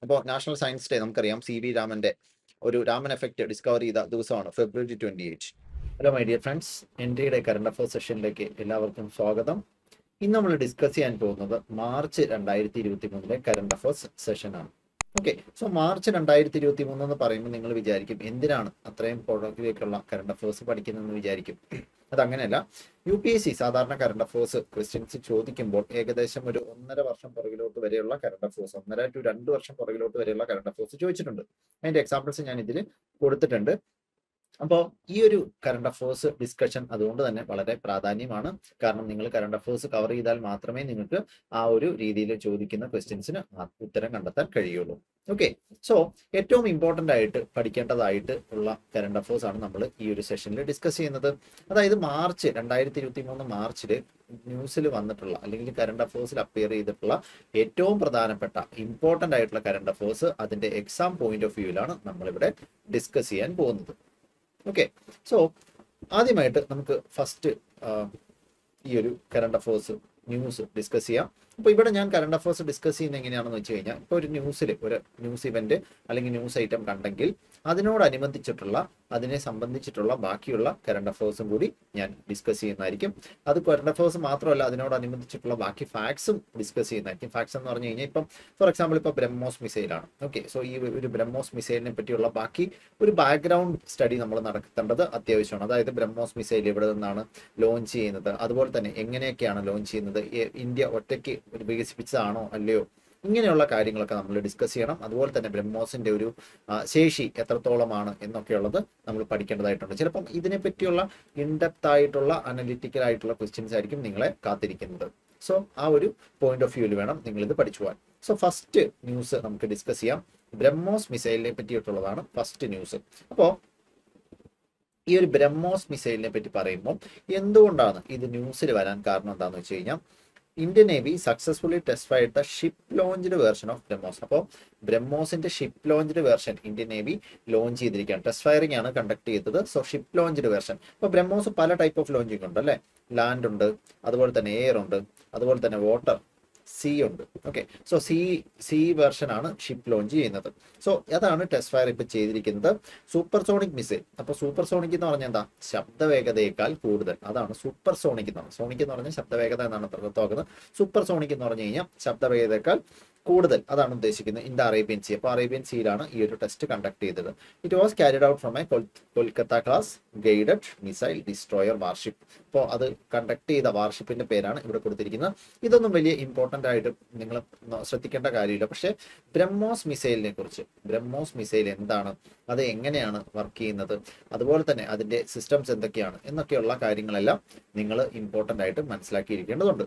അപ്പോൾ national science day നമുക്കറിയാം C V രാമന്റെ ഒരു രാമൻ എഫക്റ്റ് ഡിസ്കവർ ചെയ്ത ദിവസമാണ് February twenty eight hello my dear friends എൻ്റെ കറണ്ട് അഫയേഴ്സ് സെഷനിലേക്ക് എല്ലാവർക്കും സ്വാഗതം ഇന്ന് നമ്മൾ ഡിസ്കസ് ചെയ്യാൻ പോകുന്നത് മാർച്ച് രണ്ടായിരത്തി ഇരുപത്തി മൂന്നിലെ കറണ്ട് അഫയേഴ്സ് സെഷനാണ് ഓക്കെ സോ മാർച്ച് രണ്ടായിരത്തി ഇരുപത്തി മൂന്ന് എന്ന് പറയുമ്പോൾ നിങ്ങൾ വിചാരിക്കും എന്തിനാണ് അത്രയും പുറകിലേക്കുള്ള കറണ്ട് അഫയേഴ്സ് പഠിക്കുന്നതെന്ന് വിചാരിക്കും അതങ്ങനെയല്ല യു പി എസ് സി സാധാരണ കറണ്ട് അഫയേഴ്സ് ക്വസ്റ്റ്യൻസ് ചോദിക്കുമ്പോൾ ഏകദേശം ഒരു ഒന്നര വർഷം പുറകിലോട്ട് വരെയുള്ള കറണ്ട് അഫയേഴ്സ് ഒന്നര ടു രണ്ട് വർഷം പുറകിലോട്ട് വരെയുള്ള കറണ്ട് അഫയേഴ്സ് ചോദിച്ചിട്ടുണ്ട് അതിന്റെ എക്സാമ്പിൾസ് ഞാൻ ഇതിൽ കൊടുത്തിട്ടുണ്ട് അപ്പോൾ ഈ ഒരു കറണ്ട് അഫയേഴ്സ് ഡിസ്കഷൻ അതുകൊണ്ട് തന്നെ വളരെ പ്രാധാന്യമാണ് കാരണം നിങ്ങൾ കറണ്ട് അഫയേഴ്സ് കവർ ചെയ്താൽ മാത്രമേ നിങ്ങൾക്ക് ആ ഒരു രീതിയിൽ ചോദിക്കുന്ന ക്വസ്റ്റ്യൻസിന് ഉത്തരം കണ്ടെത്താൻ കഴിയുള്ളൂ ഓക്കെ സോ ഏറ്റവും ഇമ്പോർട്ടൻ്റ് ആയിട്ട് പഠിക്കേണ്ടതായിട്ട് ഉള്ള കറണ്ട് അഫയേഴ്സ് ആണ് നമ്മൾ ഈ ഒരു സെഷനിൽ ഡിസ്കസ് ചെയ്യുന്നത് അതായത് മാർച്ച് രണ്ടായിരത്തി ഇരുപത്തി മൂന്ന് മാർച്ചിൽ ന്യൂസിൽ വന്നിട്ടുള്ള അല്ലെങ്കിൽ കറണ്ട് അഫയേഴ്സിൽ അപ്പിയർ ചെയ്തിട്ടുള്ള ഏറ്റവും പ്രധാനപ്പെട്ട ഇമ്പോർട്ടൻ്റ് ആയിട്ടുള്ള കറണ്ട് അഫയേഴ്സ് അതിന്റെ എക്സാം പോയിന്റ് ഓഫ് വ്യൂവിലാണ് നമ്മളിവിടെ ഡിസ്കസ് ചെയ്യാൻ പോകുന്നത് ഓക്കെ സോ ആദ്യമായിട്ട് നമുക്ക് ഫസ്റ്റ് ഈ ഒരു കറണ്ട് അഫയേഴ്സ് ന്യൂസ് ഡിസ്കസ് ചെയ്യാം അപ്പോൾ ഇവിടെ ഞാൻ കറണ്ട് അഫയേഴ്സ് ഡിസ്കസ് ചെയ്യുന്നത് എങ്ങനെയാണെന്ന് വെച്ച് കഴിഞ്ഞാൽ ഇപ്പോൾ ഒരു ന്യൂസിൽ ഒരു ന്യൂസ് ഇവന്റ് അല്ലെങ്കിൽ ന്യൂസ് ഐറ്റം കണ്ടെങ്കിൽ അതിനോടനുബന്ധിച്ചിട്ടുള്ള അതിനെ സംബന്ധിച്ചിട്ടുള്ള ബാക്കിയുള്ള കറണ്ട് അഫയേഴ്സും കൂടി ഞാൻ ഡിസ്കസ് ചെയ്യുന്നതായിരിക്കും അത് കറണ്ട് അഫയേഴ്സ് മാത്രമല്ല അതിനോടനുബന്ധിച്ചിട്ടുള്ള ബാക്കി ഫാക്ട്സും ഡിസ്കസ് ചെയ്യുന്നതായിരിക്കും ഫാക്ട്സ് എന്ന് പറഞ്ഞു കഴിഞ്ഞാൽ ഇപ്പം ഫോർ എക്സാമ്പിൾ ഇപ്പോൾ ബ്രഹ്മോസ് മിസൈലാണ് ഓക്കെ സോ ഈ ഒരു ബ്രഹ്മോസ് മിസൈലിനെ പറ്റിയുള്ള ബാക്കി ഒരു ബാക്ക്ഗ്രൗണ്ട് സ്റ്റഡി നമ്മൾ നടത്തേണ്ടത് അത്യാവശ്യമാണ് അതായത് ബ്രഹ്മോസ് മിസൈൽ എവിടെ നിന്നാണ് ലോഞ്ച് ചെയ്യുന്നത് അതുപോലെ തന്നെ എങ്ങനെയൊക്കെയാണ് ലോഞ്ച് ചെയ്യുന്നത് ഇന്ത്യ ഒറ്റയ്ക്ക് വികസിപ്പിച്ചതാണോ അല്ലയോ ഇങ്ങനെയുള്ള കാര്യങ്ങളൊക്കെ നമ്മൾ ഡിസ്കസ് ചെയ്യണം അതുപോലെ തന്നെ ബ്രഹ്മോസിന്റെ ഒരു ശേഷി എത്രത്തോളമാണ് എന്നൊക്കെയുള്ളത് നമ്മൾ പഠിക്കേണ്ടതായിട്ടുണ്ട് ചിലപ്പം ഇതിനെ പറ്റിയുള്ള ഇൻഡെപ്ത് ആയിട്ടുള്ള അനലിറ്റിക്കൽ ആയിട്ടുള്ള ക്വസ്റ്റ്യൻസ് ആയിരിക്കും നിങ്ങളെ കാത്തിരിക്കുന്നത് സോ ആ ഒരു പോയിന്റ് ഓഫ് വ്യൂവിൽ വേണം നിങ്ങൾ ഇത് പഠിച്ചു പോകാൻ സോ ഫസ്റ്റ് ന്യൂസ് നമുക്ക് ഡിസ്കസ് ചെയ്യാം ബ്രഹ്മോസ് മിസൈലിനെ പറ്റിയിട്ടുള്ളതാണ് ഫസ്റ്റ് ന്യൂസ് അപ്പോൾ ഈ ഒരു ബ്രഹ്മോസ് മിസൈലിനെ പറ്റി പറയുമ്പോൾ എന്തുകൊണ്ടാണ് ഇത് ന്യൂസിൽ വരാൻ കാരണം എന്താണെന്ന് വെച്ച് കഴിഞ്ഞാൽ Indian navy successfully test fired the ship launched version of BrahMos അപ്പോൾ ബ്രഹ്മോസിന്റെ ship launched version Indian navy launch ചെയ്തിരിക്കുകയാണ് ടെസ്റ്റ് ഫയറിംഗ് ആണ് കണ്ടക്ട് ചെയ്തത് സോ ഷിപ്പ് ലോഞ്ച്ഡ് വേർഷൻ അപ്പോൾ ബ്രഹ്മോസ് പല ടൈപ്പ് ഓഫ് ലോഞ്ചിങ് ഉണ്ട് അല്ലേ ലാൻഡ് ഉണ്ട് അതുപോലെ തന്നെ എയർ ഉണ്ട് അതുപോലെ തന്നെ വാട്ടർ സി ഉണ്ട് okay so sea sea version ആണ് ഷിപ്പ് ലോഞ്ച് ചെയ്യുന്നത് സോ അതാണ് ടെസ്റ്റ് ഫയർ ഇപ്പൊ ചെയ്തിരിക്കുന്നത് സൂപ്പർ സോണിക് മിസൈൽ അപ്പൊ സൂപ്പർ സോണിക് എന്ന് പറഞ്ഞാൽ എന്താ ശബ്ദവേഗതയേക്കാൾ കൂടുതൽ അതാണ് സൂപ്പർ സോണിക് എന്ന് പറഞ്ഞത് സോണിക് എന്ന് പറഞ്ഞാൽ ശബ്ദവേഗത എന്നാണ് അർത്ഥമാക്കുന്നത് സൂപ്പർ സോണിക് എന്ന് പറഞ്ഞു കഴിഞ്ഞാൽ ശബ്ദവേഗതയേക്കാൾ കൂടുതൽ അതാണ് ഉദ്ദേശിക്കുന്നത് ഇൻ ദ അറേബ്യൻ സി അപ്പോൾ അറേബ്യൻ സിയിലാണ് ഈ ഒരു ടെസ്റ്റ് കണ്ടക്ട് ചെയ്തത് it was carried out from a Kolkata class guided missile destroyer warship അപ്പോൾ അത് കണ്ടക്ട് ചെയ്ത വാർഷിപ്പിന്റെ പേരാണ് ഇവിടെ കൊടുത്തിരിക്കുന്നത് ഇതൊന്നും വലിയ ഇമ്പോർട്ടൻ്റ് ആയിട്ട് നിങ്ങൾ ശ്രദ്ധിക്കേണ്ട കാര്യമില്ല പക്ഷേ ബ്രഹ്മോസ് മിസൈലിനെ കുറിച്ച് ബ്രഹ്മോസ് മിസൈൽ എന്താണ് അത് എങ്ങനെയാണ് വർക്ക് ചെയ്യുന്നത് അതുപോലെ തന്നെ അതിന്റെ സിസ്റ്റംസ് എന്തൊക്കെയാണ് എന്നൊക്കെയുള്ള കാര്യങ്ങളെല്ലാം നിങ്ങൾ ഇമ്പോർട്ടൻ്റ് ആയിട്ട് മനസ്സിലാക്കിയിരിക്കേണ്ടതുണ്ട്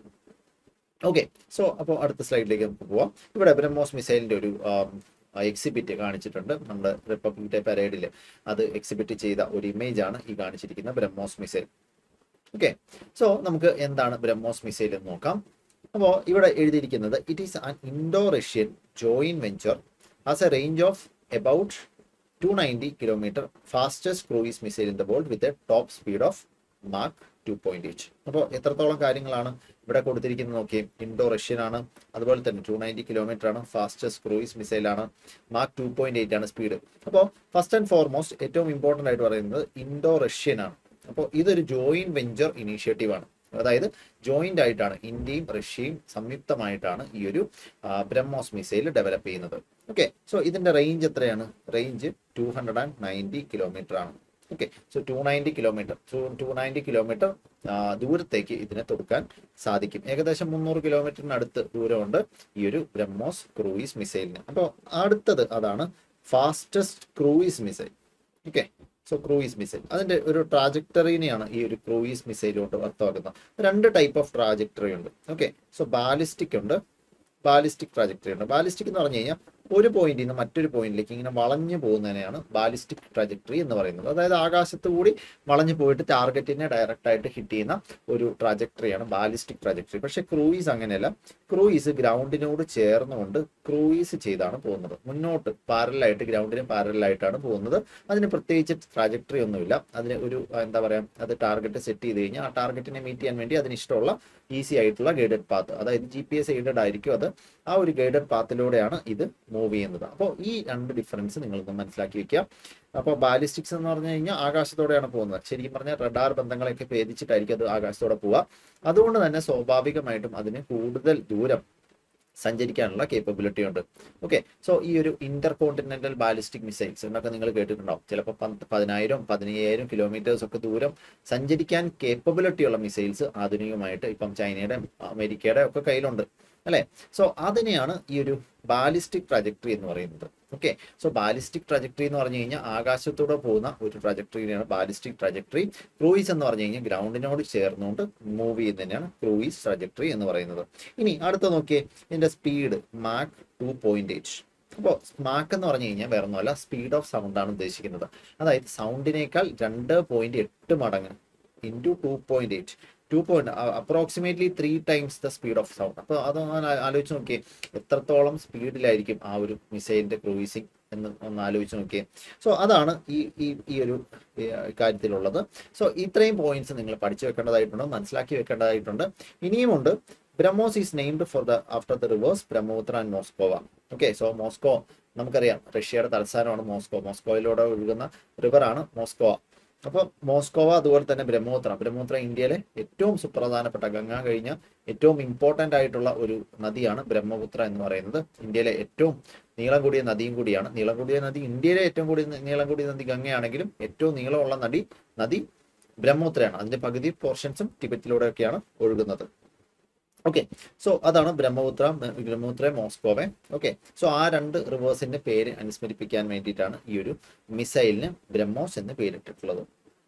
ഓക്കെ സോ അപ്പോൾ അടുത്ത സ്ലൈഡിലേക്ക് നമുക്ക് പോവാം ഇവിടെ ബ്രഹ്മോസ് മിസൈലിന്റെ ഒരു എക്സിബിറ്റ് കാണിച്ചിട്ടുണ്ട് നമ്മുടെ റിപ്പബ്ലിക് ഡേ പരേഡിൽ അത് എക്സിബിറ്റ് ചെയ്ത ഒരു ഇമേജ് ആണ് ഈ കാണിച്ചിരിക്കുന്ന ബ്രഹ്മോസ് മിസൈൽ ഓക്കെ സോ നമുക്ക് എന്താണ് ബ്രഹ്മോസ് മിസൈൽ എന്ന് നോക്കാം അപ്പോൾ ഇവിടെ എഴുതിയിരിക്കുന്നത് it is an Indo Russian join venture as a range of about two ninety kilometre fastest cruise missile in the world with a top speed of mark two point eight അപ്പോൾ എത്രത്തോളം കാര്യങ്ങളാണ് ഇവിടെ കൊടുത്തിരിക്കുന്നത് നോക്കി ഇൻഡോ റഷ്യൻ ആണ് അതുപോലെ തന്നെ two ninety kilometre ആണ് ഫാസ്റ്റസ്റ്റ് ക്രൂയിസ് മിസൈൽ ആണ് മാർക്ക് ടു പോയിന്റ് എയ്റ്റ് ആണ് സ്പീഡ് അപ്പോൾ ഫസ്റ്റ് ആൻഡ് ഫോർമോസ്റ്റ് ഏറ്റവും ഇമ്പോർട്ടൻ്റ് ആയിട്ട് പറയുന്നത് ഇൻഡോ റഷ്യൻ ആണ് അപ്പോൾ ഇതൊരു ജോയിന്റ് വെഞ്ചർ ഇനീഷ്യേറ്റീവ് ആണ് അതായത് ജോയിന്റ് ആയിട്ടാണ് ഇന്ത്യയും റഷ്യയും സംയുക്തമായിട്ടാണ് ഈ ഒരു ബ്രഹ്മോസ് മിസൈൽ ഡെവലപ്പ് ചെയ്യുന്നത് ഓക്കെ സോ ഇതിന്റെ റേഞ്ച് എത്രയാണ് range two hundred and ninety kilometre ആണ് okay so two ninety kilometre two ninety kilometre ദൂരത്തേക്ക് ഇതിനെ തൊടുക്കാൻ സാധിക്കും ഏകദേശം മുന്നൂറ് കിലോമീറ്ററിനടുത്ത് ദൂരമുണ്ട് ഈ ഒരു ബ്രഹ്മോസ് ക്രൂയിസ് മിസൈലിന് അപ്പോൾ അടുത്തത് അതാണ് fastest cruise missile okay so cruise missile അതിന്റെ ഒരു ട്രാജക്ടറിനെയാണ് ഈ ഒരു ക്രൂയിസ് മിസൈലോട്ട് അർത്ഥമാക്കുന്നത് രണ്ട് ടൈപ്പ് ഓഫ് ട്രാജക്ടറി ഉണ്ട് ഓക്കെ സോ ബാലിസ്റ്റിക് ഉണ്ട് ബാലിസ്റ്റിക് ട്രാജക്ടറി ഉണ്ട് ബാലിസ്റ്റിക് എന്ന് പറഞ്ഞു കഴിഞ്ഞാൽ ഒരു പോയിന്റിൽ നിന്ന് മറ്റൊരു പോയിന്റിലേക്ക് ഇങ്ങനെ വളഞ്ഞു പോകുന്നതിനെയാണ് ബാലിസ്റ്റിക് ട്രാജക്ടറി എന്ന് പറയുന്നത് അതായത് ആകാശത്ത് കൂടി വളഞ്ഞു പോയിട്ട് ടാർഗറ്റിനെ ഡയറക്റ്റ് ആയിട്ട് ഹിറ്റ് ചെയ്യുന്ന ഒരു ട്രാജക്ടറിയാണ് ബാലിസ്റ്റിക് ട്രാജക്ടറി പക്ഷെ ക്രൂയിസ് അങ്ങനെയല്ല ക്രൂയിസ് ഗ്രൗണ്ടിനോട് ചേർന്നുകൊണ്ട് ക്രൂയിസ് ചെയ്താണ് പോകുന്നത് മുന്നോട്ട് പാരലായിട്ട് ഗ്രൗണ്ടിന് പാരലായിട്ടാണ് പോകുന്നത് അതിന് പ്രത്യേകിച്ച് ട്രാജക്ടറി ഒന്നുമില്ല അതിന് ഒരു എന്താ പറയാ അത് ടാർഗറ്റ് സെറ്റ് ചെയ്ത് കഴിഞ്ഞാൽ ആ ടാർഗറ്റിനെ മീറ്റ് ചെയ്യാൻ വേണ്ടി അതിന് ഇഷ്ടമുള്ള ഈസി ആയിട്ടുള്ള ഗൈഡഡ് പാത്ത് അതായത് ജി പി എസ് എയ്ഡഡ് ആയിരിക്കും അത് ആ ഒരു ഗൈഡഡ് പാത്തിലൂടെയാണ് ഇത് മൂവ് ചെയ്യുന്നത് അപ്പോൾ ഈ രണ്ട് ഡിഫറൻസ് നിങ്ങളൊന്ന് മനസ്സിലാക്കി വെക്കുക അപ്പോൾ ബാലിസ്റ്റിക്സ് എന്ന് പറഞ്ഞു കഴിഞ്ഞാൽ ആകാശത്തോടെയാണ് പോകുന്നത് ശരിക്കും പറഞ്ഞാൽ റഡാർ ബന്ധങ്ങളൊക്കെ ഭേദിച്ചിട്ടായിരിക്കും അത് ആകാശത്തോടെ പോവുക അതുകൊണ്ട് തന്നെ സ്വാഭാവികമായിട്ടും അതിന് കൂടുതൽ ദൂരം സഞ്ചരിക്കാനുള്ള കേപ്പബിലിറ്റി ഉണ്ട് ഓക്കെ സോ ഈ ഒരു ഇന്റർ കോണ്ടിനെന്റൽ ബാലിസ്റ്റിക് മിസൈൽസ് എന്നൊക്കെ നിങ്ങൾ കേട്ടിട്ടുണ്ടാവും ചിലപ്പോൾ പതിനായിരം പതിനയ്യായിരം കിലോമീറ്റേഴ്സ് ഒക്കെ ദൂരം സഞ്ചരിക്കാൻ കേപ്പബിലിറ്റി ഉള്ള മിസൈൽസ് ആധുനികമായിട്ട് ഇപ്പം ചൈനയുടെ അമേരിക്കയുടെ ഒക്കെ കയ്യിലുണ്ട് അല്ലെ സോ അതിനെയാണ് ഈ ഒരു ബാലിസ്റ്റിക് ട്രജക്ടറി എന്ന് പറയുന്നത് ഓക്കെ സോ ബാലിസ്റ്റിക് ട്രജക്ടറി എന്ന് പറഞ്ഞു കഴിഞ്ഞാൽ ആകാശത്തൂടെ പോകുന്ന ഒരു ട്രജക്ടറിയാണ് ബാലിസ്റ്റിക് ട്രജക്ടറി ക്രൂയിസ് എന്ന് പറഞ്ഞു കഴിഞ്ഞാൽ ഗ്രൗണ്ടിനോട് ചേർന്നുകൊണ്ട് മൂവ് ചെയ്യുന്നതിനാണ് ക്രൂയിസ് ട്രജക്ടറി എന്ന് പറയുന്നത് ഇനി അടുത്ത നോക്കിയേ ഇതിന്റെ speed mach two point eight അപ്പോൾ സ്മാക്ക് എന്ന് പറഞ്ഞു കഴിഞ്ഞാൽ വേറെ ഒന്നുമല്ല സ്പീഡ് ഓഫ് സൗണ്ട് ആണ് ഉദ്ദേശിക്കുന്നത് അതായത് സൗണ്ടിനേക്കാൾ രണ്ട് പോയിന്റ് എട്ട് മടങ്ങ് into two point eight two point approximately three times the speed of sound അപ്പോൾ അത് ഒന്ന് ആലോചിച്ച് നോക്കിയേ എത്രത്തോളം സ്പീഡിലായിരിക്കും ആ ഒരു മിസൈലിന്റെ ക്രൂയിസിങ് എന്ന് ഒന്ന് ആലോചിച്ച് നോക്കിയേ സോ അതാണ് ഈ ഈ ഈ ഒരു കാര്യത്തിലുള്ളത് സോ ഇത്രയും പോയിന്റ്സ് നിങ്ങൾ പഠിച്ചു വെക്കേണ്ടതായിട്ടുണ്ട് മനസ്സിലാക്കി വെക്കേണ്ടതായിട്ടുണ്ട് ഇനിയുമുണ്ട് BrahMos is named for the after the rivers Brahmaputra and Moskva okay so Moscow നമുക്കറിയാം റഷ്യയുടെ തലസ്ഥാനമാണ് മോസ്കോ മോസ്കോയിലൂടെ ഒഴുകുന്ന റിവറാണ് മോസ്കോവ അപ്പോൾ മോസ്കോവ അതുപോലെ തന്നെ ബ്രഹ്മപുത്ര ബ്രഹ്മപുത്ര ഇന്ത്യയിലെ ഏറ്റവും സുപ്രധാനപ്പെട്ട ഗംഗ കഴിഞ്ഞ ഏറ്റവും ഇമ്പോർട്ടൻ്റ് ആയിട്ടുള്ള ഒരു നദിയാണ് ബ്രഹ്മപുത്ര എന്ന് പറയുന്നത് ഇന്ത്യയിലെ ഏറ്റവും നീളം കൂടിയ നദിയും കൂടിയാണ് നീളം കൂടിയ നദി ഇന്ത്യയിലെ ഏറ്റവും കൂടിയ നീളം കൂടിയ നദി ഗംഗയാണെങ്കിലും ഏറ്റവും നീളമുള്ള നദി നദി ബ്രഹ്മപുത്രയാണ് അതിന്റെ പകുതി പോർഷൻസും ടിബറ്റിലൂടെയൊക്കെയാണ് ഒഴുകുന്നത് ഓക്കെ സോ അതാണ് Brahmaputra Brahmaputra Moskva okay so ആ രണ്ട് റിവേഴ്സിന്റെ പേര് അനുസ്മരിപ്പിക്കാൻ വേണ്ടിയിട്ടാണ് ഈ ഒരു മിസൈലിന് ബ്രഹ്മോസ് എന്ന് പേരിട്ടിട്ടുള്ളത്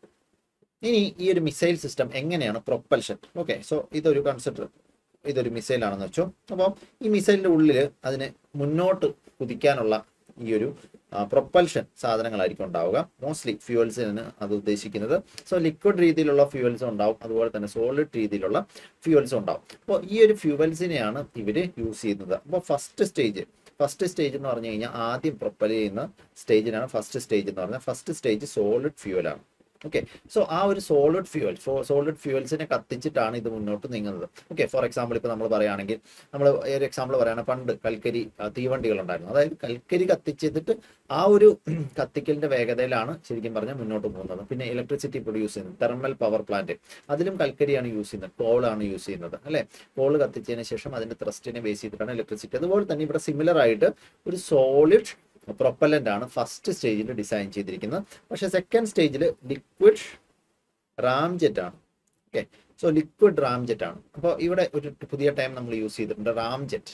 ഇനി ഈ ഒരു മിസൈൽ സിസ്റ്റം എങ്ങനെയാണ് പ്രൊപ്പൽഷൻ ഓക്കെ സോ ഇതൊരു കൺസെപ്റ്റ് ഇതൊരു മിസൈൽ ആണെന്ന് വെച്ചോ അപ്പോൾ ഈ മിസൈലിന്റെ ഉള്ളിൽ അതിന് മുന്നോട്ട് കുതിക്കാനുള്ള ഈ ഒരു പ്രൊപ്പൽഷൻ സാധനങ്ങളായിരിക്കും ഉണ്ടാവുക മോസ്റ്റ്ലി ഫ്യൂവൽസിന് അത് ഉദ്ദേശിക്കുന്നത് സോ ലിക്വിഡ് രീതിയിലുള്ള ഫ്യൂവൽസ് ഉണ്ടാവും അതുപോലെ തന്നെ സോളിഡ് രീതിയിലുള്ള ഫ്യൂവൽസ് ഉണ്ടാവും അപ്പോൾ ഈ ഒരു ഫ്യൂവൽസിനെയാണ് ഇവർ യൂസ് ചെയ്യുന്നത് അപ്പോൾ ഫസ്റ്റ് സ്റ്റേജ് ഫസ്റ്റ് സ്റ്റേജ് എന്ന് പറഞ്ഞു കഴിഞ്ഞാൽ ആദ്യം പ്രൊപ്പൽ ചെയ്യുന്ന സ്റ്റേജിനാണ് ഫസ്റ്റ് സ്റ്റേജ് എന്ന് പറഞ്ഞാൽ ഫസ്റ്റ് സ്റ്റേജ് സോളിഡ് ഫ്യൂവലാണ് ഓക്കെ സോ ആ ഒരു സോളിഡ് ഫ്യൂവൽ സോളിഡ് ഫ്യൂവൽസിനെ കത്തിച്ചിട്ടാണ് ഇത് മുന്നോട്ട് നീങ്ങുന്നത് ഓക്കെ ഫോർ എക്സാമ്പിൾ ഇപ്പോൾ നമ്മൾ പറയുകയാണെങ്കിൽ നമ്മൾ ഒരു എക്സാമ്പിൾ പറയുകയാണെങ്കിൽ പണ്ട് കൽക്കരി തീവണ്ടികൾ ഉണ്ടായിരുന്നു അതായത് കൽക്കരി കത്തിച്ചിട്ട് ആ ഒരു കത്തിക്കലിന്റെ വേഗതയിലാണ് ശരിക്കും പറഞ്ഞാൽ മുന്നോട്ട് പോകുന്നത് പിന്നെ ഇലക്ട്രിസിറ്റി പ്രൊഡ്യൂസ് ചെയ്യുന്നത് തെർമൽ പവർ പ്ലാന്റ് അതിലും കൽക്കരിയാണ് യൂസ് ചെയ്യുന്നത് കോളാണ് യൂസ് ചെയ്യുന്നത് അല്ലെ കോള് കത്തിച്ചതിന് ശേഷം അതിന്റെ ത്രസ്റ്റിനെ ബേസ് ചെയ്തിട്ടാണ് ഇലക്ട്രിസിറ്റി അതുപോലെ തന്നെ ഇവിടെ സിമിലർ ആയിട്ട് ഒരു സോളിഡ് പ്രൊപ്പലന്റ് ആണ് ഫസ്റ്റ് സ്റ്റേജിൽ ഡിസൈൻ ചെയ്തിരിക്കുന്നത് പക്ഷെ സെക്കൻഡ് സ്റ്റേജിൽ ലിക്വിഡ് റാംജെറ്റ് ആണ് ഓക്കെ സോ ലിക്വിഡ് റാംജെറ്റ് ആണ് അപ്പോൾ ഇവിടെ ഒരു പുതിയ ടൈം നമ്മൾ യൂസ് ചെയ്തിട്ടുണ്ട് റാംജെറ്റ്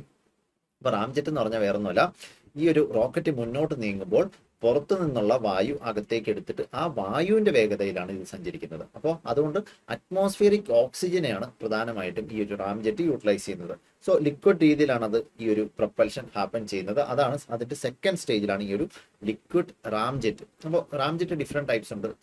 അപ്പോൾ റാംജെറ്റ് എന്ന് പറഞ്ഞാൽ വേറൊന്നുമല്ല ഈ ഒരു റോക്കറ്റ് മുന്നോട്ട് നീങ്ങുമ്പോൾ പുറത്തു നിന്നുള്ള വായു അകത്തേക്ക് എടുത്തിട്ട് ആ വായുവിന്റെ വേഗതയിലാണ് ഇത് സഞ്ചരിക്കുന്നത് അപ്പോൾ അതുകൊണ്ട് അറ്റ്മോസ്ഫിയറിക് ഓക്സിജനെയാണ് പ്രധാനമായിട്ടും ഈ ഒരു റാംജെറ്റ് യൂട്ടിലൈസ് ചെയ്യുന്നത് സോ ലിക്വിഡ് രീതിയിലാണ് അത് ഈ ഒരു പ്രൊപ്പൽഷൻ ഹാപ്പൻ ചെയ്യുന്നത് അതാണ് അതിന്റെ സെക്കൻഡ് സ്റ്റേജിലാണ് ഈ ഒരു ലിക്വിഡ് റാംജെറ്റ് അപ്പോൾ റാംജെറ്റ് ഡിഫറെന്റ് ടൈപ്സ് ഉണ്ട്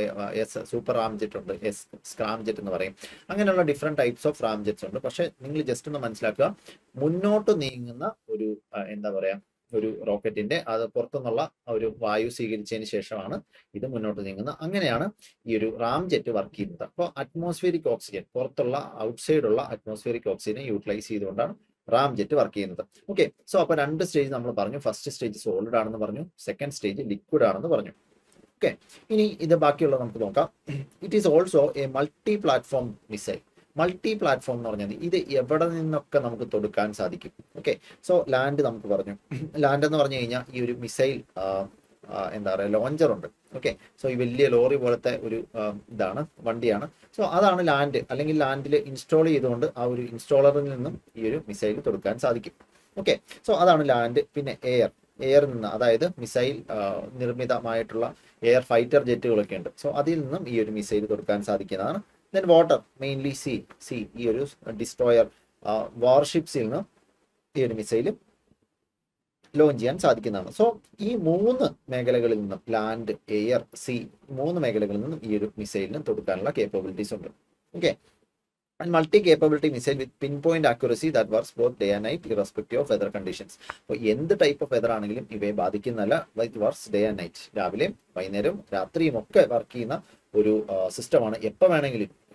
എസ് സൂപ്പർ റാംജെറ്റ് ഉണ്ട് എസ് സ്ക്രാംജെറ്റ് എന്ന് പറയും അങ്ങനെയുള്ള ഡിഫറെന്റ് ടൈപ്സ് ഓഫ് റാംജെറ്റ്സ് ഉണ്ട് പക്ഷെ നിങ്ങൾ ജസ്റ്റ് ഒന്ന് മനസ്സിലാക്കുക മുന്നോട്ട് നീങ്ങുന്ന ഒരു എന്താ പറയാ ഒരു റോക്കറ്റിന്റെ അത് പുറത്തുനിന്നുള്ള ഒരു വായു സ്വീകരിച്ചതിന് ശേഷമാണ് ഇത് മുന്നോട്ട് നീങ്ങുന്നത് അങ്ങനെയാണ് ഈ ഒരു റാം ജെറ്റ് വർക്ക് ചെയ്യുന്നത് അപ്പോൾ അറ്റ്മോസ്ഫിയറിക് ഓക്സിജൻ പുറത്തുള്ള ഔട്ട്സൈഡ് ഉള്ള അറ്റ്മോസ്ഫിയറിക് ഓക്സിജനെ യൂട്ടിലൈസ് ചെയ്തുകൊണ്ടാണ് റാം ജെറ്റ് വർക്ക് ചെയ്യുന്നത് ഓക്കെ സോ അപ്പോൾ രണ്ട് സ്റ്റേജ് നമ്മൾ പറഞ്ഞു ഫസ്റ്റ് സ്റ്റേജ് സോളിഡ് ആണെന്ന് പറഞ്ഞു സെക്കൻഡ് സ്റ്റേജ് ലിക്വിഡ് ആണെന്ന് പറഞ്ഞു ഓക്കെ ഇനി ഇത് ബാക്കിയുള്ളത് നമുക്ക് നോക്കാം it is also a multi platform missile multi platform എന്ന് പറഞ്ഞാൽ ഇത് എവിടെ നിന്നൊക്കെ നമുക്ക് തൊടുക്കാൻ സാധിക്കും ഓക്കെ സോ ലാൻഡ് നമുക്ക് പറഞ്ഞു ലാൻഡ് എന്ന് പറഞ്ഞു കഴിഞ്ഞാൽ ഈ ഒരു മിസൈൽ എന്താ പറയുക ലോഞ്ചർ ഉണ്ട് ഓക്കെ സോ ഈ വലിയ ലോറി പോലത്തെ ഒരു ഇതാണ് വണ്ടിയാണ് സോ അതാണ് ലാൻഡ് അല്ലെങ്കിൽ ലാൻഡിൽ ഇൻസ്റ്റാൾ ചെയ്തുകൊണ്ട് ആ ഒരു ഇൻസ്റ്റാളറിൽ നിന്നും ഈ ഒരു മിസൈൽ തൊടുക്കാൻ സാധിക്കും ഓക്കെ സോ അതാണ് ലാൻഡ് പിന്നെ എയർ എയറിൽ നിന്ന് അതായത് മിസൈൽ നിർമ്മിതമായിട്ടുള്ള എയർ ഫൈറ്റർ ജെറ്റുകളൊക്കെ ഉണ്ട് സോ അതിൽ നിന്നും ഈ ഒരു മിസൈൽ തൊടുക്കാൻ സാധിക്കുന്നതാണ് then water mainly sea sea ഈ ഒരു ഡിസ്ട്രോയർ വാർഷിപ്സിൽ നിന്ന് ഈ ഒരു മിസൈൽ ലോഞ്ച് ചെയ്യാൻ സാധിക്കുന്നതാണ് സോ ഈ മൂന്ന് മേഖലകളിൽ നിന്നും ലാൻഡ് എയർ സി മൂന്ന് മേഖലകളിൽ നിന്നും ഈ ഒരു മിസൈലിന് തൊടുക്കാനുള്ള കേപ്പബിലിറ്റീസ് ഉണ്ട് okay and multi capability missile with pin point accuracy that works both day and night irrespective of weather conditions അപ്പോൾ എന്ത് ടൈപ്പ് ഓഫ് വെതർ ആണെങ്കിലും ഇവയെ ബാധിക്കുന്നല്ല it works day and night രാവിലെയും വൈകുന്നേരവും രാത്രിയും ഒക്കെ വർക്ക് ചെയ്യുന്ന ഒരു സിസ്റ്റമാണ് എപ്പോൾ വേണമെങ്കിലും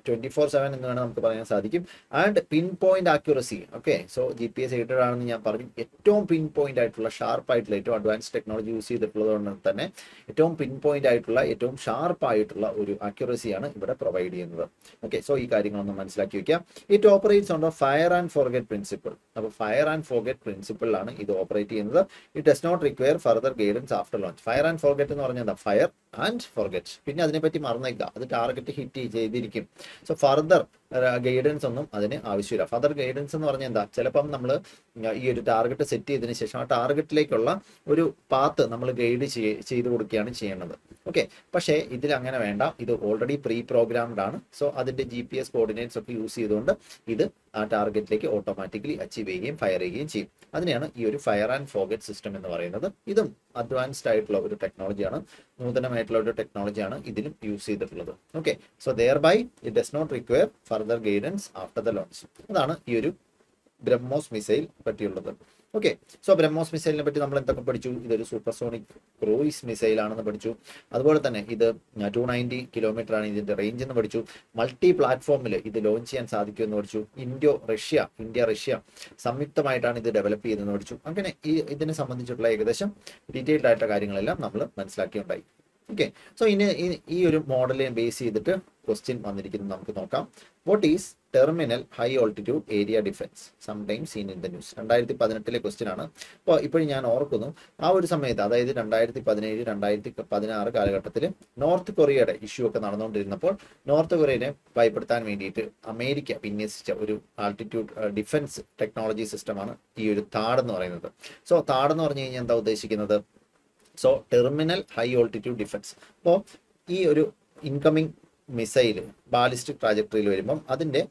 ട്വന്റി ഫോർ സെവൻ എന്ന് വേണം നമുക്ക് പറയാൻ സാധിക്കും and pin point accuracy okay so G P S aided ആണെന്ന് ഞാൻ പറഞ്ഞു ഏറ്റവും പിൻ പോയിന്റ് ആയിട്ടുള്ള ഷാർപ്പ് ആയിട്ടുള്ള ഏറ്റവും അഡ്വാൻസ് ടെക്നോളജി യൂസ് ചെയ്തിട്ടുള്ളത് കൊണ്ട് തന്നെ ഏറ്റവും പിൻ പോയിന്റ് ആയിട്ടുള്ള ഏറ്റവും ഷാർപ്പ് ആയിട്ടുള്ള ഒരു ആക്യുറസിയാണ് ഇവിടെ പ്രൊവൈഡ് ചെയ്യുന്നത് ഓക്കെ സോ ഈ കാര്യങ്ങളൊന്ന് മനസ്സിലാക്കി വെക്കാം it operates on the fire and forget principle അപ്പോൾ ഫയർ ആൻഡ് ഫോർഗെറ്റ് പ്രിൻസിപ്പിളിലാണ് ഇത് ഓപ്പറേറ്റ് ചെയ്യുന്നത് it does not require further guidance after launch fire and forget എന്ന് പറഞ്ഞാൽ എന്താ ഫയർ ആൻഡ് ഫോർഗെറ്റ് പിന്നെ അതിനെപ്പറ്റി മറന്നേക്കുക അത് ടാർഗറ്റ് ഹിറ്റ് ചെയ്തിരിക്കും സോ ഫർദർ ഗൈഡൻസ് ഒന്നും അതിന് ആവശ്യമില്ല ഫർദർ ഗൈഡൻസ് എന്ന് പറഞ്ഞാൽ എന്താ ചിലപ്പം നമ്മൾ ഈ ഒരു ടാർഗറ്റ് സെറ്റ് ചെയ്തതിന് ശേഷം ആ ടാർഗറ്റിലേക്കുള്ള ഒരു പാത്ത് നമ്മൾ ഗൈഡ് ചെയ്ത് കൊടുക്കുകയാണ് ചെയ്യേണ്ടത് ഓക്കെ പക്ഷേ ഇതിൽ അങ്ങനെ വേണ്ട ഇത് ഓൾറെഡി പ്രീ പ്രോഗ്രാംഡ് ആണ് സോ അതിന്റെ ജി പി എസ് കോർഡിനേറ്റ്സ് ഒക്കെ യൂസ് ചെയ്തുകൊണ്ട് ഇത് ആ ടാർഗറ്റിലേക്ക് ഓട്ടോമാറ്റിക്കലി അച്ചീവ് ചെയ്യുകയും ഫയർ ചെയ്യുകയും ചെയ്യും അതിനെയാണ് ഈ ഒരു ഫയർ ആൻഡ് ഫോഗറ്റ് സിസ്റ്റം എന്ന് പറയുന്നത് ഇതും അഡ്വാൻസ്ഡ് ആയിട്ടുള്ള ഒരു ടെക്നോളജിയാണ് നൂതനമായിട്ടുള്ള ഒരു ടെക്നോളജിയാണ് ഇതിലും യൂസ് ചെയ്തിട്ടുള്ളത് okay so thereby it does not require further guidance after the launch അതാണ് ഈ ഒരു ബ്രഹ്മോസ് മിസൈൽ പറ്റിയുള്ളത് ഓക്കെ സോ ബ്രഹ്മോസ് മിസൈലിനെ പറ്റി നമ്മൾ എന്തൊക്കെ പഠിച്ചു ഇതൊരു സൂപ്പർസോണിക് ക്രൂയിസ് മിസൈൽ ആണെന്ന് പഠിച്ചു അതുപോലെ തന്നെ ഇത് ടു നയൻറ്റി കിലോമീറ്റർ ആണ് ഇതിന്റെ റേഞ്ച് എന്ന് പഠിച്ചു മൾട്ടി പ്ലാറ്റ്ഫോമിൽ ഇത് ലോഞ്ച് ചെയ്യാൻ സാധിക്കുമെന്ന് പഠിച്ചു ഇന്ത്യ റഷ്യ ഇന്ത്യ റഷ്യ സംയുക്തമായിട്ടാണ് ഇത് ഡെവലപ്പ് ചെയ്തതെന്ന് പഠിച്ചു അങ്ങനെ ഈ ഇതിനെ സംബന്ധിച്ചിട്ടുള്ള ഏകദേശം ഡീറ്റെയിൽഡ് ആയിട്ടുള്ള കാര്യങ്ങളെല്ലാം നമ്മൾ മനസ്സിലാക്കിയുണ്ടായി ഓക്കെ സോ ഇനി ഈ ഒരു മോഡലിനെ ബേസ് ചെയ്തിട്ട് ക്വസ്റ്റ്യൻ വന്നിരിക്കുന്നത് നമുക്ക് നോക്കാം what is terminal high altitude area defence sometime seen in the news രണ്ടായിരത്തി പതിനെട്ടിലെ ക്വസ്റ്റ്യൻ ആണ് അപ്പോൾ ഇപ്പോഴും ഞാൻ ഓർക്കുന്നു ആ ഒരു സമയത്ത് അതായത് രണ്ടായിരത്തി പതിനേഴ് രണ്ടായിരത്തി പതിനാറ് കാലഘട്ടത്തിൽ നോർത്ത് കൊറിയയുടെ ഇഷ്യൂ ഒക്കെ നടന്നുകൊണ്ടിരുന്നപ്പോൾ നോർത്ത് കൊറിയനെ ഭയപ്പെടുത്താൻ വേണ്ടിയിട്ട് അമേരിക്ക വിന്യസിച്ച ഒരു ആൾട്ടിറ്റ്യൂഡ് ഡിഫൻസ് ടെക്നോളജി സിസ്റ്റമാണ് ഈ ഒരു താഡ് എന്ന് പറയുന്നത് സോ താഡ് എന്ന് പറഞ്ഞു കഴിഞ്ഞാൽ എന്താ ഉദ്ദേശിക്കുന്നത് so terminal high altitude defence അപ്പോൾ ഈ ഒരു ഇൻകമിങ് മിസൈൽ ബാലിസ്റ്റിക് ട്രാജക്ടറിയിൽ വരുമ്പം അതിൻ്റെ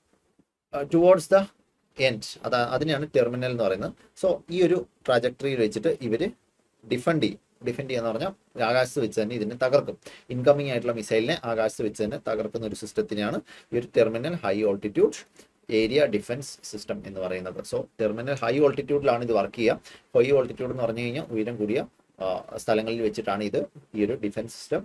ടുവേർഡ്സ് ദ എൻഡ് അതാ അതിനെയാണ് ടെർമിനൽ എന്ന് പറയുന്നത് സോ ഈ ഒരു ട്രാജക്ടറിയിൽ വെച്ചിട്ട് ഇവർ ഡിഫെൻഡ് ചെയ്യും ഡിഫെൻഡ് ചെയ്യാന്ന് പറഞ്ഞാൽ ആകാശത്ത് വെച്ച് തന്നെ ഇതിനെ തകർക്കും ഇൻകമിങ് ആയിട്ടുള്ള മിസൈലിനെ ആകാശത്ത് വെച്ച് തന്നെ തകർക്കുന്ന ഒരു സിസ്റ്റത്തിനെയാണ് ഈ ഒരു terminal high altitude area defence system എന്ന് പറയുന്നത് സോ ടെർമിനൽ ഹൈ ഓൾട്ടിറ്റ്യൂഡിലാണ് ഇത് വർക്ക് ചെയ്യുക ഹൈ ഓൾട്ടിറ്റ്യൂഡ് എന്ന് പറഞ്ഞു കഴിഞ്ഞാൽ ഉയരം കൂടിയ സ്ഥലങ്ങളിൽ വെച്ചിട്ടാണ് ഇത് ഈ ഒരു ഡിഫൻസ് സിസ്റ്റം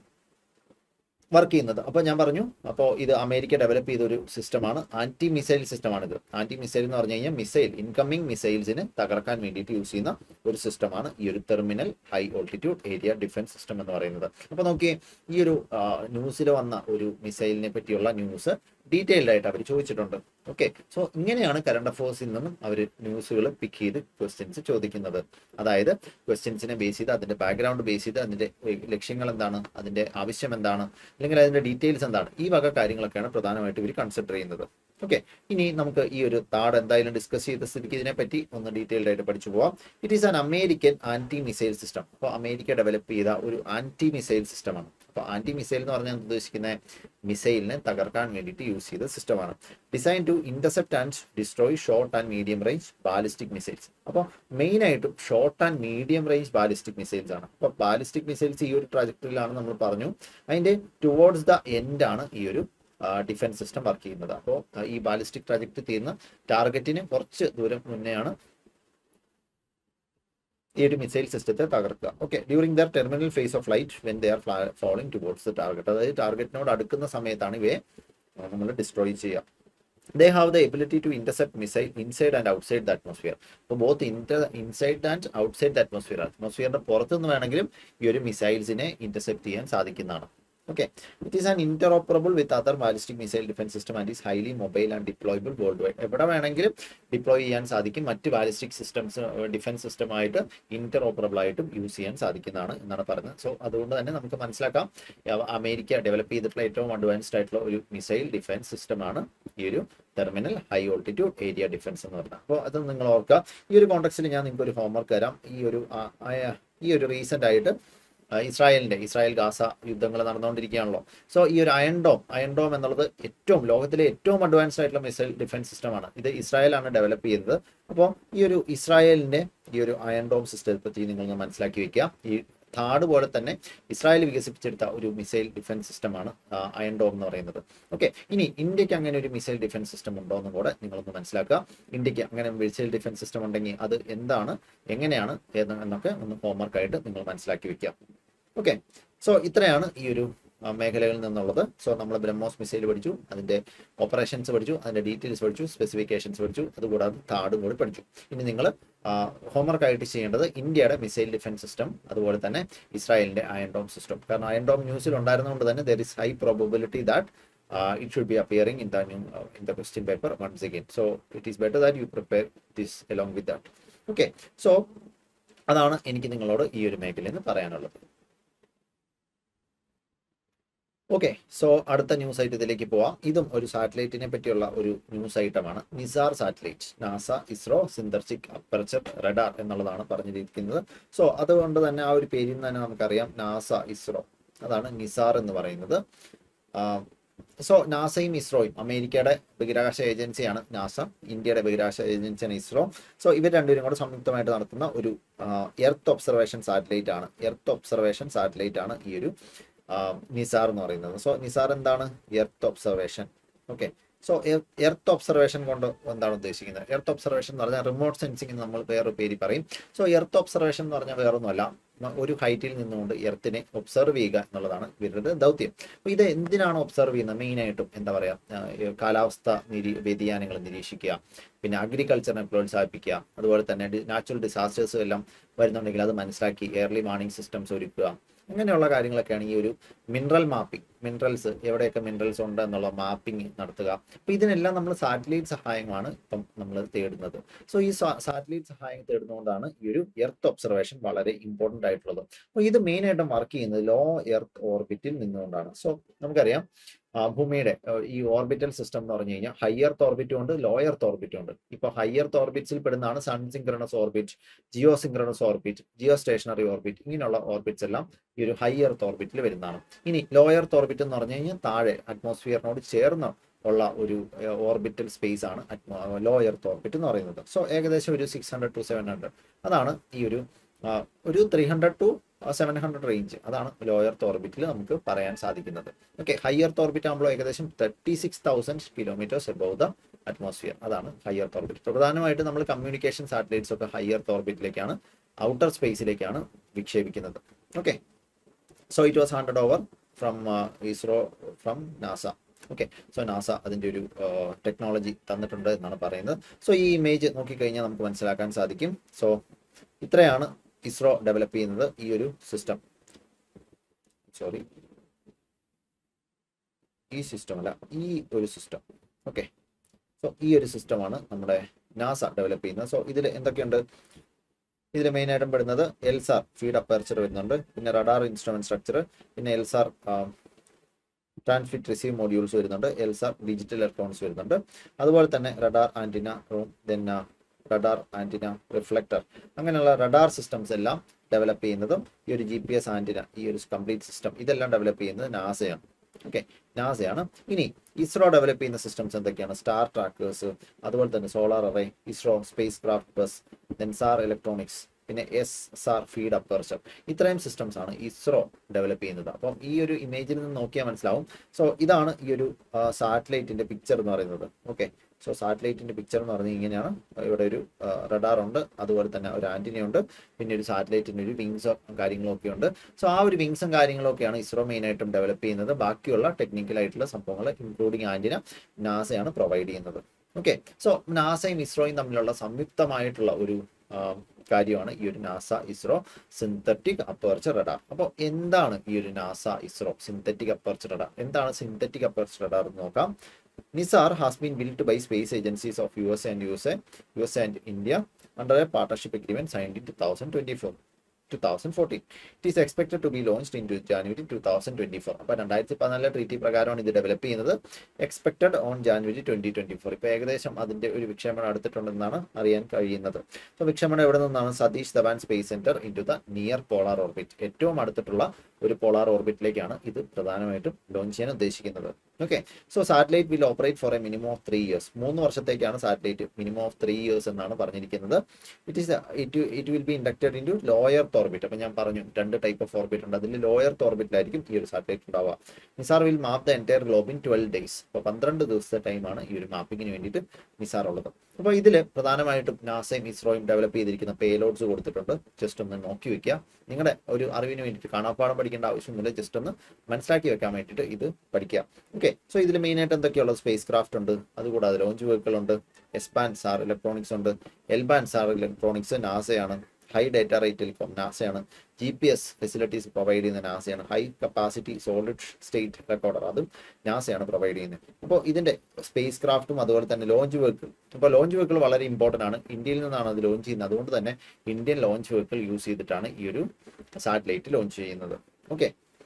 വർക്ക് ചെയ്യുന്നത് അപ്പോൾ ഞാൻ പറഞ്ഞു അപ്പോൾ ഇത് അമേരിക്ക ഡെവലപ്പ് ചെയ്ത ഒരു സിസ്റ്റമാണ് ആന്റി മിസൈൽ സിസ്റ്റമാണ് ഇത് ആന്റി മിസൈൽ എന്ന് പറഞ്ഞു കഴിഞ്ഞാൽ മിസൈൽ ഇൻകമിംഗ് മിസൈൽസിനെ തകർക്കാൻ വേണ്ടിയിട്ട് യൂസ് ചെയ്യുന്ന ഒരു സിസ്റ്റമാണ് ഈ ഒരു terminal high altitude area defence system എന്ന് പറയുന്നത് അപ്പോൾ നോക്കിയേ ഈ ഒരു ന്യൂസിൽ വന്ന ഒരു മിസൈലിനെ പറ്റിയുള്ള ന്യൂസ് ഡീറ്റെയിൽഡ് ആയിട്ട് അവർ ചോദിച്ചിട്ടുണ്ട് ഓക്കെ സോ ഇങ്ങനെയാണ് കറണ്ട് അഫയേഴ്സിൽ നിന്നും അവർ ന്യൂസുകൾ പിക്ക് ചെയ്ത് ക്വസ്റ്റ്യൻസ് ചോദിക്കുന്നത് അതായത് ക്വസ്റ്റ്യൻസിനെ ബേസ് ചെയ്ത് അതിന്റെ ബാക്ക്ഗ്രൗണ്ട് ബേസ് ചെയ്ത് അതിന്റെ ലക്ഷ്യങ്ങൾ എന്താണ് അതിന്റെ ആവശ്യം എന്താണ് അല്ലെങ്കിൽ അതിന്റെ ഡീറ്റെയിൽസ് എന്താണ് ഈ വക കാര്യങ്ങളൊക്കെയാണ് പ്രധാനമായിട്ട് ഇവർ കൺസിഡർ ചെയ്യുന്നത് ഓക്കെ ഇനി നമുക്ക് ഈ ഒരു താട് എന്തായാലും ഡിസ്കസ് ചെയ്ത സ്ഥിതിക്ക് ഇതിനെപ്പറ്റി ഒന്ന് ഡീറ്റെയിൽഡ് ആയിട്ട് പഠിച്ചു പോവാം it is an American anti missile system അപ്പോൾ അമേരിക്ക ഡെവലപ്പ് ചെയ്ത ഒരു ആന്റി മിസൈൽ സിസ്റ്റമാണ് അപ്പോൾ ആന്റി മിസൈൽ എന്ന് പറഞ്ഞാൽ ഉദ്ദേശിക്കുന്നത് മിസൈലിനെ തകർക്കാൻ വേണ്ടിയിട്ട് യൂസ് ചെയ്ത സിസ്റ്റമാണ് design to intercept and destroy short and medium range ballistic missiles അപ്പോൾ മെയിൻ ആയിട്ടും short and medium range ballistic missiles ആണ് അപ്പോൾ ബാലിസ്റ്റിക് മിസൈൽസ് ഈ ഒരു ട്രാജക്ടറിയിലാണ് നമ്മൾ പറഞ്ഞു അതിന്റെ ടുവേർഡ്സ് ദ എൻഡ് ആണ് ഈ ഒരു ഡിഫൻസ് സിസ്റ്റം വർക്ക് ചെയ്യുന്നത് അപ്പോൾ ഈ ബാലിസ്റ്റിക് ട്രാജക്ടറി തീർന്ന ടാർഗറ്റിന് കുറച്ച് ദൂരം മുന്നെയാണ് ഈ ഒരു മിസൈൽ സിസ്റ്റത്തെ തകർക്കുക okay during their terminal phase of flight when they are following towards the target അതായത് ടാർഗറ്റിനോട് അടുക്കുന്ന സമയത്താണ് ഇവയെ നമ്മൾ ഡിസ്ട്രോയ് ചെയ്യുക they have the ability to intercept missile inside and outside the atmosphere അപ്പോൾ both inter inside and outside the atmosphere അറ്റ്മോസ്ഫിയറിന്റെ പുറത്തുനിന്ന് വേണമെങ്കിലും ഈ ഒരു മിസൈൽസിനെ ഇന്റർസെപ്റ്റ് ചെയ്യാൻ സാധിക്കുന്നതാണ് Okay, it is an interoperable with other ballistic missile defense system and is highly mobile and deployable worldwide. എവിടെ വേണമെങ്കിലും ഡിപ്ലോയ് ചെയ്യാൻ സാധിക്കും മറ്റ് ബാലിസ്റ്റിക് സിസ്റ്റംസ് ഡിഫൻസ് സിസ്റ്റമായിട്ട് ഇന്ററോപ്പറബിൾ ആയിട്ടും യൂസ് ചെയ്യാൻ സാധിക്കുന്നതാണ് എന്നാണ് പറയുന്നത് സോ അതുകൊണ്ട് തന്നെ നമുക്ക് മനസ്സിലാക്കാം അമേരിക്ക ഡെവലപ്പ് ചെയ്തിട്ടുള്ള ഏറ്റവും അഡ്വാൻസ്ഡ് ആയിട്ടുള്ള ഒരു മിസൈൽ ഡിഫൻസ് സിസ്റ്റമാണ് ഈ ഒരു terminal high altitude area defence എന്ന് പറയുന്നത് അപ്പോൾ അത് നിങ്ങൾ ഓർക്കുക ഈ ഒരു കോൺടെക്സ്റ്റിൽ ഞാൻ നിങ്ങൾക്ക് ഒരു ഹോംവർക്ക് തരാം ഈ ഒരു ഈ ഒരു റീസെന്റ് ആയിട്ട് ഇസ്രായേലിന്റെ ഇസ്രായേൽ ഗാസ യുദ്ധങ്ങൾ നടന്നുകൊണ്ടിരിക്കുകയാണല്ലോ സോ ഈ ഒരു അയൺഡോം അയൺഡോം എന്നുള്ളത് ഏറ്റവും ലോകത്തിലെ ഏറ്റവും അഡ്വാൻസ്ഡ് ആയിട്ടുള്ള മിസൈൽ ഡിഫൻസ് സിസ്റ്റമാണ് ഇത് ഇസ്രായേലാണ് ഡെവലപ്പ് ചെയ്തത് അപ്പോൾ ഈ ഒരു ഇസ്രായേലിന്റെ ഈ ഒരു അയൺഡോം സിസ്റ്റത്തെ പറ്റി നിങ്ങൾ മനസ്സിലാക്കി വെക്കുക ഈ താട് പോലെ തന്നെ ഇസ്രായേൽ വികസിപ്പിച്ചെടുത്ത ഒരു മിസൈൽ ഡിഫൻസ് സിസ്റ്റമാണ് അയൺഡോം എന്ന് പറയുന്നത് ഓക്കെ ഇനി ഇന്ത്യക്ക് അങ്ങനെ ഒരു മിസൈൽ ഡിഫൻസ് സിസ്റ്റം ഉണ്ടോ എന്നും കൂടെ നിങ്ങളൊന്ന് മനസ്സിലാക്കുക ഇന്ത്യക്ക് അങ്ങനെ മിസൈൽ ഡിഫൻസ് സിസ്റ്റം ഉണ്ടെങ്കിൽ അത് എന്താണ് എങ്ങനെയാണ് എന്നൊക്കെ ഒന്ന് ഹോംവർക്ക് ആയിട്ട് നിങ്ങൾ മനസ്സിലാക്കി വെക്കുക ഓക്കെ സോ ഇത്രയാണ് ഈ ഒരു ആ, മേഖലകളിൽ നിന്നുള്ളത് സോ നമ്മൾ ബ്രഹ്മോസ് മിസൈൽ പഠിച്ചു അതിന്റെ ഓപ്പറേഷൻസ് പഠിച്ചു അതിന്റെ ഡീറ്റെയിൽസ് പഠിച്ചു സ്പെസിഫിക്കേഷൻസ് പഠിച്ചു അതുകൂടാതെ താടും കൂടി പഠിച്ചു ഇനി നിങ്ങൾ ഹോംവർക്ക് ആയിട്ട് ചെയ്യേണ്ടത് ഇന്ത്യയുടെ മിസൈൽ ഡിഫൻസ് സിസ്റ്റം അതുപോലെ തന്നെ ഇസ്രായേലിന്റെ അയൺഡോം സിസ്റ്റം കാരണം അയൺഡോം ന്യൂസിൽ ഉണ്ടായിരുന്നതുകൊണ്ട് തന്നെ there is high probability that it should be appearing in the in the question paper once again so it is better that you prepare this along with that okay so അതാണ് എനിക്ക് നിങ്ങളോട് ഈ ഒരു മേഖലയിൽ നിന്ന് പറയാനുള്ളത് ഓക്കെ സോ അടുത്ത news ആയിട്ട് ഇതിലേക്ക് പോവാം ഇതും ഒരു സാറ്റലൈറ്റിനെ പറ്റിയുള്ള ഒരു ന്യൂസ് ഐറ്റമാണ് NISAR satellite NASA ISRO synthetic aperture radar എന്നുള്ളതാണ് പറഞ്ഞിരിക്കുന്നത് സോ അതുകൊണ്ട് തന്നെ ആ ഒരു പേരിൽ നിന്ന് തന്നെ നമുക്കറിയാം നാസ ഇസ്രോ അതാണ് നിസാർ എന്ന് പറയുന്നത് സോ നാസയും ഇസ്രോയും അമേരിക്കയുടെ ബഹിരാകാശ ഏജൻസിയാണ് നാസ ഇന്ത്യയുടെ ബഹിരാകാശ ഏജൻസിയാണ് ഇസ്രോ സോ ഇവർ രണ്ടുപേരും കൂടെ സംയുക്തമായിട്ട് നടത്തുന്ന ഒരു എർത്ത് ഒബ്സർവേഷൻ സാറ്റലൈറ്റ് ആണ് എർത്ത് ഒബ്സർവേഷൻ സാറ്റലൈറ്റ് ആണ് ഈ ഒരു നിസാർ എന്ന് പറയുന്നത് സോ നിസാർ എന്താണ് earth observation okay so earth observation കൊണ്ട് എന്താണ് ഉദ്ദേശിക്കുന്നത് എർത്ത് ഒബ്സർവേഷൻ എന്ന് പറഞ്ഞാൽ റിമോട്ട് സെൻസിങ് നമ്മൾ വേറൊരു പേര് പറയും സോ എർത്ത് ഒബ്സർവേഷൻ എന്ന് പറഞ്ഞാൽ വേറൊന്നുമല്ല ഒരു ഹൈറ്റിൽ നിന്നുകൊണ്ട് എർത്തിനെ ഒബ്സർവ് ചെയ്യുക എന്നുള്ളതാണ് ഇവരുടെ ദൗത്യം അപ്പോൾ ഇത് എന്തിനാണ് ഒബ്സർവ് ചെയ്യുന്നത് മെയിനായിട്ടും എന്താ പറയുക കാലാവസ്ഥ നിരീ വ്യതിയാനങ്ങൾ നിരീക്ഷിക്കുക പിന്നെ അഗ്രികൾച്ചറിനെ പ്രോത്സാഹിപ്പിക്കുക അതുപോലെ തന്നെ നാച്ചുറൽ ഡിസാസ്റ്റേഴ്സും എല്ലാം വരുന്നുണ്ടെങ്കിൽ അത് മനസ്സിലാക്കി എയർലി വാർണിംഗ് സിസ്റ്റംസ് ഒരുക്കുക അങ്ങനെയുള്ള കാര്യങ്ങളൊക്കെയാണ് ഈ ഒരു മിനറൽ മാപ്പിംഗ് മിനറൽസ് എവിടെയൊക്കെ മിനറൽസ് ഉണ്ട് എന്നുള്ള മാപ്പിംഗ് നടത്തുക അപ്പോൾ ഇതിനെല്ലാം നമ്മൾ സാറ്റലൈറ്റ് സഹായമാണ് ഇപ്പം നമ്മൾ തേടുന്നത് സോ ഈ സാറ്റലൈറ്റ് സഹായം തേടുന്നതുകൊണ്ടാണ് ഈ ഒരു എർത്ത് ഒബ്സർവേഷൻ വളരെ ഇമ്പോർട്ടൻ്റ് ആയിട്ടുള്ളത് അപ്പോൾ ഇത് മെയിൻ ആയിട്ടും വർക്ക് ചെയ്യുന്നത് ലോ എർത്ത് ഓർബിറ്റിൽ നിന്നുകൊണ്ടാണ് സോ നമുക്കറിയാം ആ, ഭൂമിയുടെ ആ, ഈ ഓർബിറ്റൽ സിസ്റ്റം എന്ന് പറഞ്ഞു കഴിഞ്ഞാൽ ഹയർത്ത് ഓർബിറ്റും ഉണ്ട് ലോയർത്ത് ഓർബിറ്റും ഉണ്ട് ഇപ്പൊ ഹയർത്ത് ഓർബിറ്റ്സിൽ പെടുന്നതാണ് sun synchronous orbit geosynchronous orbit geostationary orbit ഇങ്ങനെയുള്ള ഓർബിറ്റ്സ് എല്ലാം ഈ ഒരു ഹയർത്ത് ഓർബിറ്റിൽ വരുന്നതാണ് ഇനി ലോയർത്ത് ഓർബിറ്റ് എന്ന് പറഞ്ഞു കഴിഞ്ഞാൽ താഴെ അറ്റ്മോസ്ഫിയറിനോട് ചേർന്ന് ഉള്ള ഒരു ഓർബിറ്റൽ സ്പേസ് ആണ് ലോ എർത്ത് ഓർബിറ്റ് എന്ന് പറയുന്നത് സോ ഏകദേശം ഒരു six hundred to seven hundred അതാണ് ഈ ഒരു ആ, ഒരു three hundred to seven hundred range അതാണ് ലോയർത്ത് ഓർബിറ്റിൽ നമുക്ക് പറയാൻ സാധിക്കുന്നത് ഓക്കെ ഹയർത്ത് ഓർബിറ്റ് ആകുമ്പോൾ ഏകദേശം thirty six thousand kilometres above the atmosphere അതാണ് ഹയർത്ത് ഓർബിറ്റ് പ്രധാനമായിട്ട് നമ്മൾ കമ്മ്യൂണിക്കേഷൻ സാറ്റലൈറ്റ്സ് ഒക്കെ ഹയർത്ത് ഓർബിറ്റിലേക്കാണ് ഔട്ടർ സ്പേസിലേക്കാണ് വിക്ഷേപിക്കുന്നത് okay so it was handed over from ISRO from NASA okay so NASA അതിൻ്റെ ഒരു ടെക്നോളജി തന്നിട്ടുണ്ട് എന്നാണ് പറയുന്നത് സോ ഈ ഇമേജ് നോക്കിക്കഴിഞ്ഞാൽ നമുക്ക് മനസ്സിലാക്കാൻ സാധിക്കും സോ ഇത്രയാണ് ഇസ്രോ ഡെവലപ്പ് ചെയ്യുന്നത് ഈ ഒരു സിസ്റ്റം സോറി ഈ സിസ്റ്റം അല്ല ഈ ഒരു സിസ്റ്റം ഓക്കെ സോ ഈ ഒരു സിസ്റ്റമാണ് നമ്മുടെ നാസ ഡെവലപ്പ് ചെയ്യുന്നത് സോ ഇതിൽ എന്തൊക്കെയുണ്ട് ഇതിൽ മെയിൻ ആയിട്ടും പെടുന്നത് എൽസാർ ഫീഡ് അപ്പർച്ചർ വരുന്നുണ്ട് പിന്നെ റഡാർ ഇൻസ്ട്രുമെന്റ് സ്ട്രക്ചർ പിന്നെ എൽസാർ ട്രാൻസ്മിറ്റ് റിസീവ് മോഡ്യൂൾസ് വരുന്നുണ്ട് എൽസാർ ഡിജിറ്റൽ ഇലക്ട്രോണിക്സ് വരുന്നുണ്ട് അതുപോലെ തന്നെ radar antenna room then radar antenna reflector അങ്ങനെയുള്ള റഡാർ സിസ്റ്റംസ് എല്ലാം ഡെവലപ്പ് ചെയ്യുന്നതും ഈ ഒരു ജി പി എസ് ആന്റിന ഈ ഒരു കംപ്ലീറ്റ് സിസ്റ്റം ഇതെല്ലാം ഡെവലപ്പ് ചെയ്യുന്നത് നാസയാണ് ഓക്കെ നാസയാണ് ഇനി ഇസ്രോ ഡെവലപ്പ് ചെയ്യുന്ന സിസ്റ്റംസ് എന്തൊക്കെയാണ് സ്റ്റാർ ട്രാക്കേഴ്സ് അതുപോലെ തന്നെ solar array ISRO spacecraft bus then SAR electronics പിന്നെ എസ് സാർ ഫീഡ് അപ്പർച്ചർ ഇത്രയും സിസ്റ്റംസ് ആണ് ഇസ്രോ ഡെവലപ്പ് ചെയ്യുന്നത് അപ്പം ഈ ഒരു ഇമേജിൽ നിന്ന് നോക്കിയാൽ മനസ്സിലാവും സോ ഇതാണ് ഈ ഒരു സാറ്റലൈറ്റിന്റെ പിക്ചർ എന്ന് പറയുന്നത് ഓക്കെ സോ സാറ്റലൈറ്റിന്റെ പിക്ചർ എന്ന് പറഞ്ഞാൽ ഇങ്ങനെയാണ് ഇവിടെ ഒരു റഡാർ ഉണ്ട് അതുപോലെ തന്നെ ഒരു ആന്റിന ഉണ്ട് പിന്നെ ഒരു സാറ്റലൈറ്റിന്റെ ഒരു വിങ്സോ കാര്യങ്ങളും ഒക്കെ ഉണ്ട് സോ ആ ഒരു വിങ്സും കാര്യങ്ങളും ഒക്കെയാണ് ഇസ്രോ മെയിൻ ആയിട്ടും ഡെവലപ്പ് ചെയ്യുന്നത് ബാക്കിയുള്ള ടെക്നിക്കൽ ആയിട്ടുള്ള സംഭവങ്ങൾ ഇൻക്ലൂഡിങ് ആന്റിന നാസയാണ് പ്രൊവൈഡ് ചെയ്യുന്നത് ഓക്കെ സോ നാസയും ഇസ്രോയും തമ്മിലുള്ള സംയുക്തമായിട്ടുള്ള ഒരു ആ, കാര്യമാണ് ഈ ഒരു NASA ISRO synthetic aperture radar അപ്പോൾ എന്താണ് ഈ ഒരു NASA ISRO synthetic aperture radar എന്താണ് സിന്തറ്റിക് അപ്പർച്ചർ റഡാർ എന്ന് നോക്കാം NISAR has been build by space agencies of U S and U S A U S and India under a partnership agreement signed in two thousand twenty four two thousand fourteen it is expected to be launched in to January two thousand twenty four അപ്പോൾ രണ്ടായിരത്തി പതിനാലിലെ treaty പ്രകാരമാണ് ഇത് develop ചെയ്യുന്നത് expected on January twenty twenty four ഇപ്പോൾ ഏകദേശം അതിന്റെ ഒരു വിക്ഷേപണം അടുത്തിട്ടുണ്ടെന്നാണ് അറിയാൻ കഴിയുന്നത് അപ്പോൾ വിക്ഷേപണം എവിടെ നിന്നാണ് Satish Dhawan space centre into the near polar orbit ഏറ്റവും അടുത്തിട്ടുള്ള ഒരു പോളാർ ഓർബിറ്റിലേക്കാണ് ഇത് പ്രധാനമായിട്ടും ലോഞ്ച് ചെയ്യാൻ ഉദ്ദേശിക്കുന്നത് okay so satellite will operate for a minimum of three years മൂന്ന് വർഷത്തേക്കാണ് satellite minimum of three years എന്നാണ് പറഞ്ഞിരിക്കുന്നത് it is it it will be inducted into lower orbit അപ്പം ഞാൻ പറഞ്ഞു രണ്ട് ടൈപ്പ് ഓഫ് ഓർബിറ്റ് ഉണ്ട് അതിൽ ലോയർ ഓർബിറ്റിലായിരിക്കും ഈ ഒരു സാറ്റലൈറ്റ് ഉണ്ടാവുക NISAR will map the entire globe in twelve days അപ്പോൾ പന്ത്രണ്ട് ദിവസത്തെ ടൈമാണ് ഈ ഒരു മാപ്പിങ്ങിന് വേണ്ടിയിട്ട് നിസാർ ഉള്ളത് അപ്പോൾ ഇതിൽ പ്രധാനമായിട്ടും നാസയും ഇസ്രോയും ഡെവലപ്പ് ചെയ്തിരിക്കുന്ന പേലോഡ്സ് കൊടുത്തിട്ടുണ്ട് ജസ്റ്റ് ഒന്ന് നോക്കി വെക്കുക നിങ്ങളുടെ ഒരു അറിവിന് വേണ്ടിയിട്ട് കാണാപ്പാടം പഠിക്കേണ്ട ആവശ്യമൊന്നുമില്ല ജസ്റ്റ് ഒന്ന് മനസ്സിലാക്കി വെക്കാൻ വേണ്ടിയിട്ട് ഇത് പഠിക്കുക ഓക്കെ സോ ഇതിൽ മെയിനായിട്ട് എന്തൊക്കെയുള്ളത് സ്പേസ് ക്രാഫ്റ്റ് ഉണ്ട് അതുകൂടാതെ ലോഞ്ച് വെഹിക്കിൾ ഉണ്ട് എസ്പാൻ സാർ ഇലക്ട്രോണിക്സ് ഉണ്ട് എൽബാൻ സാർ ഇലക്ട്രോണിക്സ് നാസയാണ് ഹൈ ഡേറ്റ റേറ്റ് ടെലികോം നാസയാണ് G P S facilities provide ചെയ്യുന്ന നാസയാണ് high capacity solid state recorder അതും നാസയാണ് പ്രൊവൈഡ് ചെയ്യുന്നത് അപ്പോൾ ഇതിന്റെ സ്പേസ് ക്രാഫ്റ്റും അതുപോലെ തന്നെ ലോഞ്ച് വെഹിക്കിൾ ഇപ്പോൾ ലോഞ്ച് വെഹിക്കിൾ വളരെ ഇമ്പോർട്ടൻ്റ് ആണ് ഇന്ത്യയിൽ നിന്നാണ് അത് ലോഞ്ച് ചെയ്യുന്നത് അതുകൊണ്ട് തന്നെ ഇന്ത്യൻ ലോഞ്ച് വെഹിക്കിൾ യൂസ് ചെയ്തിട്ടാണ് ഈ ഒരു സാറ്റലൈറ്റ് ലോഞ്ച് ചെയ്യുന്നത് ഓക്കെ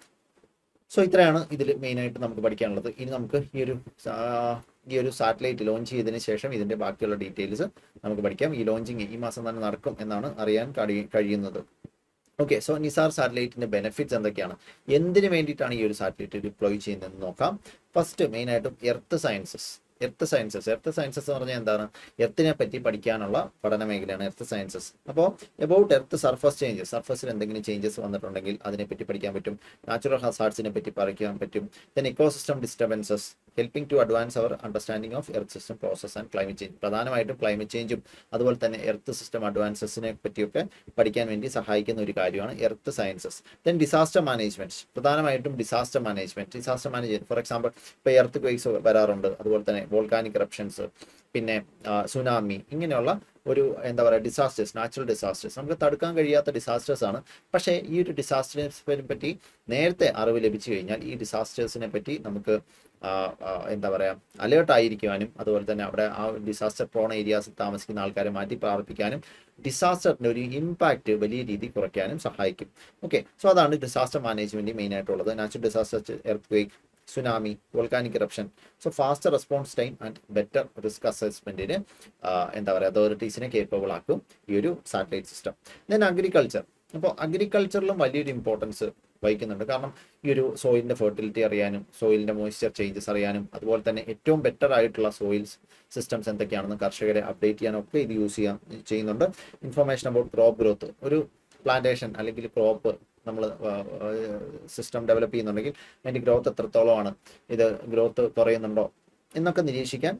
സോ ഇത്രയാണ് ഇതിൽ മെയിനായിട്ട് നമുക്ക് പഠിക്കാനുള്ളത് ഇനി നമുക്ക് ഈ ഒരു സാ- ഈ ഒരു സാറ്റലൈറ്റ് ലോഞ്ച് ചെയ്തതിന് ശേഷം ഇതിന്റെ ബാക്കിയുള്ള ഡീറ്റെയിൽസ് നമുക്ക് പഠിക്കാം ഈ ലോഞ്ചിങ് ഈ മാസം തന്നെ നടക്കും എന്നാണ് അറിയാൻ കഴി- കഴിയുന്നത് ഓക്കെ സോ നിസാർ സാറ്റലൈറ്റിന്റെ ബെനിഫിറ്റ്സ് എന്തൊക്കെയാണ് എന്തിനു വേണ്ടിയിട്ടാണ് ഈ ഒരു സാറ്റലൈറ്റ് ഡിപ്ലോയ് ചെയ്യുന്നതെന്ന് നോക്കാം ഫസ്റ്റ് മെയിനായിട്ടും earth sciences earth sciences earth sciences എന്ന് പറഞ്ഞാൽ എന്താണ് എർത്തിനെ പറ്റി പഠിക്കാനുള്ള പഠന മേഖലയാണ് എർത്ത് സയൻസസ് അപ്പോൾ എബൌട്ട് എർത്ത് സർഫസ് ചേഞ്ചസ് സർഫസിൽ എന്തെങ്കിലും ചേഞ്ചസ് വന്നിട്ടുണ്ടെങ്കിൽ അതിനെപ്പറ്റി പഠിക്കാൻ പറ്റും നാച്ചുറൽ ഹസാർഡ്സിനെ പറ്റി പഠിക്കാൻ പറ്റും then ecosystem disturbances helping to advance our understanding of earth system process and climate change പ്രധാനമായിട്ടും ക്ലൈമറ്റ് ചേഞ്ചും അതുപോലെ തന്നെ എർത്ത് സിസ്റ്റം അഡ്വാൻസസിനെ പറ്റിയൊക്കെ പഠിക്കാൻ വേണ്ടി സഹായിക്കുന്ന ഒരു കാര്യമാണ് earth sciences then disaster management പ്രധാനമായിട്ടും disaster management disaster management for example ഇപ്പോൾ എർത്ത് ക്വേക്സ് വരാറുണ്ട് അതുപോലെ തന്നെ വോൾക്കാനിക് ഇറപ്ഷൻസ് പിന്നെ സുനാമി ഇങ്ങനെയുള്ള ഒരു എന്താ പറയുക ഡിസാസ്റ്റേഴ്സ് നാച്ചുറൽ ഡിസാസ്റ്റേഴ്സ് നമുക്ക് തടുക്കാൻ കഴിയാത്ത ഡിസാസ്റ്റേഴ്സ് ആണ് പക്ഷേ ഈ ഒരു ഡിസാസ്റ്റേഴ്സിനെ പറ്റി നേരത്തെ അറിവ് ലഭിച്ചു കഴിഞ്ഞാൽ ഈ ഡിസാസ്റ്റേഴ്സിനെ പറ്റി നമുക്ക് ആ, ആ, എന്താ പറയുക അലേർട്ട് ആയിരിക്കുവാനും അതുപോലെ തന്നെ അവിടെ ആ ഡിസാസ്റ്റർ പ്രോൺ ഏരിയാസിൽ താമസിക്കുന്ന ആൾക്കാരെ മാറ്റി പാർപ്പിക്കാനും ഡിസാസ്റ്ററിന്റെ ഒരു ഇമ്പാക്റ്റ് വലിയ രീതിയിൽ കുറയ്ക്കാനും സഹായിക്കും ഓക്കെ സോ അതാണ് ഡിസാസ്റ്റർ മാനേജ്മെന്റ് മെയിൻ ആയിട്ടുള്ളത് natural disaster earthquake tsunami volcanic eruption so faster response time and better risk അസസ്മെന്റിന് എന്താ പറയുക അതോറിറ്റീസിനെ കേപ്പബിൾ ആക്കും ഈ ഒരു സാറ്റലൈറ്റ് സിസ്റ്റം ദെൻ അഗ്രികൾച്ചർ അപ്പോൾ അഗ്രികൾച്ചറിലും വലിയൊരു ഇമ്പോർട്ടൻസ് വഹിക്കുന്നുണ്ട് കാരണം ഈ ഒരു സോയിലിന്റെ ഫെർട്ടിലിറ്റി അറിയാനും സോയിലിന്റെ മോയ്സ്ചർ ചേഞ്ചസ് അറിയാനും അതുപോലെ തന്നെ ഏറ്റവും ബെറ്റർ ആയിട്ടുള്ള സോയിൽസ് സിസ്റ്റംസ് എന്തൊക്കെയാണെന്ന് കർഷകരെ അപ്ഡേറ്റ് ചെയ്യാനും ഒക്കെ ഇത് യൂസ് ചെയ്യാൻ ചെയ്യുന്നുണ്ട് ഇൻഫർമേഷൻ അബൌട്ട് ക്രോപ്പ് ഗ്രോത്ത് ഒരു പ്ലാന്റേഷൻ അല്ലെങ്കിൽ ക്രോപ്പ് നമ്മൾ സിസ്റ്റം ഡെവലപ്പ് ചെയ്യുന്നുണ്ടെങ്കിൽ അതിന്റെ ഗ്രോത്ത് എത്രത്തോളമാണ് ഇത് ഗ്രോത്ത് കുറയുന്നുണ്ടോ എന്നൊക്കെ നിരീക്ഷിക്കാൻ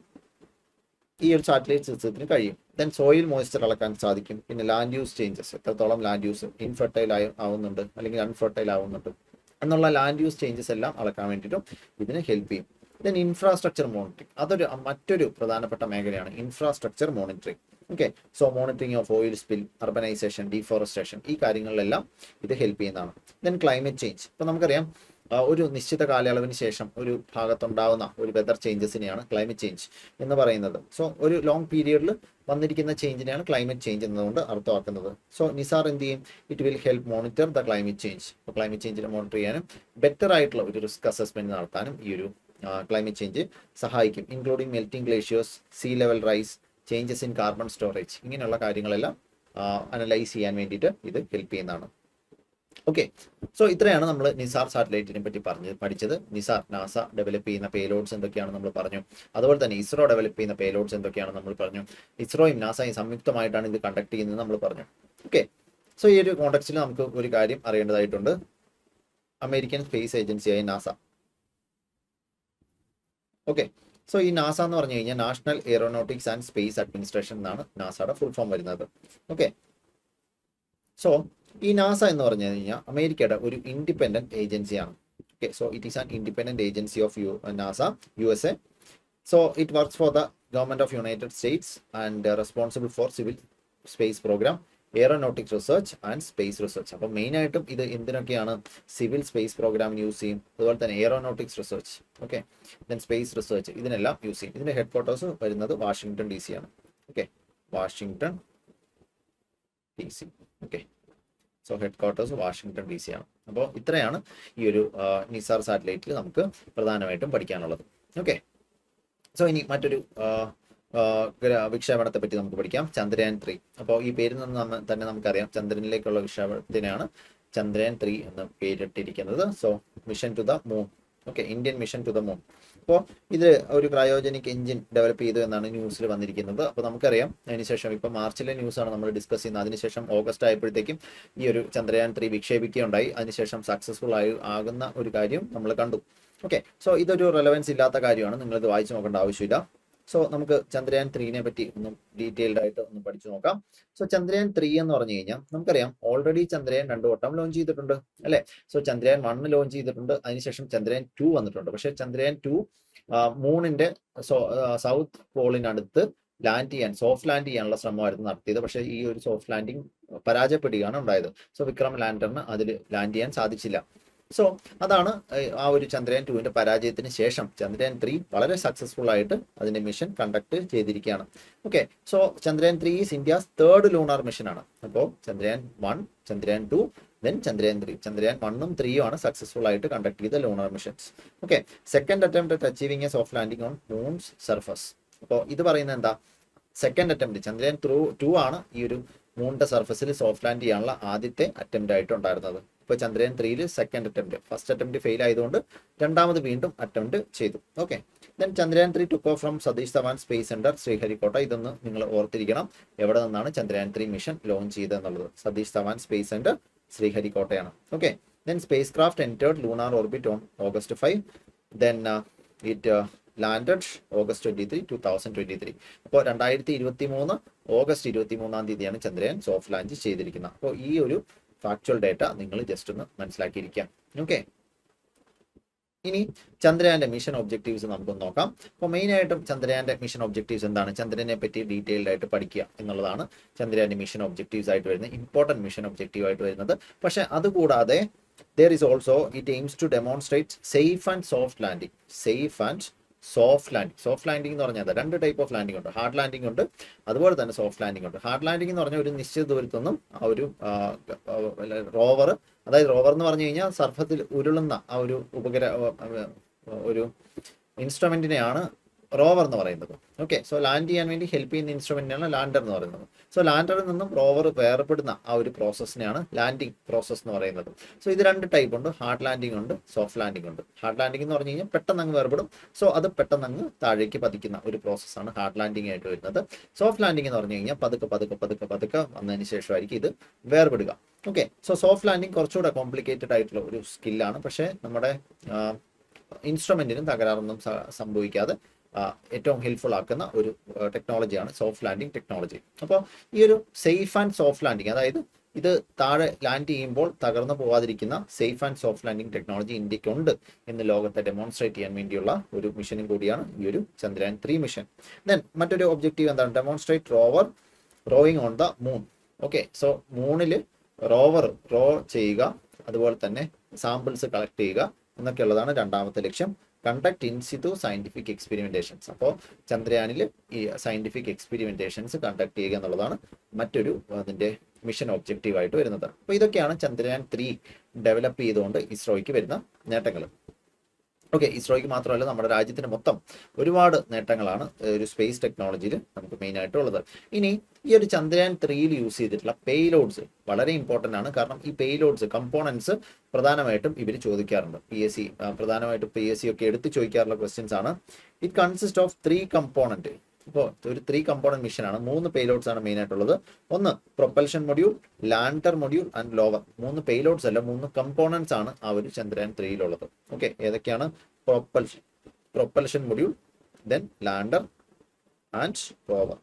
ഈ ഒരു സാറ്റലൈറ്റ് സിസ്റ്റത്തിന് കഴിയും ദെൻ സോയിൽ മോയ്സ്ചർ അളക്കാൻ സാധിക്കും പിന്നെ ലാൻഡ് യൂസ് ചേഞ്ചസ് എത്രത്തോളം ലാൻഡ് യൂസ് ഇൻഫെർട്ടൈൽ ആയി ആവുന്നുണ്ട് അല്ലെങ്കിൽ അൺഫെർട്ടൈൽ ആവുന്നുണ്ട് എന്നുള്ള ലാൻഡ് യൂസ് ചേഞ്ചസ് എല്ലാം അളക്കാൻ വേണ്ടിയിട്ടും ഇതിന് ഹെൽപ്പ് ചെയ്യും ദെൻ ഇൻഫ്രാസ്ട്രക്ചർ മോണിറ്ററിംഗ് അതൊരു മറ്റൊരു പ്രധാനപ്പെട്ട മേഖലയാണ് infrastructure monitoring okay so monitoring of oil spill urbanisation deforestation ഈ കാര്യങ്ങളിലെല്ലാം ഇത് ഹെൽപ്പ് ചെയ്യുന്നതാണ് ദെൻ ക്ലൈമറ്റ് ചേഞ്ച് ഇപ്പൊ നമുക്കറിയാം ആ, ഒരു നിശ്ചിത കാലയളവിന് ശേഷം ഒരു ഭാഗത്തുണ്ടാവുന്ന ഒരു വെതർ ചേഞ്ചസിനെയാണ് ക്ലൈമറ്റ് ചേഞ്ച് എന്ന് പറയുന്നത് സോ ഒരു ലോങ് പീരിയഡിൽ വന്നിരിക്കുന്ന ചേഞ്ചിനെയാണ് ക്ലൈമറ്റ് ചേഞ്ച് എന്നതുകൊണ്ട് അർത്ഥമാക്കുന്നത് സോ നിസാർ എന്ത് ചെയ്യും it will help monitor the climate change അപ്പോൾ ക്ലൈമറ്റ് ചേഞ്ചിനെ മോണിറ്റർ ചെയ്യാനും ബെറ്റർ ആയിട്ടുള്ള ഒരു റിസ്ക് അസസ്മെന്റ് നടത്താനും ഈ ഒരു ക്ലൈമറ്റ് ചേഞ്ച് സഹായിക്കും including melting glaciers sea level rise changes in carbon storage ഇങ്ങനെയുള്ള കാര്യങ്ങളെല്ലാം അനലൈസ് ചെയ്യാൻ വേണ്ടിയിട്ട് ഇത് ഹെൽപ്പ് ചെയ്യുന്നതാണ് ഓക്കെ സോ ഇത്രയാണ് നമ്മൾ നിസാർ സാറ്റലൈറ്റിനെ പറ്റി പറഞ്ഞത് പഠിച്ചത് നിസാർ നാസ ഡെവലപ്പ് ചെയ്യുന്ന പേലോഡ്സ് എന്തൊക്കെയാണ് നമ്മൾ പറഞ്ഞു അതുപോലെ തന്നെ ഇസ്രോ ഡെവലപ്പ് ചെയ്യുന്ന പേലോഡ്സ് എന്തൊക്കെയാണ് നമ്മൾ പറഞ്ഞു ഇസ്രോയും നാസയും സംയുക്തമായിട്ടാണ് ഇത് കണ്ടക്ട് ചെയ്യുന്നത് നമ്മൾ പറഞ്ഞു ഓക്കെ സോ ഈ ഒരു കോണ്ടക്സ്റ്റിൽ നമുക്ക് ഒരു കാര്യം അറിയേണ്ടതായിട്ടുണ്ട് അമേരിക്കൻ സ്പേസ് ഏജൻസിയായ നാസ ഓക്കെ സോ ഈ നാസ എന്ന് പറഞ്ഞു കഴിഞ്ഞാൽ National Aeronautics and Space Administration എന്നാണ് നാസയുടെ ഫുൾ ഫോം വരുന്നത് ഓക്കെ സോ ഈ നാസ എന്ന് പറഞ്ഞു കഴിഞ്ഞാൽ അമേരിക്കയുടെ ഒരു ഇൻഡിപെൻഡന്റ് ഏജൻസിയാണ് okay so it is an independent agency of U NASA U S A so it works for the government of United States and responsible for civil space programme aeronautics research and space research അപ്പോൾ main ആയിട്ടും ഇത് എന്തിനൊക്കെയാണ് civil space പ്രോഗ്രാമിന് use ചെയ്യും അതുപോലെ തന്നെ aeronautics research okay then space research ഇതിനെല്ലാം use ചെയ്യും ഇതിന്റെ ഹെഡ് ക്വാർട്ടേഴ്സ് വരുന്നത് വാഷിംഗ്ടൺ ഡി സി ആണ് okay Washington D C okay so headquarters Washington D C ആണ് അപ്പോൾ ഇത്രയാണ് ഈ ഒരു ആ, നിസാർ സാറ്റലൈറ്റിൽ നമുക്ക് പ്രധാനമായിട്ടും പഠിക്കാനുള്ളത് ഓക്കെ സോ ഇനി മറ്റൊരു ആ, ആ, ഗ്ര- വിക്ഷേപണത്തെ പറ്റി നമുക്ക് പഠിക്കാം ചന്ദ്രയാൻ ത്രീ അപ്പോൾ ഈ പേരിൽ നിന്ന് നമ്മ- തന്നെ നമുക്കറിയാം ചന്ദ്രനിലേക്കുള്ള വിക്ഷേപണത്തിനാണ് ചന്ദ്രയാൻ ത്രീ എന്ന് പേരിട്ടിരിക്കുന്നത് so mission to the moon okay Indian mission to the moon അപ്പോൾ ഇത് ഒരു ക്രയോജനിക് എഞ്ചിൻ ഡെവലപ്പ് ചെയ്തു എന്നാണ് ന്യൂസിൽ വന്നിരിക്കുന്നത് അപ്പോൾ നമുക്കറിയാം അതിനുശേഷം ഇപ്പോൾ മാർച്ചിലെ ന്യൂസാണ് നമ്മൾ ഡിസ്കസ് ചെയ്യുന്നത് അതിനുശേഷം ഓഗസ്റ്റ് ആയപ്പോഴത്തേക്കും ഈ ഒരു ചന്ദ്രയാൻ ത്രീ വിക്ഷേപിക്കുകയുണ്ടായി അതിനുശേഷം സക്സസ്ഫുൾ ആയി ആകുന്ന ഒരു കാര്യം നമ്മൾ കണ്ടു ഓക്കെ സോ ഇതൊരു റെലവൻസ് ഇല്ലാത്ത കാര്യമാണ് നിങ്ങളിത് വായിച്ചു നോക്കേണ്ട ആവശ്യമില്ല സോ നമുക്ക് ചന്ദ്രയാൻ ത്രീനെ പറ്റി ഒന്ന് ഡീറ്റെയിൽഡ് ആയിട്ട് ഒന്ന് പഠിച്ചു നോക്കാം സോ ചന്ദ്രയാൻ ത്രീ എന്ന് പറഞ്ഞു കഴിഞ്ഞാൽ നമുക്കറിയാം ഓൾറെഡി ചന്ദ്രയാൻ രണ്ടു വട്ടം ലോഞ്ച് ചെയ്തിട്ടുണ്ട് അല്ലെ സോ ചന്ദ്രയാൻ വണ്ണ് ലോഞ്ച് ചെയ്തിട്ടുണ്ട് അതിനുശേഷം ചന്ദ്രയാൻ ടു വന്നിട്ടുണ്ട് പക്ഷേ ചന്ദ്രയാൻ ടു മൂണിന്റെ സൗത്ത് പോളിനടുത്ത് ലാൻഡ് ചെയ്യാൻ സോഫ്റ്റ് ലാൻഡ് ചെയ്യാനുള്ള ശ്രമമായിരുന്നു നടത്തിയത് പക്ഷേ ഈ ഒരു സോഫ്റ്റ് ലാൻഡിങ് പരാജയപ്പെടുകയാണ് ഉണ്ടായത് സോ വിക്രം ലാൻഡറിന് അതിൽ ലാൻഡ് ചെയ്യാൻ സാധിച്ചില്ല സോ അതാണ് ഏഹ്, ആ ഒരു ചന്ദ്രയാൻ ടുവിന്റെ പരാജയത്തിന് ശേഷം ചന്ദ്രയാൻ ത്രീ വളരെ സക്സസ്ഫുൾ ആയിട്ട് അതിന്റെ മിഷൻ കണ്ടക്ട് ചെയ്തിരിക്കുകയാണ് okay so Chandrayaan three is India's third lunar mission ആണ് അപ്പോൾ Chandrayaan one Chandrayaan two then Chandrayaan three Chandrayaan വണ്ണും ത്രീയും ആണ് സക്സസ്ഫുൾ ആയിട്ട് കണ്ടക്ട് ചെയ്ത lunar missions okay second attempt at achieving a soft landing on moon's surface അപ്പോൾ ഇത് പറയുന്നത് എന്താ second attempt Chandrayaan through two ആണ് ഈ ഒരു മൂണിന്റെ സർഫസിൽ സോഫ്റ്റ് ലാൻഡ് ചെയ്യാനുള്ള ആദ്യത്തെ അറ്റംപ്റ്റ് ആയിട്ട് ഉണ്ടായിരുന്നത് ഇപ്പോൾ ചന്ദ്രയാൻ ത്രീയിൽ second attempt first attempt fail ആയതുകൊണ്ട് രണ്ടാമത് വീണ്ടും അറ്റംപ്റ്റ് ചെയ്തു okay then Chandrayaan three took off from Satish Dhawan space centre Sriharikota ഇതൊന്ന് നിങ്ങൾ ഓർത്തിരിക്കണം എവിടെ നിന്നാണ് ചന്ദ്രയാൻ ത്രീ മിഷൻ ലോഞ്ച് ചെയ്തതെന്നുള്ളത് സതീഷ് ധവാൻ സ്പേസ് സെന്റർ ശ്രീഹരിക്കോട്ടയാണ് okay then spacecraft entered lunar orbit on August five then it landed August twenty three two thousand twenty three അപ്പോൾ രണ്ടായിരത്തി ഇരുപത്തി മൂന്ന് ഓഗസ്റ്റ് ഇരുപത്തി മൂന്നാം തീയതിയാണ് ചന്ദ്രയാൻ സോഫ്റ്റ് ലാഞ്ച് ചെയ്തിരിക്കുന്നത് അപ്പോൾ ഈ ഒരു ഫാക്ച്വൽ ഡേറ്റ നിങ്ങൾ ജസ്റ്റ് ഒന്ന് മനസ്സിലാക്കിയിരിക്കാം ഓക്കെ ഇനി ചന്ദ്രയാന്റെ മിഷൻ ഒബ്ജക്റ്റീവ്സ് നമുക്കൊന്ന് നോക്കാം അപ്പോൾ മെയിൻ ആയിട്ടും ചന്ദ്രയാന്റെ മിഷൻ ഒബ്ജക്റ്റീവ്സ് എന്താണ് ചന്ദ്രനെ പറ്റി ഡീറ്റെയിൽഡ് ആയിട്ട് പഠിക്കുക എന്നുള്ളതാണ് ചന്ദ്രയാന്റെ മിഷൻ ഒബ്ജക്റ്റീവ്സ് ആയിട്ട് വരുന്നത് ഇമ്പോർട്ടൻറ്റ് മിഷൻ ഒബ്ജക്റ്റീവ് ആയിട്ട് വരുന്നത് പക്ഷെ അതുകൂടാതെ there is also it aims to demonstrate safe and soft landing safe and soft landing soft landing എന്ന് പറഞ്ഞാൽ രണ്ട് ടൈപ്പ് ഓഫ് ലാൻഡിംഗ് ഉണ്ട് ഹാർഡ് ലാൻഡിംഗ് ഉണ്ട് അതുപോലെ തന്നെ സോഫ്റ്റ് ലാൻഡിംഗ് ഉണ്ട് ഹാർഡ് ലാൻഡിംഗ് എന്ന് പറഞ്ഞാൽ ഒരു നിശ്ചിത ദൂരത്തൊന്നും ആ ഒരു റോവർ അതായത് റോവർ എന്ന് പറഞ്ഞു കഴിഞ്ഞാൽ സർഫത്തിൽ ഉരുളുന്ന ആ ഒരു ഉപകര ആ, ഒരു ഇൻസ്ട്രുമെന്റിനെയാണ് റോവർ എന്ന് പറയുന്നത് ഓക്കെ സോ ലാൻഡ് ചെയ്യാൻ വേണ്ടി ഹെൽപ്പ് ചെയ്യുന്ന ഇൻസ്ട്രുമെന്റിനാണ് ലാൻഡർ എന്ന് പറയുന്നത് സോ ലാൻഡറിൽ നിന്നും റോവർ വേർപെടുന്ന ആ ഒരു പ്രോസസ്സിനെയാണ് ലാൻഡിംഗ് പ്രോസസ്സ് എന്ന് പറയുന്നത് സോ ഇത് രണ്ട് ടൈപ്പ് ഉണ്ട് ഹാർഡ് ലാൻഡിംഗ് ഉണ്ട് സോഫ്റ്റ് ലാൻഡിംഗ് ഉണ്ട് ഹാർഡ് ലാൻഡിംഗ് എന്ന് പറഞ്ഞു കഴിഞ്ഞാൽ പെട്ടെന്ന് അങ്ങ് വേർപെടും സോ അത് പെട്ടെന്ന് അങ്ങ് താഴേക്ക് പതിക്കുന്ന ഒരു പ്രോസസ്സാണ് ഹാർഡ് ലാൻഡിംഗ് ആയിട്ട് വരുന്നത് സോഫ്റ്റ് ലാൻഡിംഗ് എന്ന് പറഞ്ഞു കഴിഞ്ഞാൽ പതുക്കെ പതുക്കെ പതുക്കെ പതുക്കെ വന്നതിന് ശേഷമായിരിക്കും ഇത് വേർപെടുക ഓക്കെ സോ സോഫ്റ്റ് ലാൻഡിംഗ് കുറച്ചുകൂടെ കോംപ്ലിക്കേറ്റഡ് ആയിട്ടുള്ള ഒരു സ്കില്ലാണ് പക്ഷേ നമ്മുടെ ഇൻസ്ട്രുമെന്റിനും തകരാറൊന്നും സ- സംഭവിക്കാതെ ആ, ഏറ്റവും ഹെൽപ്ഫുൾ ആക്കുന്ന ഒരു ടെക്നോളജിയാണ് സോഫ്റ്റ് ലാൻഡിംഗ് ടെക്നോളജി അപ്പോൾ ഈ ഒരു സേഫ് ആൻഡ് സോഫ്റ്റ് ലാൻഡിംഗ് അതായത് ഇത് താഴെ ലാൻഡ് ചെയ്യുമ്പോൾ തകർന്നു പോവാതിരിക്കുന്ന safe and soft landing technology ഇന്ത്യക്കുണ്ട് എന്ന് ലോകത്തെ ഡെമോൺസ്ട്രേറ്റ് ചെയ്യാൻ വേണ്ടിയുള്ള ഒരു മിഷനും കൂടിയാണ് ഈ ഒരു ചന്ദ്രയാൻ ത്രീ മിഷൻ ദെൻ മറ്റൊരു ഒബ്ജക്റ്റീവ് എന്താണ് demonstrate rover roving on the moon okay so മൂണിൽ റോവർ റോ ചെയ്യുക അതുപോലെ തന്നെ സാമ്പിൾസ് കളക്ട് ചെയ്യുക എന്നൊക്കെയുള്ളതാണ് രണ്ടാമത്തെ ലക്ഷ്യം കണ്ടക്ട് ഇൻസിറ്റു സയന്റിഫിക് എക്സ്പെരിമെന്റേഷൻസ് അപ്പോൾ ചന്ദ്രയാനിൽ ഈ സയന്റിഫിക് എക്സ്പെരിമെന്റേഷൻസ് കണ്ടക്ട് ചെയ്യുക എന്നുള്ളതാണ് മറ്റൊരു അതിന്റെ മിഷൻ ഒബ്ജക്റ്റീവ് ആയിട്ട് വരുന്നത് അപ്പോൾ ഇതൊക്കെയാണ് ചന്ദ്രയാൻ ത്രീ ഡെവലപ്പ് ചെയ്തുകൊണ്ട് ഇസ്രോയ്ക്ക് വരുന്ന നേട്ടങ്ങൾ ഓക്കെ ഇസ്രോയ്ക്ക് മാത്രമല്ല നമ്മുടെ രാജ്യത്തിന് മൊത്തം ഒരുപാട് നേട്ടങ്ങളാണ് ഏഹ്, ഒരു സ്പേസ് ടെക്നോളജിയിൽ നമുക്ക് മെയിൻ ആയിട്ടുള്ളത് ഇനി ഈ ഒരു ചന്ദ്രയാൻ ത്രീയിൽ യൂസ് ചെയ്തിട്ടുള്ള പേലോഡ്സ് വളരെ ഇമ്പോർട്ടൻ്റ് ആണ് കാരണം ഈ പേലോഡ്സ് കമ്പോണൻസ് പ്രധാനമായിട്ടും ഇവർ ചോദിക്കാറുണ്ട് പി എസ് സി പ്രധാനമായിട്ടും പി എസ് സി ഒക്കെ എടുത്ത് ചോദിക്കാറുള്ള ക്വസ്റ്റ്യൻസ് ആണ് it consist of three component ഇപ്പോൾ ഒരു ത്രീ കമ്പോണന്റ് മിഷനാണ് മൂന്ന് പേലോഡ്സ് ആണ് മെയിൻ ആയിട്ടുള്ളത് ഒന്ന് propulsion module lander module and rover മൂന്ന് പേലോഡ്സ് അല്ല മൂന്ന് കമ്പോണൻസ് ആണ് ആ ഒരു ചന്ദ്രയാൻ ത്രീയിലുള്ളത് ഓക്കെ ഏതൊക്കെയാണ് propulsion propulsion module then lander and rover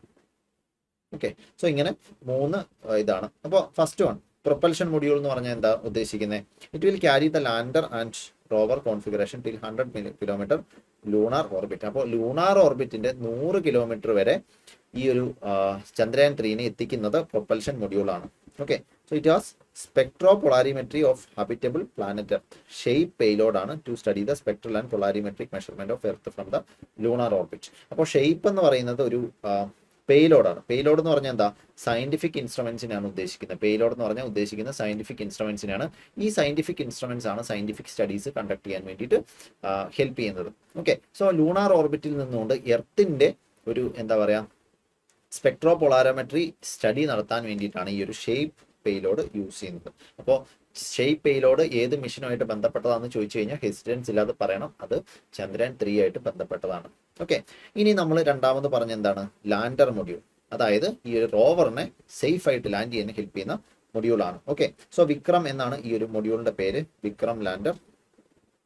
okay so ഇങ്ങനെ മൂന്ന് ആ, ഇതാണ് അപ്പോൾ ഫസ്റ്റ് വൺ പ്രൊപ്പൽഷൻ മൊഡ്യൂൾ എന്ന് പറഞ്ഞാൽ എന്താ ഉദ്ദേശിക്കുന്നത് it will carry the lander and rover configuration till hundred kilometre lunar orbit അപ്പോൾ ലൂണാർ ഓർബിറ്റിന്റെ നൂറ് കിലോമീറ്റർ വരെ ഈ ഒരു ആ, ചന്ദ്രയാൻ ത്രീനെ എത്തിക്കുന്നത് പ്രൊപ്പൽഷൻ മൊഡ്യൂളാണ് okay so it was spectro polarimetry of habitable planet earth shape payload ആണ് to study the spectral and polarimetric measurement of earth from the lunar orbit അപ്പോൾ ഷെയ്പ്പ് എന്ന് പറയുന്നത് ഒരു പേലോഡാണ് പേലോഡ് എന്ന് പറഞ്ഞാൽ എന്താ സയന്റിഫിക് ഇൻസ്ട്രുമെന്റ്സിനാണ് ഉദ്ദേശിക്കുന്നത് പേലോഡ് എന്ന് പറഞ്ഞാൽ ഉദ്ദേശിക്കുന്ന സയന്റിഫിക് ഇൻസ്ട്രുമെന്റ്സിനാണ് ഈ സയന്റിഫിക് ഇൻസ്ട്രുമെന്റ്സ് ആണ് സയന്റിഫിക് സ്റ്റഡീസ് കണ്ടക്ട് ചെയ്യാൻ വേണ്ടിയിട്ട് ഹെൽപ്പ് ചെയ്യുന്നത് ഓക്കെ സോ ലൂണാർ ഓർബിറ്റിൽ നിന്നുകൊണ്ട് എർത്തിന്റെ ഒരു എന്താ പറയാ സ്പെക്ട്രോ പൊളാരോമെട്രി സ്റ്റഡി നടത്താൻ വേണ്ടിയിട്ടാണ് ഈ ഒരു ഷേപ്പ് പേലോഡ് യൂസ് ചെയ്യുന്നത് അപ്പോൾ ഷേപ്പ് പേലോഡ് ഏത് മിഷനുമായിട്ട് ബന്ധപ്പെട്ടതാണെന്ന് ചോദിച്ചു കഴിഞ്ഞാൽ ഹെസിഡൻസ് ഇല്ലാതെ പറയണം അത് ചന്ദ്രയാൻ ത്രീ ആയിട്ട് ബന്ധപ്പെട്ടതാണ് ഓക്കെ ഇനി നമ്മൾ രണ്ടാമത് പറഞ്ഞ എന്താണ് ലാൻഡർ മൊഡ്യൂൾ അതായത് ഈ ഒരു റോവറിനെ സേഫ് ആയിട്ട് ലാൻഡ് ചെയ്യാൻ ഹെൽപ്പ് ചെയ്യുന്ന മൊഡ്യൂളാണ് ഓക്കെ സോ വിക്രം എന്നാണ് ഈ ഒരു മൊഡ്യൂളിന്റെ പേര് Vikram lander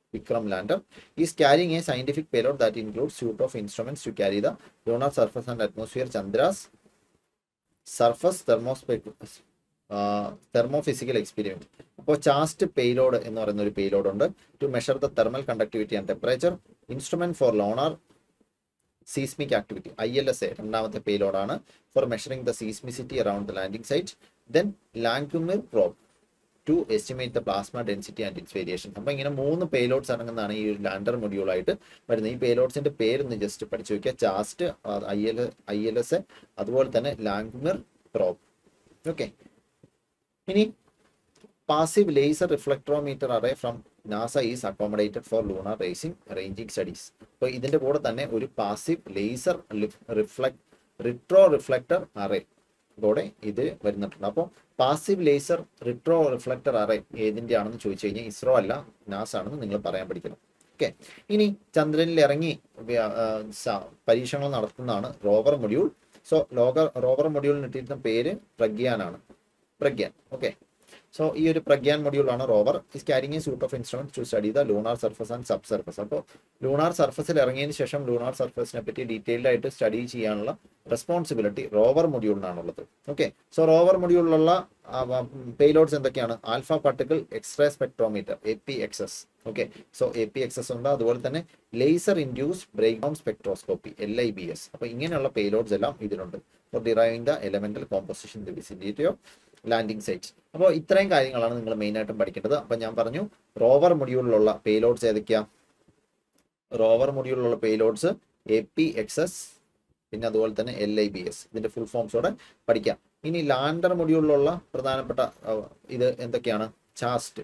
Vikram lander is carrying a scientific payload that include suite of instruments to carry the lunar surface and atmosphere Chandra's surface thermospe- uh, thermophysical experiment. അപ്പോൾ ചാസ്റ്റ് പേലോഡ് എന്ന് പറയുന്ന ഒരു പേലോഡ് ഉണ്ട് to measure the thermal conductivity and temperature instrument for lunar seismic activity I L S A രണ്ടാമത്തെ പേലോഡാണ് for measuring the seismicity around the landing site then Langmuir probe to estimate the plasma density and its variation അപ്പോൾ ഇങ്ങനെ മൂന്ന് payloads അടങ്ങുന്നതാണ് ഈ ഒരു lander module ആയിട്ട് വരുന്നത് ഈ പേലോഡ്സിന്റെ പേരൊന്ന് ജസ്റ്റ് പഠിച്ചു വെക്കുക ChaSTE I L I L S A അതുപോലെ തന്നെ ലാങ്മിർ പ്രോബ് ഓക്കെ ഇനി passive laser reflectometer array from NASA is accommodated for lunar racing ranging studies അപ്പോൾ ഇതിന്റെ കൂടെ തന്നെ ഒരു passive laser reflect retro reflector array കൂടെ ഇത് വരുന്നിട്ടുണ്ട് അപ്പോൾ passive laser retro reflector array ഏതിൻ്റെ ആണെന്ന് ചോദിച്ചു കഴിഞ്ഞാൽ ഇസ്രോ അല്ല നാസ ആണെന്ന് നിങ്ങൾ പറയാൻ പഠിക്കണം ഓക്കെ ഇനി ചന്ദ്രനിൽ ഇറങ്ങി വ്യ- ആ, സ- പരീക്ഷണങ്ങൾ നടത്തുന്നതാണ് റോവർ മൊഡ്യൂൾ സോ ലോക റോവർ മൊഡ്യൂളിന് ഇട്ടിരുന്ന പേര് പ്രഗ്യാനാണ് പ്രഗ്യാൻ ഓക്കെ സോ ഈ ഒരു പ്രഗ്യാൻ മൊഡ്യൂൾ ആണ് rover is carrying a suite of instrument to study the lunar surface and sub surface അപ്പോൾ ലൂണാർ സർഫസിൽ ഇറങ്ങിയതിന് ശേഷം ലൂണാർ സർഫസിനെ പറ്റി ഡീറ്റെയിൽഡ് ആയിട്ട് സ്റ്റഡി ചെയ്യാനുള്ള റെസ്പോൺസിബിലിറ്റി റോവർ മൊഡ്യൂളിനാണുള്ളത് ഓക്കെ സോ റോവർ മൊഡ്യൂളിലുള്ള പേലോഡ്സ് എന്തൊക്കെയാണ് alpha particle X-ray spectrometer A P X S okay so A P X S ഉണ്ട് അതുപോലെ തന്നെ laser induce break down spectroscopy L I B S അപ്പോൾ ഇങ്ങനെയുള്ള പേലോഡ്സ് എല്ലാം ഇതിലുണ്ട് for deriving the elemental composition the vicinity of landing sites അപ്പോൾ ഇത്രയും കാര്യങ്ങളാണ് നിങ്ങൾ മെയിൻ ആയിട്ടും പഠിക്കേണ്ടത് അപ്പോൾ ഞാൻ പറഞ്ഞു റോവർ മൊഡ്യൂളിലുള്ള പേലോഡ്സ് ഏതൊക്കെയാ റോവർ മൊഡ്യൂളിലുള്ള payloads A P X S പിന്നെ അതുപോലെ തന്നെ എൽ ഐ ബി എസ് ഇതിന്റെ ഫുൾ ഫോംസോടെ പഠിക്കാം ഇനി ലാൻഡർ മൊഡ്യൂളിലുള്ള പ്രധാനപ്പെട്ട ആ, ഇത് എന്തൊക്കെയാണ് ചാസ്റ്റ്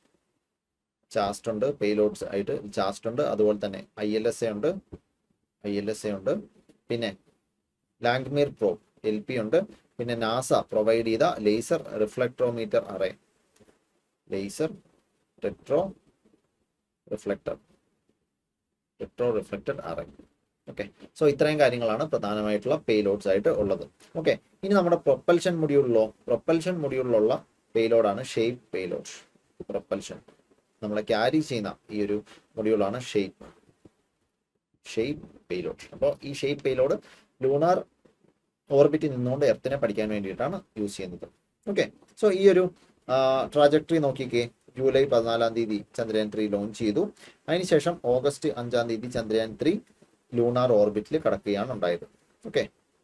ചാസ്റ്റ് ഉണ്ട് പേലോഡ്സ് ആയിട്ട് ചാസ്റ്റ് ഉണ്ട് അതുപോലെ തന്നെ ഐ എൽ എസ് എ ഉണ്ട് ഐ എൽ എസ് എ ഉണ്ട് പിന്നെ ലാംഗ്മീർ പ്രോ എൽ പി ഉണ്ട് പിന്നെ നാസ പ്രൊവൈഡ് ചെയ്ത laser reflectometer array laser retro reflector retro reflected array okay so ഇത്രയും കാര്യങ്ങളാണ് പ്രധാനമായിട്ടുള്ള പേലോഡ്സ് ആയിട്ട് ഉള്ളത് ഓക്കെ ഇനി നമ്മുടെ പ്രൊപ്പൽഷൻ മൊഡ്യൂളിലോ പ്രൊപ്പൽഷൻ മൊഡ്യൂളിലുള്ള പേലോഡാണ് ഷേപ്പ് പേലോഡ് പ്രൊപ്പൽഷൻ നമ്മളെ ക്യാരി ചെയ്യുന്ന ഈ ഒരു മൊഡ്യൂളാണ് ഷേപ്പ് ഷേപ്പ് പേലോഡ് അപ്പോൾ ഈ ഷേപ്പ് പേലോഡ് ലൂണാർ ഓർബിറ്റിൽ നിന്നുകൊണ്ട് എർത്തിനെ പഠിക്കാൻ വേണ്ടിയിട്ടാണ് യൂസ് ചെയ്യുന്നത് ഓക്കെ സോ ഈ ഒരു ട്രാജക്ടറി നോക്കിക്കേ ജൂലൈ പതിനാലാം തീയതി ചന്ദ്രയാൻ ത്രീ ലോഞ്ച് ചെയ്തു അതിനുശേഷം ഓഗസ്റ്റ് അഞ്ചാം തീയതി ചന്ദ്രയാൻ ത്രീ ലൂണാർ ഓർബിറ്റിൽ കടക്കുകയാണ് ഉണ്ടായത് ഓക്കെ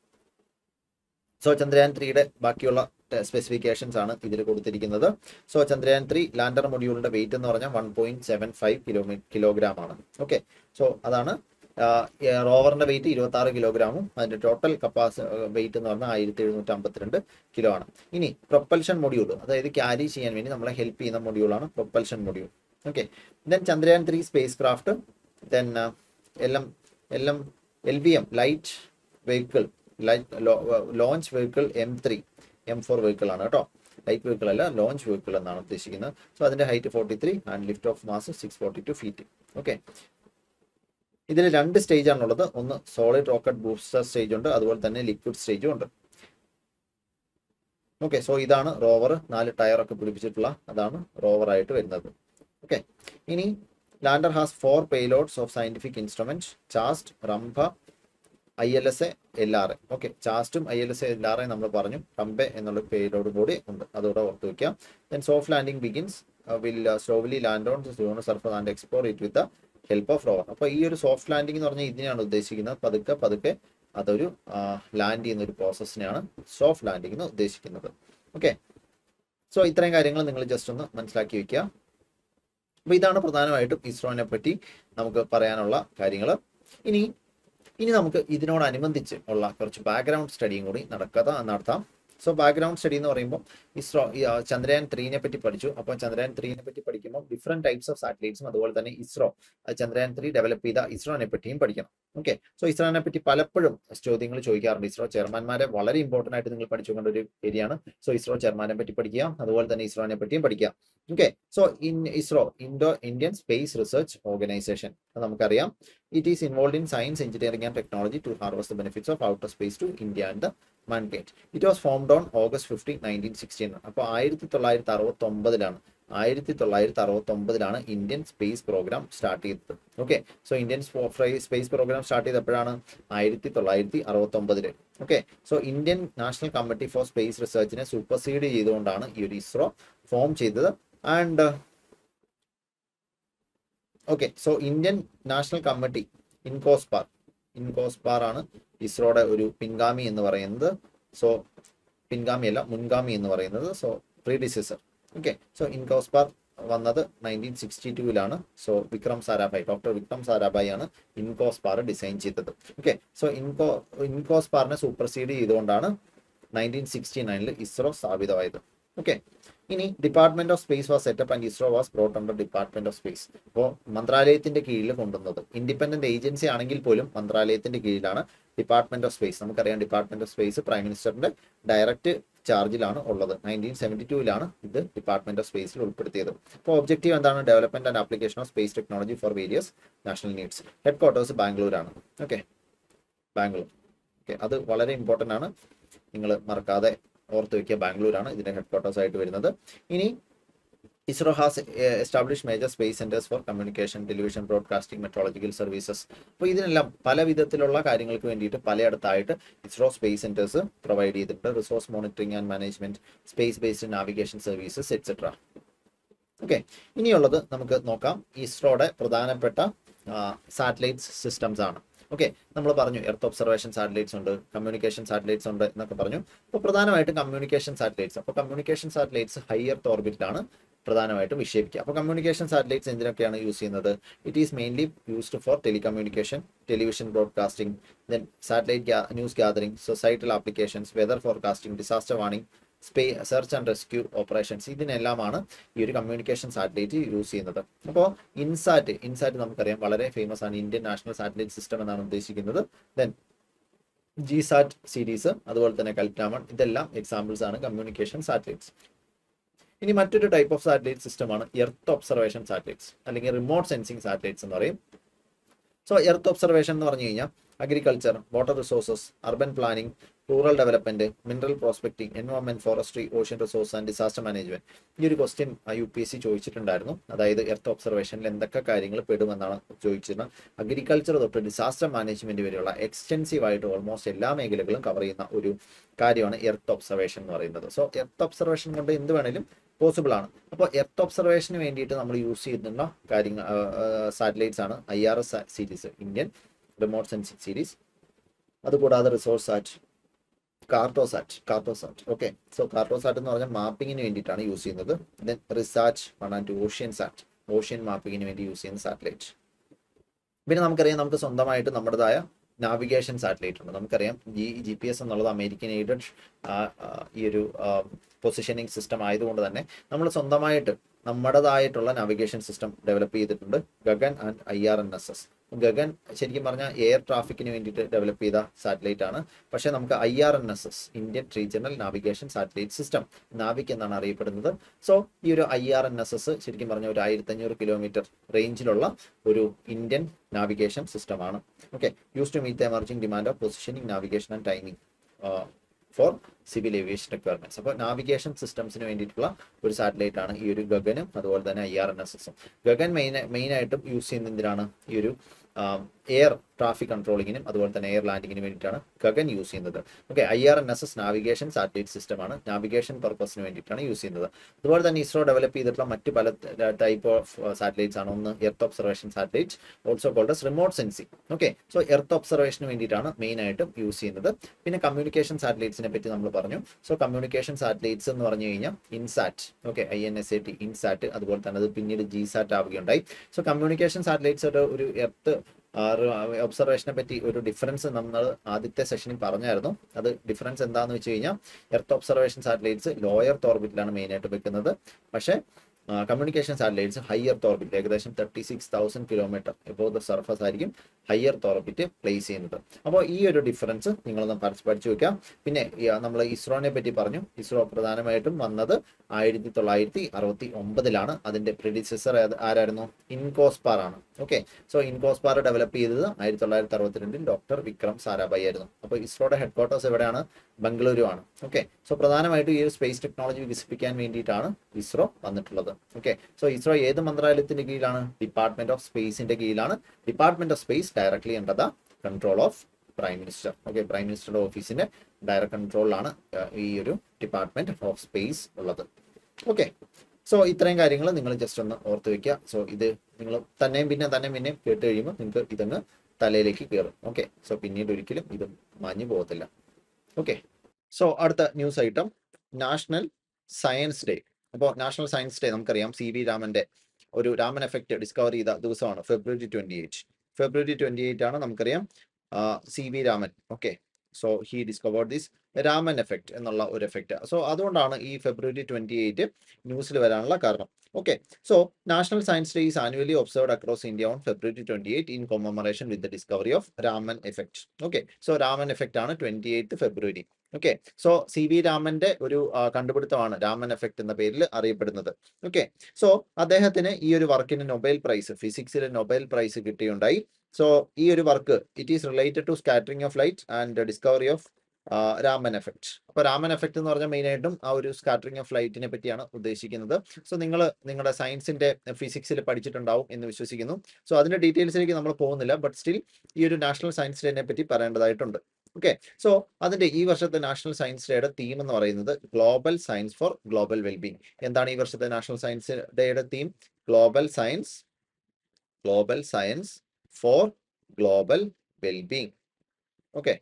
സോ ചന്ദ്രയാൻ ത്രീയുടെ ബാക്കിയുള്ള സ്പെസിഫിക്കേഷൻസ് ആണ് ഇതിൽ കൊടുത്തിരിക്കുന്നത് സോ ചന്ദ്രയാൻ ത്രീ ലാൻഡർ മൊഡ്യൂളിന്റെ വെയിറ്റ് എന്ന് പറഞ്ഞാൽ one point seven five kilometre kilogram ആണ് ഓക്കെ സോ അതാണ് റോവറിന്റെ വെയിറ്റ് ഇരുപത്തി ആറ് കിലോഗ്രാമും അതിന്റെ ടോട്ടൽ കപ്പാസി വെയിറ്റ് എന്ന് പറഞ്ഞാൽ ആയിരത്തി എഴുന്നൂറ്റി അമ്പത്തിരണ്ട് കിലോ ആണ് ഇനി പ്രൊപ്പൽഷൻ മൊഡ്യൂൾ അതായത് ക്യാരി ചെയ്യാൻ വേണ്ടി നമ്മളെ ഹെൽപ്പ് ചെയ്യുന്ന മൊഡ്യൂളാണ് propulsion module okay then Chandrayaan three spacecraft then L M L M L V M light vehicle light launch vehicle M three M four vehicle ആണ് കേട്ടോ ലൈറ്റ് വെഹിക്കിൾ അല്ല launch vehicle എന്നാണ് ഉദ്ദേശിക്കുന്നത് സോ അതിന്റെ height forty three and lift off mass six forty two feet okay ഇതിൽ രണ്ട് stage ആണുള്ളത് ഒന്ന് സോളിഡ് റോക്കറ്റ് ബൂസ്റ്റർ സ്റ്റേജ് ഉണ്ട് അതുപോലെ തന്നെ ലിക്വിഡ് സ്റ്റേജും ഉണ്ട് ഓക്കെ സോ ഇതാണ് റോവർ നാല് ടയർ ഒക്കെ പിടിപ്പിച്ചിട്ടുള്ള അതാണ് റോവർ ആയിട്ട് വരുന്നത് ഓക്കെ ഇനി lander has four payloads of scientific instrument ChaSTE Rambha I L S A L R A okay ചാസ്റ്റും I L S A L R A നമ്മൾ പറഞ്ഞു റംബെ എന്നുള്ള പേരോട് കൂടി ഉണ്ട് അതോടെ ഓർത്ത് വെക്കാം then soft landing begins will slowly land on lunar surface and explore it with the help of rover അപ്പോൾ ഈ ഒരു സോഫ്റ്റ് ലാൻഡിംഗ് എന്ന് പറഞ്ഞാൽ ഇതിനെയാണ് ഉദ്ദേശിക്കുന്നത് പതുക്കെ പതുക്കെ അതൊരു ലാൻഡ് ചെയ്യുന്ന ഒരു പ്രോസസ്സിനെയാണ് സോഫ്റ്റ് ലാൻഡിംഗ് എന്ന് ഉദ്ദേശിക്കുന്നത് ഓക്കെ സോ ഇത്രയും കാര്യങ്ങൾ നിങ്ങൾ ജസ്റ്റ് ഒന്ന് മനസ്സിലാക്കി വെക്കുക അപ്പോൾ ഇതാണ് പ്രധാനമായിട്ടും ഇസ്രോനെ പറ്റി നമുക്ക് പറയാനുള്ള കാര്യങ്ങൾ ഇനി ഇനി നമുക്ക് ഇതിനോടനുബന്ധിച്ച് ഉള്ള കുറച്ച് ബാക്ക്ഗ്രൗണ്ട് സ്റ്റഡിയും കൂടി നടക്കാതെ നടത്താം സോ ബാക്ക്ഗ്രൗണ്ട് സ്റ്റഡി എന്ന് പറയുമ്പോൾ ഇസ്രോ ഈ, ആ, ചന്ദ്രയാൻ ത്രീനെ പറ്റി പഠിച്ചു അപ്പോൾ ചന്ദ്രയാൻ ത്രീനെ പറ്റി പഠിക്കുമ്പോൾ ഡിഫറെന്റ് ടൈപ്സ് ഓഫ് സാറ്റലൈറ്റ്സും അതുപോലെ തന്നെ ഇസ്രോ ആ, ചന്ദ്രയാൻ ത്രീ ഡെവലപ്പ് ചെയ്ത ഇസ്രോനെ പറ്റിയും പഠിക്കണം ഓക്കെ സോ ഇസ്രോനെ പറ്റി പലപ്പോഴും ചോദ്യങ്ങൾ ചോദിക്കാറുണ്ട് ഇസ്രോ ചെയർമാൻമാരെ വളരെ ഇമ്പോർട്ടന്റ് ആയിട്ട് നിങ്ങൾ പഠിച്ചു കൊണ്ട ഒരു ഏരിയയാണ് സോ ഇസ്രോ ചെയർമാനെ പറ്റി പഠിക്കുക അതുപോലെ തന്നെ ഇസ്രോനെ പറ്റിയും പഠിക്കുക okay so in ISRO Indo Indian space research organisation നമുക്കറിയാം it is involve in science engineering and technology to harvest the benefits of outer space to India and the mandate it was formed on August fifteen nineteen sixteen അപ്പോൾ ആയിരത്തി തൊള്ളായിരത്തി അറുപത്തി ഒമ്പതിലാണ് ആയിരത്തി തൊള്ളായിരത്തി അറുപത്തി ഒമ്പതിലാണ് ഇന്ത്യൻ സ്പേസ് പ്രോഗ്രാം സ്റ്റാർട്ട് ചെയ്തത് okay so Indian space programme start ചെയ്തപ്പോഴാണ് ആയിരത്തി തൊള്ളായിരത്തി അറുപത്തി ഒമ്പതില് okay so Indian national committee for space റിസർച്ചിനെ സൂപ്പർസീഡ് ചെയ്തുകൊണ്ടാണ് ഈ ഒരു ഇസ്രോ ഫോം ചെയ്തത് and okay so Indian national committee INCOSPAR INCOSPAR ആണ് ഇസ്രോയുടെ ഒരു പിൻഗാമി എന്ന് പറയുന്നത് സോ പിൻഗാമി അല്ല മുൻഗാമി എന്ന് പറയുന്നത് so predecessor okay so INCOSPAR വന്നത് നയൻറ്റീൻ സിക്സ്റ്റി ടൂവിലാണ് സോ വിക്രം സാരാഭായ് ഡോക്ടർ വിക്രം സാരാഭായ് ആണ് ഇൻകോസ്പാർ ഡിസൈൻ ചെയ്തത് ഓക്കെ സോ ഇൻകോ ഇൻകോസ്പാറിനെ സൂപ്പർസീഡ് ചെയ്തുകൊണ്ടാണ് നയൻറ്റീൻ സിക്സ്റ്റി നയനിൽ ഇസ്രോ സ്ഥാപിതമായത് ഓക്കെ ഇനി department of space was set up and ISRO was brought under department of space അപ്പോൾ മന്ത്രാലയത്തിന്റെ കീഴിൽ കൊണ്ടുവന്നത് ഇൻഡിപെൻഡന്റ് ഏജൻസി ആണെങ്കിൽ പോലും മന്ത്രാലയത്തിന്റെ കീഴിലാണ് ഡിപ്പാർട്ട്മെന്റ് ഓഫ് സ്പേസ് നമുക്കറിയാം ഡിപ്പാർട്ട്മെന്റ് ഓഫ് സ്പേസ് പ്രൈം മിനിസ്റ്ററിന്റെ ഡയറക്റ്റ് ചാർജിലാണ് ഉള്ളത് നയൻറ്റീൻ സെവൻറ്റി ടൂവിലാണ് ഇത് ഡിപ്പാർട്ട്മെന്റ് ഓഫ് സ്പേസിൽ ഉൾപ്പെടുത്തിയത് അപ്പോൾ ഒബ്ജക്റ്റീവ് എന്താണ് development and application of space technology for various national needs headquarters ബാംഗ്ലൂരാണ് ഓക്കെ ബാംഗ്ലൂർ ഓക്കെ അത് വളരെ ഇമ്പോർട്ടൻ്റ് ആണ് നിങ്ങൾ മറക്കാതെ ഓർത്ത് വെക്കുക ബാംഗ്ലൂരാണ് ഇതിന്റെ ഹെഡ് ക്വാർട്ടേഴ്സ് ആയിട്ട് വരുന്നത് ഇനി ISRO has establish major space centres for communication television broadcasting metrological services അപ്പോൾ ഇതിനെല്ലാം പല വിധത്തിലുള്ള കാര്യങ്ങൾക്ക് വേണ്ടിയിട്ട് പലയിടത്തായിട്ട് ഇസ്രോ സ്പേസ് സെന്റേഴ്സ് പ്രൊവൈഡ് ചെയ്തിട്ടുണ്ട് resource monitoring and management space based navigation services etcetera okay ഇനിയുള്ളത് നമുക്ക് നോക്കാം ഇസ്രോയുടെ പ്രധാനപ്പെട്ട സാറ്റലൈറ്റ്സ് സിസ്റ്റംസ് ആണ് ഓക്കെ നമ്മൾ പറഞ്ഞു എർത്ത് ഒബ്സർവേഷൻ സാറ്റലൈറ്റ്സ് ഉണ്ട് കമ്മ്യൂണിക്കേഷൻ സാറ്റലൈറ്റ്സ് ഉണ്ട് എന്നൊക്കെ പറഞ്ഞു അപ്പോൾ പ്രധാനമായിട്ടും കമ്മ്യൂണിക്കേഷൻ സാറ്റലൈറ്റ്സ് അപ്പോൾ കമ്മ്യൂണിക്കേഷൻ സാറ്റലൈറ്റ്സ് ഹയർ ഓർബിറ്റിലാണ് പ്രധാനമായിട്ടും വിക്ഷേപിക്കുക അപ്പോൾ കമ്മ്യൂണിക്കേഷൻ സാറ്റലൈറ്റ്സ് എന്തിനൊക്കെയാണ് യൂസ് ചെയ്യുന്നത് it is mainly used for telecommunication television broadcasting then satellite news gathering societal applications weather forecasting disaster warning സ്പേ സെർച്ച് ആൻഡ് റെസ്ക്യൂ ഓപ്പറേഷൻസ് ഇതിനെല്ലാമാണ് ഈ ഒരു കമ്മ്യൂണിക്കേഷൻ സാറ്റലൈറ്റ് യൂസ് ചെയ്യുന്നത് അപ്പോൾ ഇൻസാറ്റ് ഇൻസാറ്റ് നമുക്കറിയാം വളരെ ഫേമസ് ആണ് ഇന്ത്യൻ നാഷണൽ സാറ്റലൈറ്റ് സിസ്റ്റം എന്നാണ് ഉദ്ദേശിക്കുന്നത് ദെൻ ജി സാറ്റ് സീരീസ് അതുപോലെ തന്നെ കൽപ്റ്റാമൺ ഇതെല്ലാം എക്സാമ്പിൾസ് ആണ് കമ്മ്യൂണിക്കേഷൻ സാറ്റലൈറ്റ്സ് ഇനി മറ്റൊരു ടൈപ്പ് ഓഫ് സാറ്റലൈറ്റ് സിസ്റ്റമാണ് എർത്ത് ഒബ്സർവേഷൻ സാറ്റലൈറ്റ്സ് അല്ലെങ്കിൽ റിമോട്ട് സെൻസിങ് സാറ്റലൈറ്റ്സ് എന്ന് പറയും സോ എർത്ത് ഒബ്സർവേഷൻ എന്ന് പറഞ്ഞു കഴിഞ്ഞാൽ agriculture water resources urban planning rural development mineral prospecting environment forestry ocean resource and disaster management ഈ ഒരു question U P S C ചോദിച്ചിട്ടുണ്ടായിരുന്നു അതായത് എർത്ത് ഒബ്സർവേഷനിൽ എന്തൊക്കെ കാര്യങ്ങൾ പെടുമെന്നാണ് ചോദിച്ചിരുന്നത് അഗ്രികൾച്ചർ തൊട്ട് ഡിസാസ്റ്റർ മാനേജ്മെന്റ് വരെയുള്ള എക്സ്റ്റെൻസീവ് ആയിട്ട് ഓൾമോസ്റ്റ് എല്ലാ മേഖലകളും കവർ ചെയ്യുന്ന ഒരു കാര്യമാണ് എർത്ത് ഒബ്സർവേഷൻ എന്ന് പറയുന്നത് സോ എർത്ത് ഒബ്സർവേഷൻ കൊണ്ട് എന്ത് വേണേലും പോസിബിൾ ആണ് അപ്പോൾ എർത്ത് ഒബ്സർവേഷന് വേണ്ടിയിട്ട് നമ്മൾ യൂസ് ചെയ്യുന്ന കാര്യങ്ങൾ സാറ്റലൈറ്റ്സ് ആണ് I R S series Indian remote sensing series അതുകൂടാതെ Resourcesat Cartosat Cartosat okay so Cartosat എന്ന് പറഞ്ഞാൽ മാപ്പിങ്ങിന് വേണ്ടിയിട്ടാണ് യൂസ് ചെയ്യുന്നത് then research one and Oceansat ocean മാപ്പിങ്ങിന് വേണ്ടി യൂസ് ചെയ്യുന്ന സാറ്റലൈറ്റ് പിന്നെ നമുക്കറിയാം നമുക്ക് സ്വന്തമായിട്ട് നമ്മുടേതായ നാവിഗേഷൻ സാറ്റലൈറ്റ് ഉണ്ട് നമുക്കറിയാം ജി ജി പി എസ് എന്നുള്ളത് അമേരിക്കൻ എയ്ഡഡ് ഈ ഒരു പൊസിഷനിങ് സിസ്റ്റം ആയതുകൊണ്ട് തന്നെ നമ്മൾ സ്വന്തമായിട്ട് നമ്മുടേതായിട്ടുള്ള നാവിഗേഷൻ സിസ്റ്റം ഡെവലപ്പ് ചെയ്തിട്ടുണ്ട് GAGAN and I R N S S GAGAN ശരിക്കും പറഞ്ഞാൽ എയർ ട്രാഫിക്കിന് വേണ്ടിയിട്ട് ഡെവലപ്പ് ചെയ്ത സാറ്റലൈറ്റ് ആണ് പക്ഷേ നമുക്ക് I R N S S Indian regional navigation satellite system NavIC എന്നാണ് അറിയപ്പെടുന്നത് സോ ഈ ഒരു I R N S S ശരിക്കും പറഞ്ഞ ഒരു ആയിരത്തഞ്ഞൂറ് കിലോമീറ്റർ റേഞ്ചിലുള്ള ഒരു ഇന്ത്യൻ നാവിഗേഷൻ സിസ്റ്റമാണ് okay use to meet the emerging demand of positioning navigation and timing for civil aviation requirements അപ്പോൾ നാവിഗേഷൻ സിസ്റ്റംസിന് വേണ്ടിയിട്ടുള്ള ഒരു സാറ്റലൈറ്റ് ആണ് ഈ ഒരു ഗഗനും അതുപോലെ തന്നെ ഐ ആർ എൻ എസ് എസും ഗഗൻ മെയിൻ മെയിനായിട്ടും യൂസ് ചെയ്യുന്ന എന്തിനാണ് ഈ ഒരു എയർ ട്രാഫിക് കൺട്രോളിങ്ങിനും അതുപോലെ തന്നെ എയർ ലാൻഡിങ്ങിനും വേണ്ടിയിട്ടാണ് ഗഗൻ യൂസ് ചെയ്യുന്നത് okay I R N S S navigation satellite സിസ്റ്റമാണ് നാവിഗേഷൻ പർപ്പസിന് വേണ്ടിയിട്ടാണ് യൂസ് ചെയ്യുന്നത് അതുപോലെ തന്നെ ഇസ്രോ ഡെവലപ്പ് ചെയ്തിട്ടുള്ള മറ്റ് പല ടൈപ്പ് ഓഫ് സാറ്റലൈറ്റ്സ് ആണ് ഒന്ന് earth observation satellite also called remote sensing okay so earth ഒബ്സർവേഷന് വേണ്ടിയിട്ടാണ് മെയിൻ ആയിട്ടും യൂസ് ചെയ്യുന്നത് പിന്നെ കമ്മ്യൂണിക്കേഷൻ സാറ്റലൈറ്റ്സിനെ പറ്റി നമ്മൾ പറഞ്ഞു സോ കമ്മ്യൂണിക്കേഷൻ സാറ്റലൈറ്റ്സ് എന്ന് പറഞ്ഞു കഴിഞ്ഞാൽ INSAT okay I N S A T INSAT അതുപോലെ തന്നെ അത് പിന്നീട് ജി സാറ്റ് ആവുകയുണ്ടായി സോ കമ്മ്യൂണിക്കേഷൻ സാറ്റലൈറ്റ്സ് ഒരു എർത്ത് ഒബ്സർവേഷനെ പറ്റി ഒരു ഡിഫറൻസ് നമ്മൾ ആദ്യത്തെ സെഷനിൽ പറഞ്ഞായിരുന്നു അത് ഡിഫറൻസ് എന്താണെന്ന് വെച്ച് കഴിഞ്ഞാൽ എർത്ത് ഒബ്സർവേഷൻ സാറ്റലൈറ്റ്സ് ലോയർ ഓർബിറ്റിലാണ് മെയിനായിട്ട് വെക്കുന്നത് പക്ഷേ കമ്മ്യൂണിക്കേഷൻ സാറ്റലൈറ്റ്സ് ഹയർ ഓർബിറ്റ് ഏകദേശം thirty six thousand kilometre above the surface ആയിരിക്കും ഹയർ ഓർബിറ്റ് പ്ലേസ് ചെയ്യുന്നത് അപ്പോൾ ഈ ഒരു ഡിഫറൻസ് നിങ്ങളൊന്ന് പഠിച്ചു വെക്കാം പിന്നെ നമ്മൾ ഇസ്രോനെ പറ്റി പറഞ്ഞു ഇസ്രോ പ്രധാനമായിട്ടും വന്നത് ആയിരത്തി തൊള്ളായിരത്തി അറുപത്തി ഒമ്പതിലാണ് അതിന്റെ പ്രിഡിസസർ ആരായിരുന്നു ഇൻകോസ്പാർ ആണ് ഓക്കെ സോ ഇൻകോസ്പാർ ഡെവലപ്പ് ചെയ്തത് ആയിരത്തി തൊള്ളായിരത്തി അറുപത്തിരണ്ടിൽ ഡോക്ടർ വിക്രം സാരാഭായി ആയിരുന്നു അപ്പോൾ ഇസ്രോയുടെ ഹെഡ് ക്വാർട്ടേഴ്സ് എവിടെയാണ് ബംഗളൂരു ആണ് ഓക്കെ സോ പ്രധാനമായിട്ടും ഈ ഒരു സ്പേസ് ടെക്നോളജി വികസിപ്പിക്കാൻ വേണ്ടിയിട്ടാണ് ഇസ്രോ വന്നിട്ടുള്ളത് ഓക്കെ സോ ഇസ്രോ ഏത് മന്ത്രാലയത്തിന്റെ കീഴിലാണ് ഡിപ്പാർട്ട്മെന്റ് ഓഫ് സ്പേസിന്റെ കീഴിലാണ് department of space directly under the control of prime minister okay prime മിനിസ്റ്ററുടെ ഓഫീസിന്റെ ഡയറക്ട് കൺട്രോളിലാണ് ഈ ഒരു ഡിപ്പാർട്ട്മെന്റ് ഓഫ് സ്പേസ് ഉള്ളത് ഓക്കെ സോ ഇത്രയും കാര്യങ്ങൾ നിങ്ങൾ ജസ്റ്റ് ഒന്ന് ഓർത്ത് വെക്കുക സോ ഇത് നിങ്ങൾ തന്നെയും പിന്നെ തന്നെയും പിന്നെയും കേട്ട് കഴിയുമ്പോൾ നിങ്ങൾക്ക് ഇതങ്ങ് തലയിലേക്ക് കയറും ഓക്കെ സോ പിന്നീട് ഒരിക്കലും ഇത് മാഞ്ഞു പോകത്തില്ല ഓക്കെ സോ അടുത്ത news item national science day അപ്പോൾ നാഷണൽ സയൻസ് ഡേ നമുക്കറിയാം സി വി രാമന്റെ ഒരു രാമൻ എഫക്റ്റ് ഡിസ്കവർ ചെയ്ത ദിവസമാണ് February twenty eight February twenty eight ആണ് നമുക്കറിയാം C V Raman okay so he discovered this Raman effect എന്നുള്ള ഒരു എഫക്റ്റ് സോ അതുകൊണ്ടാണ് ഈ ഫെബ്രുവരി ട്വന്റി എയ്റ്റ് ന്യൂസിൽ വരാനുള്ള കാരണം okay so national science day is annually observed across India on February twenty eight in commemoration with the discovery of Raman effect okay so Raman effect ആണ് twenty eighth February okay so C V രാമന്റെ ഒരു കണ്ടുപിടുത്തമാണ് Raman effect എന്ന പേരിൽ അറിയപ്പെടുന്നത് okay so അദ്ദേഹത്തിന് ഈ ഒരു വർക്കിന് നൊബേൽ പ്രൈസ് ഫിസിക്സിൽ നൊബേൽ പ്രൈസ് കിട്ടിയുണ്ടായി സോ ഈ ഒരു work it is related to scattering of light and discovery of Raman effect അപ്പൊ രാമൻ എഫക്റ്റ് എന്ന് പറഞ്ഞാൽ മെയിൻ ആയിട്ടും ആ ഒരു സ്കാറ്ററിംഗ് ഓഫ് ലൈറ്റിനെ പറ്റിയാണ് ഉദ്ദേശിക്കുന്നത് സോ നിങ്ങൾ നിങ്ങളുടെ സയൻസിന്റെ ഫിസിക്സിൽ പഠിച്ചിട്ടുണ്ടാവും എന്ന് വിശ്വസിക്കുന്നു സോ അതിന്റെ ഡീറ്റെയിൽസിലേക്ക് നമ്മൾ പോകുന്നില്ല ബട്ട് സ്റ്റിൽ ഈ ഒരു നാഷണൽ സയൻസ് ഡേനെ പറ്റി പറയേണ്ടതായിട്ടുണ്ട് ഓക്കെ സോ അതിന്റെ ഈ വർഷത്തെ നാഷണൽ സയൻസ് ഡേയുടെ തീം എന്ന് പറയുന്നത് global science for global wellbeing എന്താണ് ഈ വർഷത്തെ നാഷണൽ സയൻസ് ഡേയുടെ theme global science global science for global wellbeing okay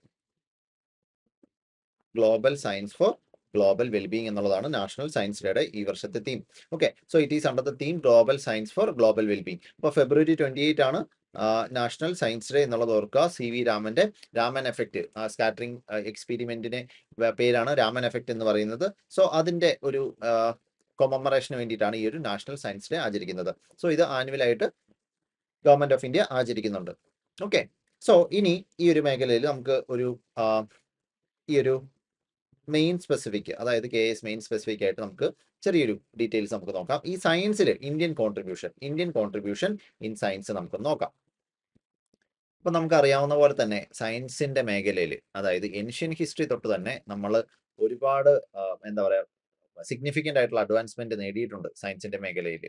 global science for global wellbeing എന്നുള്ളതാണ് നാഷണൽ സയൻസ് ഡേയുടെ ഈ വർഷത്തെ theme okay so it is under the theme global science for global wellbeing അപ്പോൾ February twenty eight ആണ് national science day എന്നുള്ളത് ഓർക്കുക C V രാമന്റെ Raman effect scattering എക്സ്പെരിമെന്റിന്റെ പേരാണ് രാമൻ എഫക്റ്റ് എന്ന് പറയുന്നത് സോ അതിന്റെ ഒരു കൊമമറേഷന് വേണ്ടിയിട്ടാണ് ഈ ഒരു നാഷണൽ സയൻസ് ഡേ ആചരിക്കുന്നത് സോ ഇത് ആനുവലായിട്ട് ഗവൺമെന്റ് ഓഫ് ഇന്ത്യ ആചരിക്കുന്നുണ്ട് ഓക്കെ സോ ഇനി ഈ ഒരു മേഖലയിൽ നമുക്ക് ഒരു ഈ ഒരു മെയിൻ സ്പെസിഫിക് അതായത് കെ എസ് മെയിൻ സ്പെസിഫിക് ആയിട്ട് നമുക്ക് ചെറിയൊരു ഡീറ്റെയിൽസ് നമുക്ക് നോക്കാം ഈ സയൻസിൽ Indian contribution Indian contribution in science നമുക്ക് നോക്കാം അപ്പൊ നമുക്ക് അറിയാവുന്ന പോലെ തന്നെ സയൻസിന്റെ മേഖലയിൽ അതായത് ഏൻഷ്യൻ ഹിസ്റ്ററി തൊട്ട് തന്നെ നമ്മൾ ഒരുപാട് എന്താ പറയാ സിഗ്നിഫിക്കന്റ് ആയിട്ടുള്ള അഡ്വാൻസ്മെന്റ് നേടിയിട്ടുണ്ട് സയൻസിന്റെ മേഖലയിൽ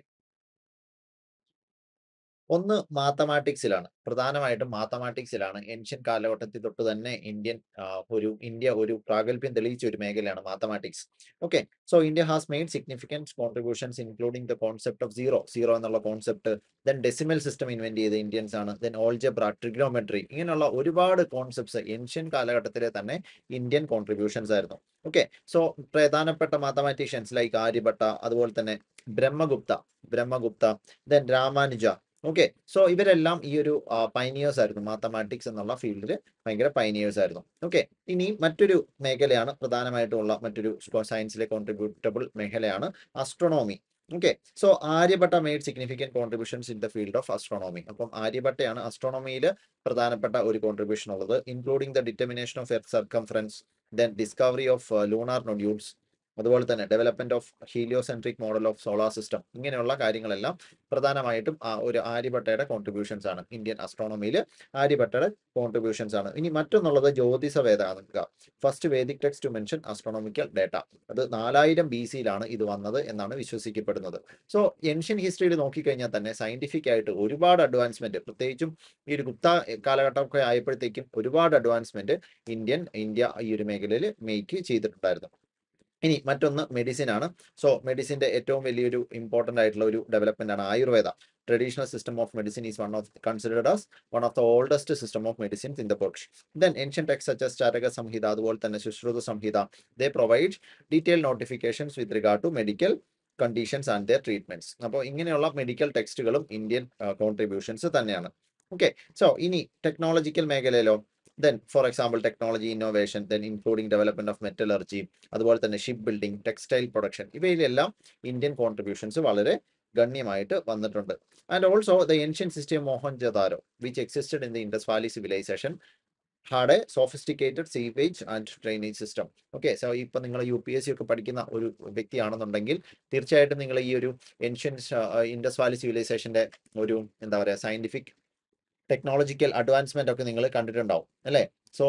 ഒന്ന് മാത്തമാറ്റിക്സിലാണ് പ്രധാനമായിട്ടും മാത്തമാറ്റിക്സിലാണ് ഏൻഷ്യൻ കാലഘട്ടത്തിൽ തൊട്ട് തന്നെ ഇന്ത്യൻ ഒരു ഇന്ത്യ ഒരു പ്രാഗൽഭ്യം തെളിയിച്ച ഒരു മേഖലയാണ് mathematics okay so India has made significant contributions including the concept of zero zero എന്നുള്ള concept then decimal system invent ചെയ്ത ഇന്ത്യൻസ് ആണ് ദെൻ ഓൾജബ്ര ട്രിഗ്നോമെട്രി ഇങ്ങനെയുള്ള ഒരുപാട് കോൺസെപ്റ്റ്സ് ഏൻഷ്യൻ കാലഘട്ടത്തിലെ തന്നെ ഇന്ത്യൻ കോൺട്രിബ്യൂഷൻസ് ആയിരുന്നു ഓക്കെ സോ പ്രധാനപ്പെട്ട മാത്തമാറ്റീഷ്യൻസ് ലൈക്ക് ആര്യഭട്ട അതുപോലെ തന്നെ Brahmagupta Brahmagupta then Ramanuja okay so ഇവരെല്ലാം ഈ ഒരു പൈനിയേഴ്സ് ആയിരുന്നു മാത്തമാറ്റിക്സ് എന്നുള്ള ഫീൽഡിൽ ഭയങ്കര പൈനിയേഴ്സ് ആയിരുന്നു ഓക്കെ ഇനി മറ്റൊരു മേഖലയാണ് പ്രധാനമായിട്ടുള്ള മറ്റൊരു സയൻസിലെ കോൺട്രിബ്യൂട്ടബിൾ മേഖലയാണ് astronomy okay so Aryabhata made significant contributions in the field of astronomy അപ്പം ആര്യഭട്ടയാണ് അസ്ട്രോണോമിയിൽ പ്രധാനപ്പെട്ട ഒരു കോൺട്രിബ്യൂഷൻ ഉള്ളത് including the determination of earth circumference then discovery of lunar nodules അതുപോലെ തന്നെ development of heliocentric model of solar system ഇങ്ങനെയുള്ള കാര്യങ്ങളെല്ലാം പ്രധാനമായിട്ടും ആ ഒരു ആര്യഭട്ടയുടെ കോൺട്രിബ്യൂഷൻസ് ആണ് ഇന്ത്യൻ അസ്ട്രോണമിയിൽ ആര്യഭട്ടയുടെ കോൺട്രിബ്യൂഷൻസ് ആണ് ഇനി മറ്റൊന്നുള്ളത് Jyotisha Vedanta first Vedic text to mention astronomical data അത് നാലായിരം ബി സിയിലാണ് ഇത് വന്നത് എന്നാണ് വിശ്വസിക്കപ്പെടുന്നത് സോ ഏൻഷ്യൻ ഹിസ്റ്ററിയിൽ നോക്കിക്കഴിഞ്ഞാൽ തന്നെ സയന്റിഫിക് ആയിട്ട് ഒരുപാട് അഡ്വാൻസ്മെന്റ് പ്രത്യേകിച്ചും ഈ ഒരു ഗുപ്ത കാലഘട്ടമൊക്കെ ആയപ്പോഴത്തേക്കും ഒരുപാട് അഡ്വാൻസ്മെന്റ് ഇന്ത്യൻ ഇന്ത്യ ഈ ഒരു മേഖലയിൽ മേക്ക് ചെയ്തിട്ടുണ്ടായിരുന്നു ഇനി മറ്റൊന്ന് മെഡിസിൻ ആണ് സോ മെഡിസിന്റെ ഏറ്റവും വലിയൊരു ഇമ്പോർട്ടന്റ് ആയിട്ടുള്ള ഒരു ഡെവലപ്മെന്റ് ആണ് Ayurveda traditional system of medicine is one of considered as one of the oldest system of medicines in the books then ancient text such as Charaka Samhita അതുപോലെ തന്നെ Sushruta Samhita they provide detail notifications with regard to medical conditions and their treatments അപ്പോൾ ഇങ്ങനെയുള്ള medical ടെക്സ്റ്റുകളും Indian contributions തന്നെയാണ് okay so ഇനി technological മേഖലയിലോ then for example technology innovation then including development of metallurgy അതുപോലെ തന്നെ ഷിപ്പ് ബിൽഡിംഗ് ടെക്സ്റ്റൈൽ പ്രൊഡക്ഷൻ ഇവയിലെല്ലാം Indian contributions വളരെ ഗണ്യമായിട്ട് വന്നിട്ടുണ്ട് and also the ancient system Mohenjodaro which existed in the Indus valley civilisation had a sophisticated sewage and drainage system okay so ഇപ്പം നിങ്ങൾ U P S C ഒക്കെ പഠിക്കുന്ന ഒരു വ്യക്തിയാണെന്നുണ്ടെങ്കിൽ തീർച്ചയായിട്ടും നിങ്ങൾ ഈ ഒരു ഏൻഷ്യൻ ഇൻഡസ് വാലി സിവിലൈസേഷന്റെ ഒരു എന്താ പറയുക സയന്റിഫിക് ടെക്നോളജിക്കൽ അഡ്വാൻസ്മെന്റ് ഒക്കെ നിങ്ങൾ കണ്ടിട്ടുണ്ടാവും അല്ലേ സോ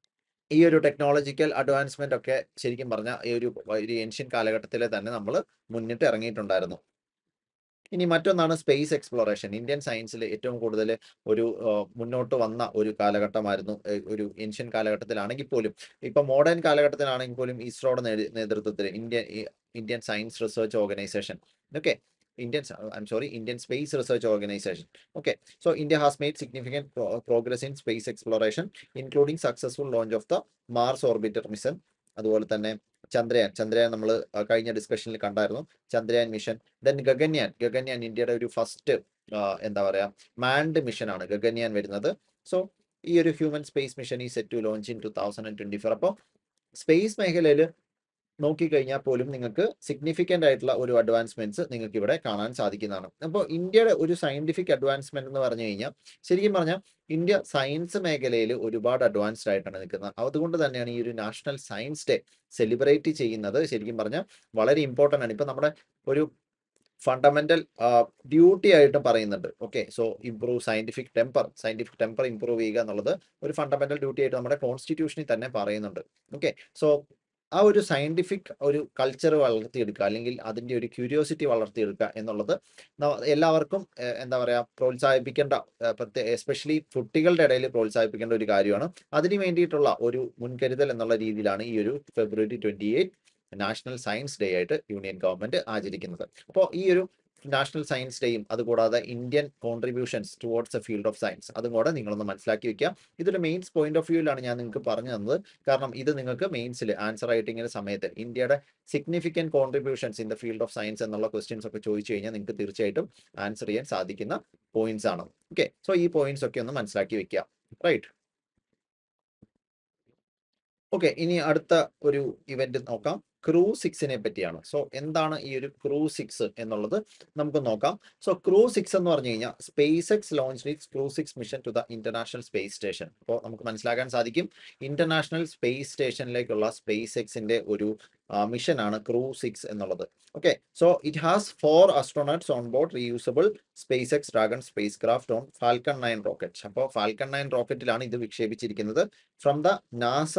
ഈ ഒരു ടെക്നോളജിക്കൽ അഡ്വാൻസ്മെന്റ് ഒക്കെ ശരിക്കും പറഞ്ഞാൽ ഈ ഒരു ഒരു ഏൻഷ്യൻ കാലഘട്ടത്തിലെ തന്നെ നമ്മൾ മുന്നിട്ട് ഇറങ്ങിയിട്ടുണ്ടായിരുന്നു ഇനി മറ്റൊന്നാണ് സ്പേസ് എക്സ്പ്ലോറേഷൻ ഇന്ത്യൻ സയൻസിൽ ഏറ്റവും കൂടുതൽ ഒരു ആ, മുന്നോട്ട് വന്ന ഒരു കാലഘട്ടമായിരുന്നു ഏ, ഒരു ഏൻഷ്യൻ കാലഘട്ടത്തിലാണെങ്കിൽ പോലും ഇപ്പൊ മോഡേൺ കാലഘട്ടത്തിലാണെങ്കിൽ പോലും ഇസ്രോയുടെ നേതൃ- നേതൃത്വത്തിൽ Indian Indian science research organisation okay Indian I M sorry Indian space research organisation okay so India has made significant progress in space exploration including successful launch of the Mars orbiter mission അതുപോലെ തന്നെ ചന്ദ്രയാൻ ചന്ദ്രയാൻ നമ്മൾ കഴിഞ്ഞ ഡിസ്കഷനിൽ കണ്ടായിരുന്നു Chandrayaan mission then Gaganyaan Gaganyaan ഇന്ത്യയുടെ ഒരു first എന്താ പറയാ മാൻഡ് മിഷനാണ് ഗഗൻയാൻ വരുന്നത് സോ ഈ ഒരു human space mission is set to launch in two thousand and twenty four അപ്പോൾ സ്പേസ് മേഖലയിൽ നോക്കിക്കഴിഞ്ഞാൽ പോലും നിങ്ങൾക്ക് സിഗ്നിഫിക്കൻ്റ് ആയിട്ടുള്ള ഒരു അഡ്വാൻസ്മെന്റ്സ് നിങ്ങൾക്ക് ഇവിടെ കാണാൻ സാധിക്കുന്നതാണ് അപ്പോൾ ഇന്ത്യയുടെ ഒരു സയന്റിഫിക് അഡ്വാൻസ്മെന്റ് എന്ന് പറഞ്ഞു കഴിഞ്ഞാൽ ശരിക്കും പറഞ്ഞാൽ ഇന്ത്യ സയൻസ് മേഖലയിൽ ഒരുപാട് അഡ്വാൻസ്ഡ് ആയിട്ടാണ് നിൽക്കുന്നത് അതുകൊണ്ട് തന്നെയാണ് ഈ ഒരു നാഷണൽ സയൻസ് ഡേ സെലിബ്രേറ്റ് ചെയ്യുന്നത് ശരിക്കും പറഞ്ഞാൽ വളരെ ഇമ്പോർട്ടൻ്റ് ആണ് ഇപ്പൊ നമ്മുടെ ഒരു ഫണ്ടമെന്റൽ ഡ്യൂട്ടി ആയിട്ട് പറയുന്നുണ്ട് okay so improve scientific temper scientific temper improve ചെയ്യുക എന്നുള്ളത് ഒരു ഫണ്ടമെന്റൽ ഡ്യൂട്ടി ആയിട്ട് നമ്മുടെ കോൺസ്റ്റിറ്റ്യൂഷനിൽ തന്നെ പറയുന്നുണ്ട് ഓക്കെ സോ ആ ഒരു സയന്റിഫിക് ഒരു കൾച്ചർ വളർത്തിയെടുക്കുക അല്ലെങ്കിൽ അതിന്റെ ഒരു ക്യൂരിയോസിറ്റി വളർത്തിയെടുക്കുക എന്നുള്ളത് ന- എല്ലാവർക്കും ഏഹ്, എന്താ പറയാ പ്രോത്സാഹിപ്പിക്കേണ്ട ഏഹ്, പ്രത്യേക എസ്പെഷ്യലി കുട്ടികളുടെ ഇടയിൽ പ്രോത്സാഹിപ്പിക്കേണ്ട ഒരു കാര്യമാണ് അതിന് വേണ്ടിയിട്ടുള്ള ഒരു മുൻകരുതൽ എന്നുള്ള രീതിയിലാണ് ഈ ഒരു February twenty eight national science day ആയിട്ട് യൂണിയൻ ഗവൺമെന്റ് ആചരിക്കുന്നത് അപ്പോൾ ഈ ഒരു നാഷണൽ സയൻസ് ഡേയും അതുകൂടാതെ Indian contributions towards a field of science അതും കൂടെ നിങ്ങളൊന്ന് മനസ്സിലാക്കി വെക്കുക ഇതൊരു മെയിൻസ് പോയിന്റ് ഓഫ് വ്യൂവിലാണ് ഞാൻ നിങ്ങൾക്ക് പറഞ്ഞു തന്നത് കാരണം ഇത് നിങ്ങൾക്ക് മെയിൻസിൽ ആൻസർ റൈറ്റിങ്ങിന്റെ സമയത്ത് ഇന്ത്യയുടെ significant contributions in the field of science എന്നുള്ള ക്വസ്റ്റ്യൻസ് ഒക്കെ ചോദിച്ചു കഴിഞ്ഞാൽ നിങ്ങൾക്ക് തീർച്ചയായിട്ടും ആൻസർ ചെയ്യാൻ സാധിക്കുന്ന പോയിന്റ്സ് ആണ് ഓക്കെ സോ ഈ പോയിന്റ്സ് ഒക്കെ ഒന്ന് മനസ്സിലാക്കി വെക്കുക റൈറ്റ് ഓക്കെ ഇനി അടുത്ത ഒരു ഇവന്റ് നോക്കാം ക്രൂ സിക്സിനെ പറ്റിയാണ് സോ എന്താണ് ഈ ഒരു ക്രൂ സിക്സ് എന്നുള്ളത് നമുക്ക് നോക്കാം സോ ക്രൂ സിക്സ് എന്ന് പറഞ്ഞു കഴിഞ്ഞാൽ SpaceX launch it's crew six mission to the international space station അപ്പോൾ നമുക്ക് മനസ്സിലാക്കാൻ സാധിക്കും ഇന്റർനാഷണൽ സ്പേസ് സ്റ്റേഷനിലേക്കുള്ള സ്പേസ് എക്സിന്റെ ഒരു മിഷനാണ് ക്രൂ സിക്സ് എന്നുള്ളത് okay so it has four astronauts on board reusable SpaceX Dragon spacecraft on Falcon nine rocket അപ്പോൾ ഫാൽക്കൺ നയൻ റോക്കറ്റിലാണ് ഇത് വിക്ഷേപിച്ചിരിക്കുന്നത് from the NASA